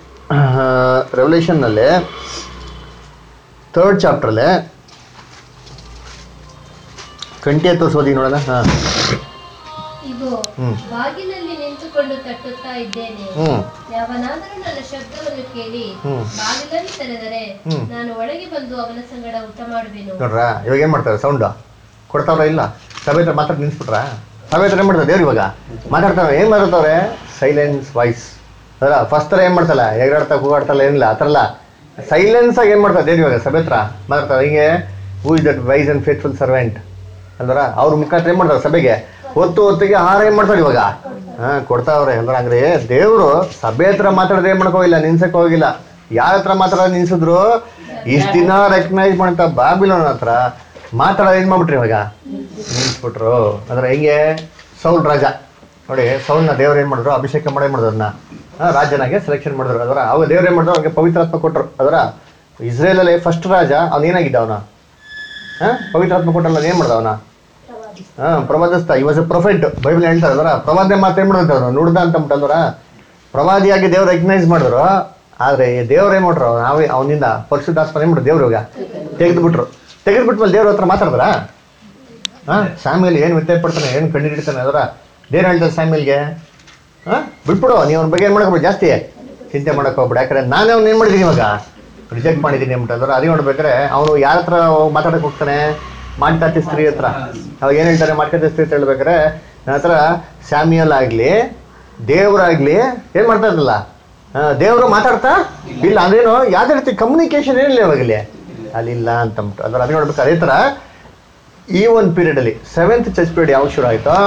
ರೆವಲ್ಯೂಷನ್ನಲ್ಲಿ ಥರ್ಡ್ ಚಾಪ್ಟ್ರಲ್ಲೇ ಟ್ವೆಂಟಿ ಎತ್ ಓದಿ ನೋಡೋಣ ಹಾಂ ಇಗೋ ಹ್ಮ್. ಬಾಗಿಲಲ್ಲಿ ನಿಂತುಕೊಂಡು ತಟ್ಟುತ್ತಾ ಇದ್ದೇನೆ ಹ್ಞೂ ಯಾವನಾದರೂ ನನ್ನ ಶಬ್ದವನ್ನು ಕೇಳಿ ಹ್ಮ್. ಬಾಗಿಲನ್ನು ತೆರೆದರೆ ಹ್ಮ್. ನಾನು ಒಳಗೆ ಬಂದು ಅವನ ಸಂಗಡ ಊಟ ಮಾಡುವೆನು ನೋಡ್ರ ಇವಾಗ ಏನು ಮಾಡ್ತಾರೆ ಸೌಂಡು ಕೊಡ್ತಾವ್ರ ಇಲ್ಲ ಸಭೆ ಹತ್ರ ಮಾತಾಡಿ ನಿಲ್ಸ್ಬಿಟ್ರ ಸಭೆ ಹತ್ರ ಏನು ಮಾಡ್ತಾರೆ ದೇವ್ರು ಇವಾಗ ಮಾತಾಡ್ತಾವೆ ಏನು ಮಾತಾಡ್ತಾವ್ರೆ ಸೈಲೆನ್ಸ್ ವಾಯ್ಸ್ ಅದರ ಫಸ್ಟ್ ಥರ ಏನು ಮಾಡ್ತಲ್ಲ ಎಗರಾಡ್ತಾ ಕೂಗಾಡ್ತಲ್ಲ ಏನಿಲ್ಲ ಆ ಥರ ಇಲ್ಲ ಸೈಲೆನ್ಸ್ ಆಗಿ ಏನು ಮಾಡ್ತಾರೆ ದೇವ್ರು ಇವಾಗ ಸಭೆ ಹತ್ರ ಮಾತಾಡ್ತಾರೆ ಹಿಂಗೆ who is that wise and faithful servant ಅಲ್ವರ ಅವ್ರ ಮುಖಾಂತರ ಏನು ಮಾಡ್ತಾರೆ ಸಭೆಗೆ ಹೊತ್ತು ಹೊತ್ತಿಗೆ ಆಹಾರ ಏನು ಮಾಡ್ತಾರೆ ಇವಾಗ ಹಾಂ ಕೊಡ್ತಾವ್ರೆ ಅಂದ್ರೆ ಹಂಗ್ರೆ ದೇವರು ಸಭೆ ಹತ್ರ ಮಾತಾಡೋದು ಏನು ಮಾಡಕ್ ಹೋಗಿಲ್ಲ ನಿನ್ಸಕ್ ಹೋಗಿಲ್ಲ ಯಾರ ಹತ್ರ ಮಾತಾಡೋದು ನಿನ್ಸಿದ್ರು ಇಷ್ಟು ದಿನ ರೆಕಗ್ನೈಸ್ ಮಾಡ್ತಾ ಬಾಬಿಲೋನ್ ಹತ್ರ ಮಾತಾಡೋದು ಏನು ಮಾಡ್ಬಿಟ್ರಿ ಇವಾಗ ನಿನ್ಸ್ಬಿಟ್ರು ಅಂದ್ರೆ ಹಿಂಗೆ ಸೌಲ್ ರಾಜ ನೋಡಿ ಸೌಲ್ನ ದೇವ್ರು ಏನು ಮಾಡಿದ್ರು ಅಭಿಷೇಕ ಮಾಡೇ ಮಾಡಿದ್ರು ಅದನ್ನ ಆ, ರಾಜನಾಗೆ ಸೆಲೆಕ್ಷನ್ ಮಾಡಿದ್ರು ಅದರ ಅವಾಗ ದೇವ್ರು ಏನು ಮಾಡಿದ್ರು ಅವ್ನಿಗೆ ಪವಿತ್ರಾತ್ಮ ಕೊಟ್ಟರು ಅದರ ಇಸ್ರೇಲಲ್ಲಿ ಫಸ್ಟ್ ರಾಜ ಅವ್ನು ಏನಾಗಿದ್ದ ಅವನ ಹಾಂ ಪವಿತ್ರಾತ್ಮ ಕೊಟ್ಟಲ್ಲ ಏನು ಮಾಡ್ದ ಅವನ ಹಾಂ ಪ್ರವಾದಿಸ್ತ ಈ ವಾಸ್ ಎ ಪ್ರೊಫೆಟ್ ಬೈಬಲ್ ಹೇಳ್ತಾರೆ ಅದರ ಪ್ರವಾದ ಮಾತು ಏನು ಮಾಡಿದ್ರು ಅವ್ನು ನುಡ್ದ ಅಂತ ಅಂದ್ಬಿಟ್ಟಲ್ವರ ಪ್ರವಾದಿಯಾಗಿ ದೇವ್ರು ರೆಕಗ್ನೈಸ್ ಮಾಡಿದ್ರು ಆದರೆ ದೇವ್ರು ಏನು ಮಾಡ್ರು ನಾವೇ ಅವನಿಂದ ಪರಿಶುದ್ಧಾತ್ಮ ಏನು ಮಾಡಿದ್ರು ದೇವ್ರು ಇವಾಗ ತೆಗೆದುಬಿಟ್ರು ತೆಗೆದುಬಿಟ್ಮೇಲೆ ದೇವ್ರ ಹತ್ರ ಮಾತಾಡಿದ್ರಾ ಹಾಂ ಸ್ಯಾಮಿಲ್ ಏನು ವ್ಯತ್ಯಾಸ ಪಡ್ತಾನೆ ಏನು ಕಂಡುಹಿಡಿತಾನೆ ಅದರ ದೇವ್ರು ಹೇಳ್ತಾರೆ ಸ್ಯಾಮಿಲ್ಗೆ ಹಾಂ ಬಿಟ್ಬಿಡು ನೀವು ಅವ್ನ ಬಗ್ಗೆ ಏನು ಮಾಡಕ್ಕೆ ಜಾಸ್ತಿ ಚಿಂತೆ ಮಾಡಕ್ಕೆ ಹೋಗ್ಬಿಡು ಯಾಕಂದ್ರೆ ನಾನೇ ಅವ್ನು ಏನು ಮಾಡಿದ್ದೀನಿ ಇವಾಗ ರಿಜೆಕ್ಟ್ ಮಾಡಿದ್ದೀನಿ ಅಂದ್ಬಿಟ್ಟು ಅಂದ್ರೆ ಅದೇ ನೋಡ್ಬೇಕಾದ್ರೆ ಅವನು ಯಾರ ಹತ್ರ ಮಾತಾಡಕ್ಕೆ ಹೋಗ್ತಾನೆ ಮಾಟ್ಕಾತಿ ಸ್ತ್ರೀ ಹತ್ರ ಅವಾಗ ಏನು ಹೇಳ್ತಾರೆ ಮಾಟ್ಕಾತಿ ಸ್ತ್ರೀ ಅಂತ ಹೇಳ್ಬೇಕಾದ್ರೆ ನನ್ನ ಹತ್ರ ಸ್ಯಾಮಿಯಲ್ ಆಗಲಿ ದೇವರಾಗ್ಲಿ ಏನು ಮಾಡ್ತಾ ಇರಲಿಲ್ಲ ದೇವರು ಮಾತಾಡ್ತಾ ಇಲ್ಲ ಅಂದ್ರೇನು ಯಾವುದೇ ರೀತಿ ಕಮ್ಯುನಿಕೇಶನ್ ಏನಿಲ್ಲ ಇವಾಗಲಿ ಅಲ್ಲಿಲ್ಲ ಅಂತಂದ್ಬಿಟ್ಟು ಅದ್ರ ಅದೇ ನೋಡ್ಬೇಕು ಅದೇ ಥರ ಈ ಒಂದು ಪೀರಿಯಡಲ್ಲಿ ಸೆವೆಂತ್ ಚರ್ಚ್ ಪೀರಿಯಡ್ ಯಾವಾಗ ಶುರು ಆಯಿತೋ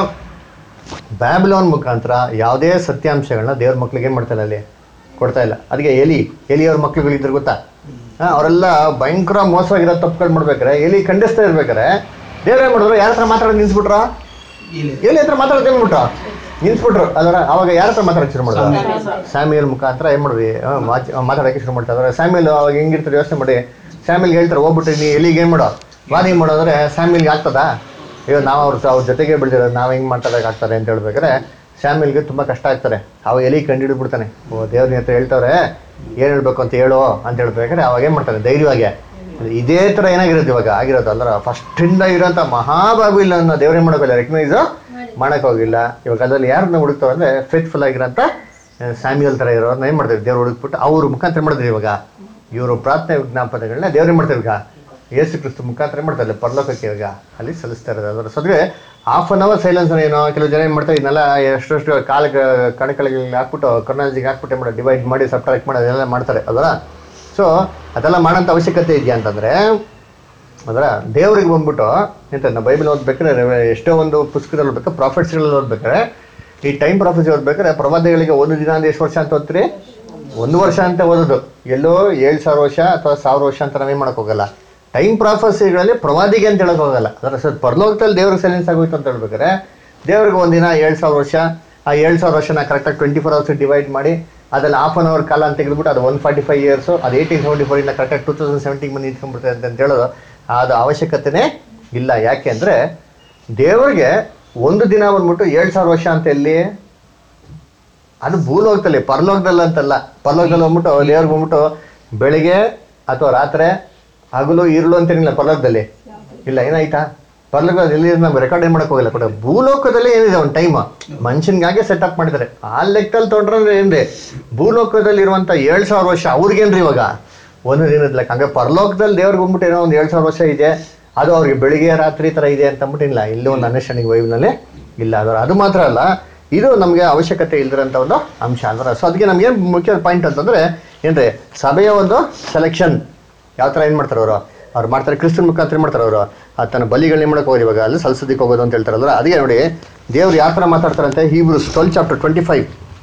ಬ್ಯಾಬಿಲೋನ್ ಮುಖಾಂತರ ಯಾವುದೇ ಸತ್ಯಾಂಶಗಳನ್ನ ದೇವ್ರ ಮಕ್ಳಿಗೆ ಏನು ಮಾಡ್ತಾ ಇಲ್ಲ ಅಲ್ಲಿ ಕೊಡ್ತಾ ಇಲ್ಲ ಅದಕ್ಕೆ ಎಲಿ ಎಲಿ ಅವ್ರ ಮಕ್ಳುಗಳಿದ್ರು ಗೊತ್ತಾ ಹಾಂ ಅವರೆಲ್ಲ ಭಯಂಕರ ಮೋಸವಾಗಿರೋ ತಪ್ಪುಗಳು ಮಾಡ್ಬೇಕಾರೆ ಎಲಿ ಖಂಡಿಸ್ತಾ ಇರ್ಬೇಕಾರೆ ದೇವ್ರು ಏನು ಮಾಡಿದ್ರು ಯಾರ ಹತ್ರ ಮಾತಾಡೋದು ನಿಲ್ಸ್ಬಿಟ್ರ ಎಲ್ಲಿ ಹತ್ರ ಮಾತಾಡೋದು ಏನ್ಬಿಟ್ರು ನಿಲ್ಸ್ಬಿಟ್ರು ಅದರ ಅವಾಗ ಯಾರ ಹತ್ರ ಮಾತಾಡೋಕೆ ಶುರು ಮಾಡಿದ್ರು ಸ್ಯಾಮಿಯಲ್ ಮುಖಾಂತರ ಏನು ಮಾಡಿದ್ವಿ ಮಾತಾಡೋಕ್ಕೆ ಶುರು ಮಾಡ್ತಾ ಇದ್ದಾರೆ ಸ್ಯಾಮಿಯಲ್ ಅವಾಗ ಹೆಂಗಿರ್ತಾರೆ ಯೋಚನೆ ಮಾಡಿ ಸ್ಯಾಮಿಲ್ಗೆ ಹೇಳ್ತಾರೆ ಹೋಗ್ಬಿಟ್ಟು ನೀ ಎಲ್ಲಿಗೆ ಏನು ಮಾಡೋ ವಾದಿ ಮಾಡೋದ್ರೆ ಸ್ಯಾಮಿಲ್ಗೆ ಆಗ್ತದಾ ಅಯ್ಯೋ ನಾವು ಅವ್ರ ಅವ್ರ ಜೊತೆಗೆ ಬೆಳೆದಿರೋದು ನಾವು ಹೆಂಗೆ ಮಾತಾಡೋಕೆ ಆಗ್ತಾರೆ ಅಂತ ಹೇಳ್ಬೇಕಾದ್ರೆ ಸ್ಯಾಮಿಲ್ಗೆ ತುಂಬ ಕಷ್ಟ ಆಗ್ತಾರೆ ಅವಾಗ ಎಲ್ಲಿ ಕಂಡುಹಿಡಿದ್ಬಿಡ್ತಾನೆ ಓ ದೇವ್ರ ಹತ್ರ ಹೇಳ್ತವ್ರೆ ಏನು ಹೇಳ್ಬೇಕು ಅಂತ ಹೇಳು ಅಂತ ಹೇಳ್ಬೇಕಾದ್ರೆ ಅವಾಗ ಏನು ಮಾಡ್ತಾನೆ ಧೈರ್ಯವಾಗಿ ಇದೇ ಥರ ಏನಾಗಿರೋದು ಇವಾಗ ಆಗಿರೋದು ಅಲ್ಲರ ಫಸ್ಟಿಂದ ಇರೋಂಥ ಮಹಾಬಾಬಿಲ್ ಅನ್ನೋ ದೇವ್ರೇನು ಮಾಡೋಕ್ಕಿಲ್ಲ ರೆಕಗ್ನೈಸ್ ಮಾಡೋಕ್ಕೋಗಿಲ್ಲ ಇವಾಗ ಅದ್ರಲ್ಲಿ ಯಾರನ್ನ ಹುಡುಕ್ತಾವೆ ಅಂದರೆ ಫೇತ್ಫುಲ್ ಆಗಿರೋಂಥ ಸ್ಯಾಮ್ಯುಯಲ್ ಥರ ಇರೋರನ್ನ ಏನು ಮಾಡ್ತಾರೆ ದೇವ್ರು ಹುಡುಕ್ಬಿಟ್ಟು ಅವ್ರ ಮುಖಾಂತರ ಮಾಡಿದ್ರು ಇವಾಗ ಇವರು ಪ್ರಾರ್ಥನೆ ವಿಜ್ಞಾಪನೆಗಳನ್ನ ದೇವ್ರು ಏನು ಮಾಡ್ತಾರೆ ಇವಾಗ ಯೇಸು ಕ್ರಿಸ್ತು ಮುಖಾಂತರ ಏನ್ ಮಾಡ್ತಾರೆ ಪರಲೋಕಕ್ಕೆ ಇವಾಗ ಅಲ್ಲಿ ಸಲ್ಲಿಸ್ತಾ ಇರೋದು ಅದರ ಸದ್ವೆ ಹಾಫ್ ಅನ್ ಅವರ್ ಸೈಲೆನ್ಸ್ ಏನೋ ಕೆಲವು ಜನ ಏನು ಮಾಡ್ತಾರೆ ಇದನ್ನೆಲ್ಲ ಎಷ್ಟೆಷ್ಟು ಕಾಲಕ್ಕೆ ಕಣಕಳಿಗೆ ಹಾಕ್ಬಿಟ್ಟು ಕರ್ನಾಲಜಿಗೆ ಹಾಕ್ಬಿಟ್ಟು ಏನು ಮಾಡಿ ಡಿವೈಡ್ ಮಾಡಿ ಸಬ್ಟ್ರಾಕ್ಟ್ ಮಾಡಿ ಅದೆಲ್ಲ ಮಾಡ್ತಾರೆ ಅದರ ಸೊ ಅದೆಲ್ಲ ಮಾಡೋಂಥ ಅವಶ್ಯಕತೆ ಇದೆಯಾ ಅಂತಂದರೆ ಅದರ ದೇವ್ರಿಗೆ ಬಂದ್ಬಿಟ್ಟು ಎಂತ ನಾವು ಬೈಬಲ್ ಓದ್ಬೇಕಾದ್ರೆ ಎಷ್ಟೋ ಒಂದು ಪುಸ್ತಕದಲ್ಲಿ ಓದ್ಬೇಕು ಪ್ರಾಫಿಟ್ಸ್ಗಳಲ್ಲಿ ಓದ್ಬೇಕಾದ್ರೆ ಈ ಟೈಮ್ ಪ್ರಾಫಿಟ್ಸ್ ಓದ್ಬೇಕಾದ್ರೆ ಪ್ರವಾದಿಗಳಿಗೆ ಒಂದು ದಿನ ಅಂದ್ರೆ ಎಷ್ಟು ವರ್ಷ ಅಂತ ಓದ್ತೀರಿ ಒಂದು ವರ್ಷ ಅಂತ ಓದೋದು ಎಲ್ಲೋ ಏಳು ಸಾವಿರ ವರ್ಷ ಅಥವಾ ಸಾವಿರ ವರ್ಷ ಅಂತ ನಾವೇನು ಮಾಡಕ್ ಹೋಗಲ್ಲ ಟೈಮ್ ಪ್ರಾಫಸಿಗಳಲ್ಲಿ ಪ್ರವಾದಿಗೆ ಅಂತ ಹೇಳಕ್ ಹೋಗಲ್ಲ ಅದರ ಸರ್ ಪರಲೋಕದಲ್ಲಿ ದೇವ್ರಿಗೆ ಸೈಲೆನ್ಸ್ ಆಗೋಯ್ತು ಅಂತ ಹೇಳ್ಬೇಕಾದ್ರೆ ದೇವ್ರಿಗೆ ಒಂದಿನ ಏಳು ಸಾವಿರ ವರ್ಷ ಆ ಏಳು ಸಾವಿರ ವರ್ಷನ ಕರೆಕ್ಟಾಗಿ ಟ್ವೆಂಟಿ ಫೋರ್ ಅವರ್ಸ್ ಡಿವೈಡ್ ಮಾಡಿ ಅದ್ರಲ್ಲಿ ಹಾಫ್ ಅನ್ ಅವರ್ ಕಾಲ ಅಂತ ತೆಗೆದ್ಬಿಟ್ಟು ಅದು ಒನ್ ಫಾರ್ಟಿ ಫೈವ್ ಇಯರ್ಸು ಅದು ಏಯ್ಟೀನ್ ಸೆವೆಂಟಿ ಫೋರಿಂದ ಕರೆಕ್ಟಾಗಿ ಟೂ ತೌಸಂಡ್ ಸೆವೆಂಟಿಗೆ ಬಂದು ನಿಂತ್ಕೊಂಡ್ಬಿಡ್ತದೆ ಅಂತ ಅಂತ ಹೇಳೋದು ಅದು ಅವಶ್ಯಕತೆನೇ ಇಲ್ಲ ಯಾಕೆ ಅಂದರೆ ದೇವರಿಗೆ ಒಂದು ದಿನ ಬಂದ್ಬಿಟ್ಟು ಏಳು ಸಾವಿರ ವರ್ಷ ಅಂತ ಎಲ್ಲಿ ಅದು ಭೂಲೋಕದಲ್ಲಿ ಪರಲೋಕದಲ್ಲಿ ಅಂತಲ್ಲ ಪರಲೋಕದಲ್ಲಿ ಬಂದ್ಬಿಟ್ಟು ದೇವ್ರಿಗೆ ಬಂದ್ಬಿಟ್ಟು ಬೆಳಿಗ್ಗೆ ಅಥವಾ ರಾತ್ರಿ ಹಗಲು ಇರುಳು ಅಂತೇನಿಲ್ಲ ಪರಲೋಕದಲ್ಲಿ ಇಲ್ಲ ಏನಾಯ್ತಾ ಪರಲೋಕದಲ್ಲಿ ಎಲ್ಲಿ ನಮ್ಗೆ ರೆಕಾರ್ಡ್ ಏನು ಮಾಡಕ್ ಹೋಗಿಲ್ಲ ಕೊಡ ಭೂಲೋಕದಲ್ಲಿ ಏನಿದೆ ಒಂದು ಟೈಮ್ ಮನುಷ್ಯನಿಗಾಗೆ ಸೆಟಪ್ ಮಾಡಿದ್ದಾರೆ ಆ ಲೆಕ್ಕದಲ್ಲಿ ತೊಗೊಂಡ್ರೆ ಏನ್ರಿ ಭೂಲೋಕದಲ್ಲಿ ಇರುವಂಥ ಏಳು ಸಾವಿರ ವರ್ಷ ಅವ್ರಿಗೇನ್ರಿ ಇವಾಗ ಒಂದು ದಿನದ ಲೆಕ್ಕ ಹಂಗೆ ಪರಲೋಕದಲ್ಲಿ ದೇವ್ರಿಗೆ ಬಂದ್ಬಿಟ್ಟು ಏನೋ ಒಂದು ಏಳು ಸಾವಿರ ವರ್ಷ ಇದೆ ಅದು ಅವ್ರಿಗೆ ಬೆಳಿಗ್ಗೆ ರಾತ್ರಿ ಥರ ಇದೆ ಅಂತ ಅಂದ್ಬಿಟ್ಟು ಇಲ್ಲ ಇಲ್ಲಿ ಒಂದು ಅಂಡರ್ಸ್ಟ್ಯಾಂಡಿಂಗ್ ವೈಬ್ನಲ್ಲಿ ಇಲ್ಲ ಅದರ ಅದು ಮಾತ್ರ ಅಲ್ಲ ಇದು ನಮಗೆ ಅವಶ್ಯಕತೆ ಇಲ್ದಿರೋಂಥ ಒಂದು ಅಂಶ ಅಂದ್ರೆ ಸೊ ಅದಕ್ಕೆ ನಮಗೆ ಮುಖ್ಯ ಪಾಯಿಂಟ್ ಅಂತಂದರೆ ಏನ್ರಿ ಸಭೆಯ ಒಂದು ಸೆಲೆಕ್ಷನ್ ಯಾವ ಥರ ಏನು ಮಾಡ್ತಾರೆ ಅವರು ಅವ್ರು ಮಾಡ್ತಾರೆ ಕ್ರಿಸ್ತನ್ ಮುಖಾಂತರ ಏನ್ ಮಾಡ್ತಾರೆ ಅವರು ತನ್ನ ಬಲಿಗಳನ್ನ ಏನ್ ಮಾಡಕ್ಕೆ ಹೋಗಿ ಇವಾಗ ಅಲ್ಲಿ ಸಲ್ಸದಿಕ್ಕೆ ಹೋಗೋದು ಅಂತ ಹೇಳ್ತಾರಲ್ಲ ಅದಕ್ಕೆ ನೋಡಿ ದೇವ್ರು ಯಾವ ಥರ ಮಾತಾಡ್ತಾರಂತೆ Hebrews twelve chapter twenty five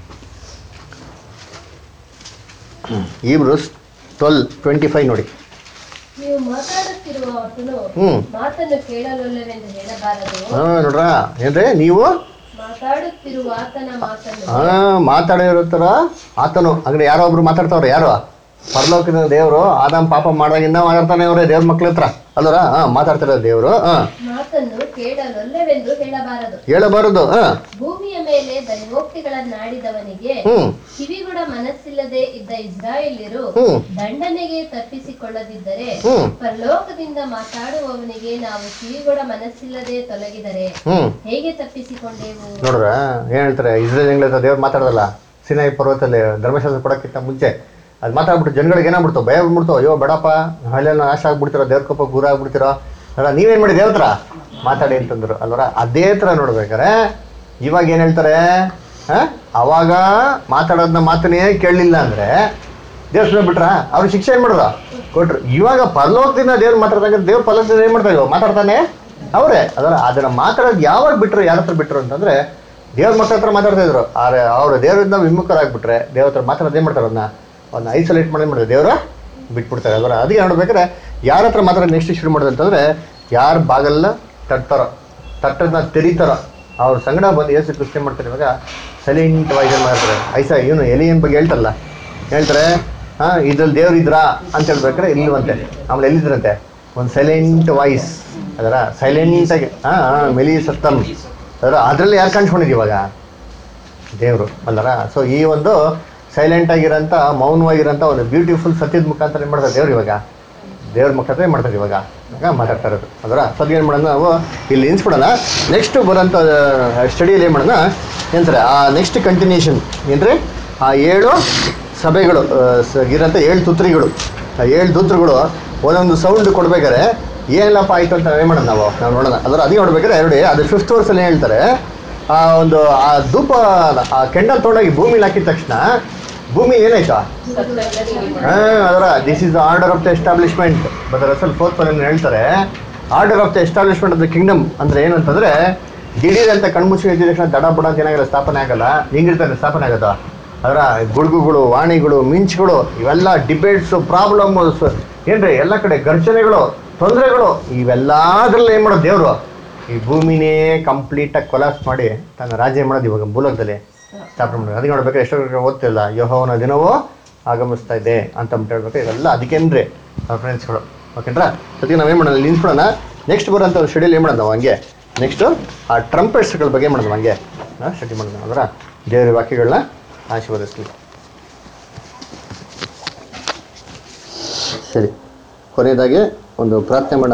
Hebrews twelve twenty five ನೋಡಿ ನೀವು ಮಾತಾಡುತ್ತಿರುವ ಆತನು ಹ್ಮ್. ಮಾತನ್ನು ಕೇಳಲೊಲ್ಲವೆಂದು ಹೇಳಬಾರದು ಹಾಂ ನೋಡ್ರಾ ಏನ್ರಿ ನೀವು ಮಾತಾಡುತ್ತಿರುವ ಆತನ ಮಾತನ್ನು ಹಾಂ ಮಾತಾಡಿರೋ ಥರ ಆತನು ಅಂದ್ರೆ ಯಾರೋ ಒಬ್ರು ಮಾತಾಡ್ತಾವ್ರೆ ಯಾರು ಪರಲೋಕದ ದೇವರು ಆದಾಮ್ ಪಾಪ ಮಾಡಿದಾಗಿಂದ ಮಾತಾಡ್ತಾನೆ ಅವರೇ ದೇವ್ರ ಮಕ್ಳ ಹತ್ರ ಅಲ್ವರ ಹಾಂ ಮಾತಾಡ್ತಾರೆ ದೇವರು ಹಾಂ ಮಾತನ್ನು ಕೇಳಲೊಲ್ಲವೆಂದು ಹೇಳಬಾರದು ಹೇಳಬಾರದು ಹಾಂ ಭೂಮಿಯ ಮೇಲೆ ದೈವೋಕ್ತಿಗಳನ್ನಾಡಿದವನಿಗೆ ಹ್ಞೂ ಕಿವಿಗುಡ ಮನಸ್ಸಿಲ್ಲದೆ ಇದ್ದ ಇಸ್ರಾಯೇಲ್ಯರು ಹ್ಮ್. ದಂಡನೆಗೆ ತಪ್ಪಿಸಿಕೊಳ್ಳದಿದ್ದರೆ ಹ್ಞೂ ಪರಲೋಕದಿಂದ ಮಾತಾಡುವವನಿಗೆ ನಾವು ಕಿವಿಗುಡ ಮನಸ್ಸಿಲ್ಲದೆ ತೊಲಗಿದರೆ ಹ್ಞೂ ಹೇಗೆ ತಪ್ಪಿಸಿಕೊಂಡೆವು ನೋಡ್ರ ಏನ್ ಹೇಳ್ತಾರೆ ಇಸ್ರೇಲ್ ಇಂಗ್ಲೆಂಡ್ ದೇವ್ರು ಮಾತಾಡೋದಲ್ಲ ಸಿನಾಯಿ ಪರ್ವತದಲ್ಲಿ ಧರ್ಮಶಾಸ್ತ್ರ ಕೊಡೋಕ್ಕಿಂತ ಮುಂಚೆ ಅದು ಮಾತಾಡ್ಬಿಟ್ಟು ಜನಗಳಿಗೆ ಏನಾಗ್ಬಿಡ್ತು ಭಯ ಬಂದ್ಬಿಡ್ತು ಅಯ್ಯೋ ಬೇಡಪ್ಪ ಹಳ್ಳಿಯಲ್ಲಿ ನಾಶ ಆಗ್ಬಿಡ್ತಿರೋ ದೇವ್ರ ಕೋಪ ಗುರ ಆಗ್ಬಿಡ್ತಿರೋ ಅಲ್ಲ ನೀವೇನ್ ಮಾಡಿ ದೇವ್ರ ಹತ್ರ ಮಾತಾಡಿ ಅಂತಂದ್ರು ಅಲ್ವರ ಅದೇ ಥರ ನೋಡ್ಬೇಕಾರೆ ಇವಾಗ ಏನು ಹೇಳ್ತಾರೆ ಆ? ಅವಾಗ ಮಾತಾಡೋದನ್ನ ಮಾತನ್ನೇ ಕೇಳಲಿಲ್ಲ ಅಂದ್ರೆ ದೇವ್ರ ಸುಮ್ಮನೆ ಬಿಟ್ರ ಅವ್ರು ಶಿಕ್ಷೆ ಏನ್ ಮಾಡಿದ್ರು ಕೊಟ್ರು ಇವಾಗ ಪರಲೋಕದಿಂದ ದೇವ್ರು ಮಾತಾಡ್ದಾಗ ದೇವ್ರ ಪರಲೋಕದಿಂದ ಏನ್ ಮಾಡ್ತಾ ಇವಾಗ ಮಾತಾಡ್ತಾನೆ ಅವರೇ ಅದರ ಅದನ್ನ ಮಾತಾಡೋದು ಯಾವಾಗ ಬಿಟ್ರು ಯಾರ ಹತ್ರ ಬಿಟ್ರು ಅಂತಂದ್ರೆ ದೇವ್ರ ಮಕ್ಕಳ ಹತ್ರ ಮಾತಾಡ್ತಾ ಇದ್ರು ಆದ್ರೆ ಅವ್ರು ದೇವರಿಂದ ವಿಮುಖರಾಗ್ಬಿಟ್ರೆ ದೇವ್ರ ಹತ್ರ ಮಾತಾಡೋದು ಏನ್ ಮಾಡ್ತಾರೆ ಅದನ್ನ ಅವ್ನ ಐಸೋಲೇಟ್ ಮಾಡಿ ಮಾಡ್ತಾರೆ ದೇವ್ರ ಬಿಟ್ಬಿಡ್ತಾರೆ ಅದರ ಅದಕ್ಕೆ ನೋಡ್ಬೇಕಾದ್ರೆ ಯಾರ ಹತ್ರ ಮಾತ್ರ ನೆಕ್ಸ್ಟ್ ಶುರು ಮಾಡೋದು ಅಂತಂದ್ರೆ ಯಾರು ಬಾಗಲ್ಲ ತಟ್ತಾರೋ ತಟ್ಟದನ್ನ ತೆರೀತಾರೋ ಅವ್ರ ಸಂಗಡ ಬಂದು ಏಸು ಕ್ರಿಸ್ತಿ ಮಾಡ್ತಾರೆ ಇವಾಗ ಸೈಲೆಂಟ್ ವಾಯ್ಸ್ ಮಾಡ್ತಾರೆ ಐಸ ಇವನು ಎಲಿಯನ್ ಬಗ್ಗೆ ಹೇಳ್ತಾರಲ್ಲ ಹೇಳ್ತಾರೆ ಹಾ ಇದ್ರಲ್ಲಿ ದೇವ್ರು ಇದ್ರಾ ಅಂತ ಹೇಳ್ಬೇಕಾರೆ ಇಲ್ವಂತೆ ಆಮೇಲೆ ಎಲ್ಲಿದ್ರಂತೆ ಒಂದು ಸೈಲೆಂಟ್ ವಾಯ್ಸ್ ಅದರ ಸೈಲೆಂಟಾಗಿ ಹಾಂ ಹಾಂ ಮೆಲಿ ಸತ್ತಮ್ ಅದರ ಅದರಲ್ಲಿ ಯಾರು ಕಾಣಿಸ್ಕೊಂಡಿದ್ದೀವಿ ಇವಾಗ ದೇವರು ಅಲ್ಲರ ಸೊ ಈ ಒಂದು ಸೈಲೆಂಟ್ ಆಗಿರೋಂಥ ಮೌನವಾಗಿರೋಂಥ ಒಂದು ಬ್ಯೂಟಿಫುಲ್ ಸತ್ಯದ ಮುಖಾಂತರ ಏನು ಮಾಡ್ತಾರೆ ದೇವ್ರು ಇವಾಗ ದೇವ್ರ ಮುಖಾಂತರ ಏನು ಮಾಡ್ತಾರೆ ಇವಾಗ ಇವಾಗ ಮಾತಾಡ್ತಾ ಇರೋದು ಅದರ ಸದ್ಯ ಏನು ಮಾಡೋಣ ನಾವು ಇಲ್ಲಿ ನಿಲ್ಸ್ಬಿಡೋಣ ನೆಕ್ಸ್ಟ್ ಬರೋಂಥ ಸ್ಟಡಿಯಲ್ಲಿ ಏನು ಮಾಡೋಣ ಏನಂತಾರೆ ಆ ನೆಕ್ಸ್ಟ್ ಕಂಟಿನ್ಯೂಷನ್ ಏನ್ರಿ ಆ ಏಳು ಸಭೆಗಳು ಆ, ಸ- ಇರೋಂಥ ಏಳು ತುತ್ರಿಗಳು ಆ ಏಳು ದೂತ್ರಗಳು ಒಂದೊಂದು ಸೌಂಡ್ ಕೊಡ್ಬೇಕಾದ್ರೆ ಏನಪ್ಪ ಆಯಿತು ಅಂತ ಏನು ಮಾಡೋಣ ನಾವು ನಾವು ನೋಡೋಣ ಅದರ ಅದೇ ನೋಡ್ಬೇಕಾದ್ರೆ ಎರಡು ಅದು ಫಿಫ್ತ್ ವರ್ಸಲ್ಲಿ ಹೇಳ್ತಾರೆ ಆ ಒಂದು ಆ ಧೂಪ ಆ ಕೆಂಡಲ್ ತೊಗೊಂಡೋಗಿ ಭೂಮಿಲಿ ಹಾಕಿದ ತಕ್ಷಣ ಭೂಮಿ ಏನಾಯ್ತಾ ಹಾಂ ಅದರ this is the order of the establishment brother Russell fourth ಪದ ಹೇಳ್ತಾರೆ order of the establishment of the kingdom ಅಂದ್ರೆ ಏನಂತಂದ್ರೆ ದಿಢೀರ್ ಅಂತ ಕಣ್ಮುಚ್ಚಿ ಎದ್ದ ತಕ್ಷಣ ದಡ ಬುಡ ಅಂತ ಏನಾಗಲ್ಲ ಸ್ಥಾಪನೆ ಆಗಲ್ಲ ಹೆಂಗಿರ್ತಾರೆ ಸ್ಥಾಪನೆ ಆಗೋದು ಅದರ ಗುಡುಗುಗಳು ವಾಣಿಗಳು ಮಿಂಚ್ಗಳು ಇವೆಲ್ಲ ಡಿಬೇಟ್ಸು ಪ್ರಾಬ್ಲಮ್ಸ್ ಏನ್ರಿ ಎಲ್ಲ ಕಡೆ ಘರ್ಷಣೆಗಳು ತೊಂದರೆಗಳು ಇವೆಲ್ಲದ್ರಲ್ಲಿ ಏನು ಮಾಡೋದು ದೇವರು ಈ ಭೂಮಿನೇ ಕಂಪ್ಲೀಟಾಗಿ ಕೊಲಾಪ್ಸ್ ಮಾಡಿ ತನ್ನ ರಾಜ್ಯ ಮಾಡೋದು ಇವಾಗ ಭೂಲೋಕದಲ್ಲಿ ಸ್ಥಾಪನೆ ಮಾಡೋದು ಅದಕ್ಕೆ ನೋಡ್ಬೇಕಾದ್ರೆ ಎಷ್ಟೋ ಓದ್ತಿಲ್ಲ ಯಹೋವನ ದಿನವೂ ಆಗಮಿಸ್ತಾ ಇದೆ ಅಂತ ಅಂದ್ಬಿಟ್ಟು ಹೇಳ್ಬೇಕು ಇವೆಲ್ಲ ಅದಕ್ಕೇನ್ರಿ ಫ್ರೆಂಡ್ಸ್ಗಳು ಓಕೆನ್ರಾ ಸದ್ಯ ನಾವೇನು ಮಾಡೋಣ ಇಲ್ಲಿ ನಿಲ್ಸ್ಬಿಡೋಣ ನೆಕ್ಸ್ಟ್ ಬರೋಂಥ ಶೆಡ್ಯೂಲ್ ಏನು ಮಾಡೋದು ನಾವು ಹಂಗೆ ನೆಕ್ಸ್ಟು ಆ ಟ್ರಂಪೆಟ್ಸ್ಗಳ ಬಗ್ಗೆ ಮಾಡೋದು ಹಂಗೆ ಸ್ಟಡಿ ಮಾಡೋಣ ಅದರ ದೇವರ ವಾಕ್ಯಗಳನ್ನ ಆಶೀರ್ವದಿಸ್ಲಿ ಸರಿ ಕೊನೆಯದಾಗಿ ಒಂದು ಪ್ರಾರ್ಥನೆ ಮಾಡೋಣ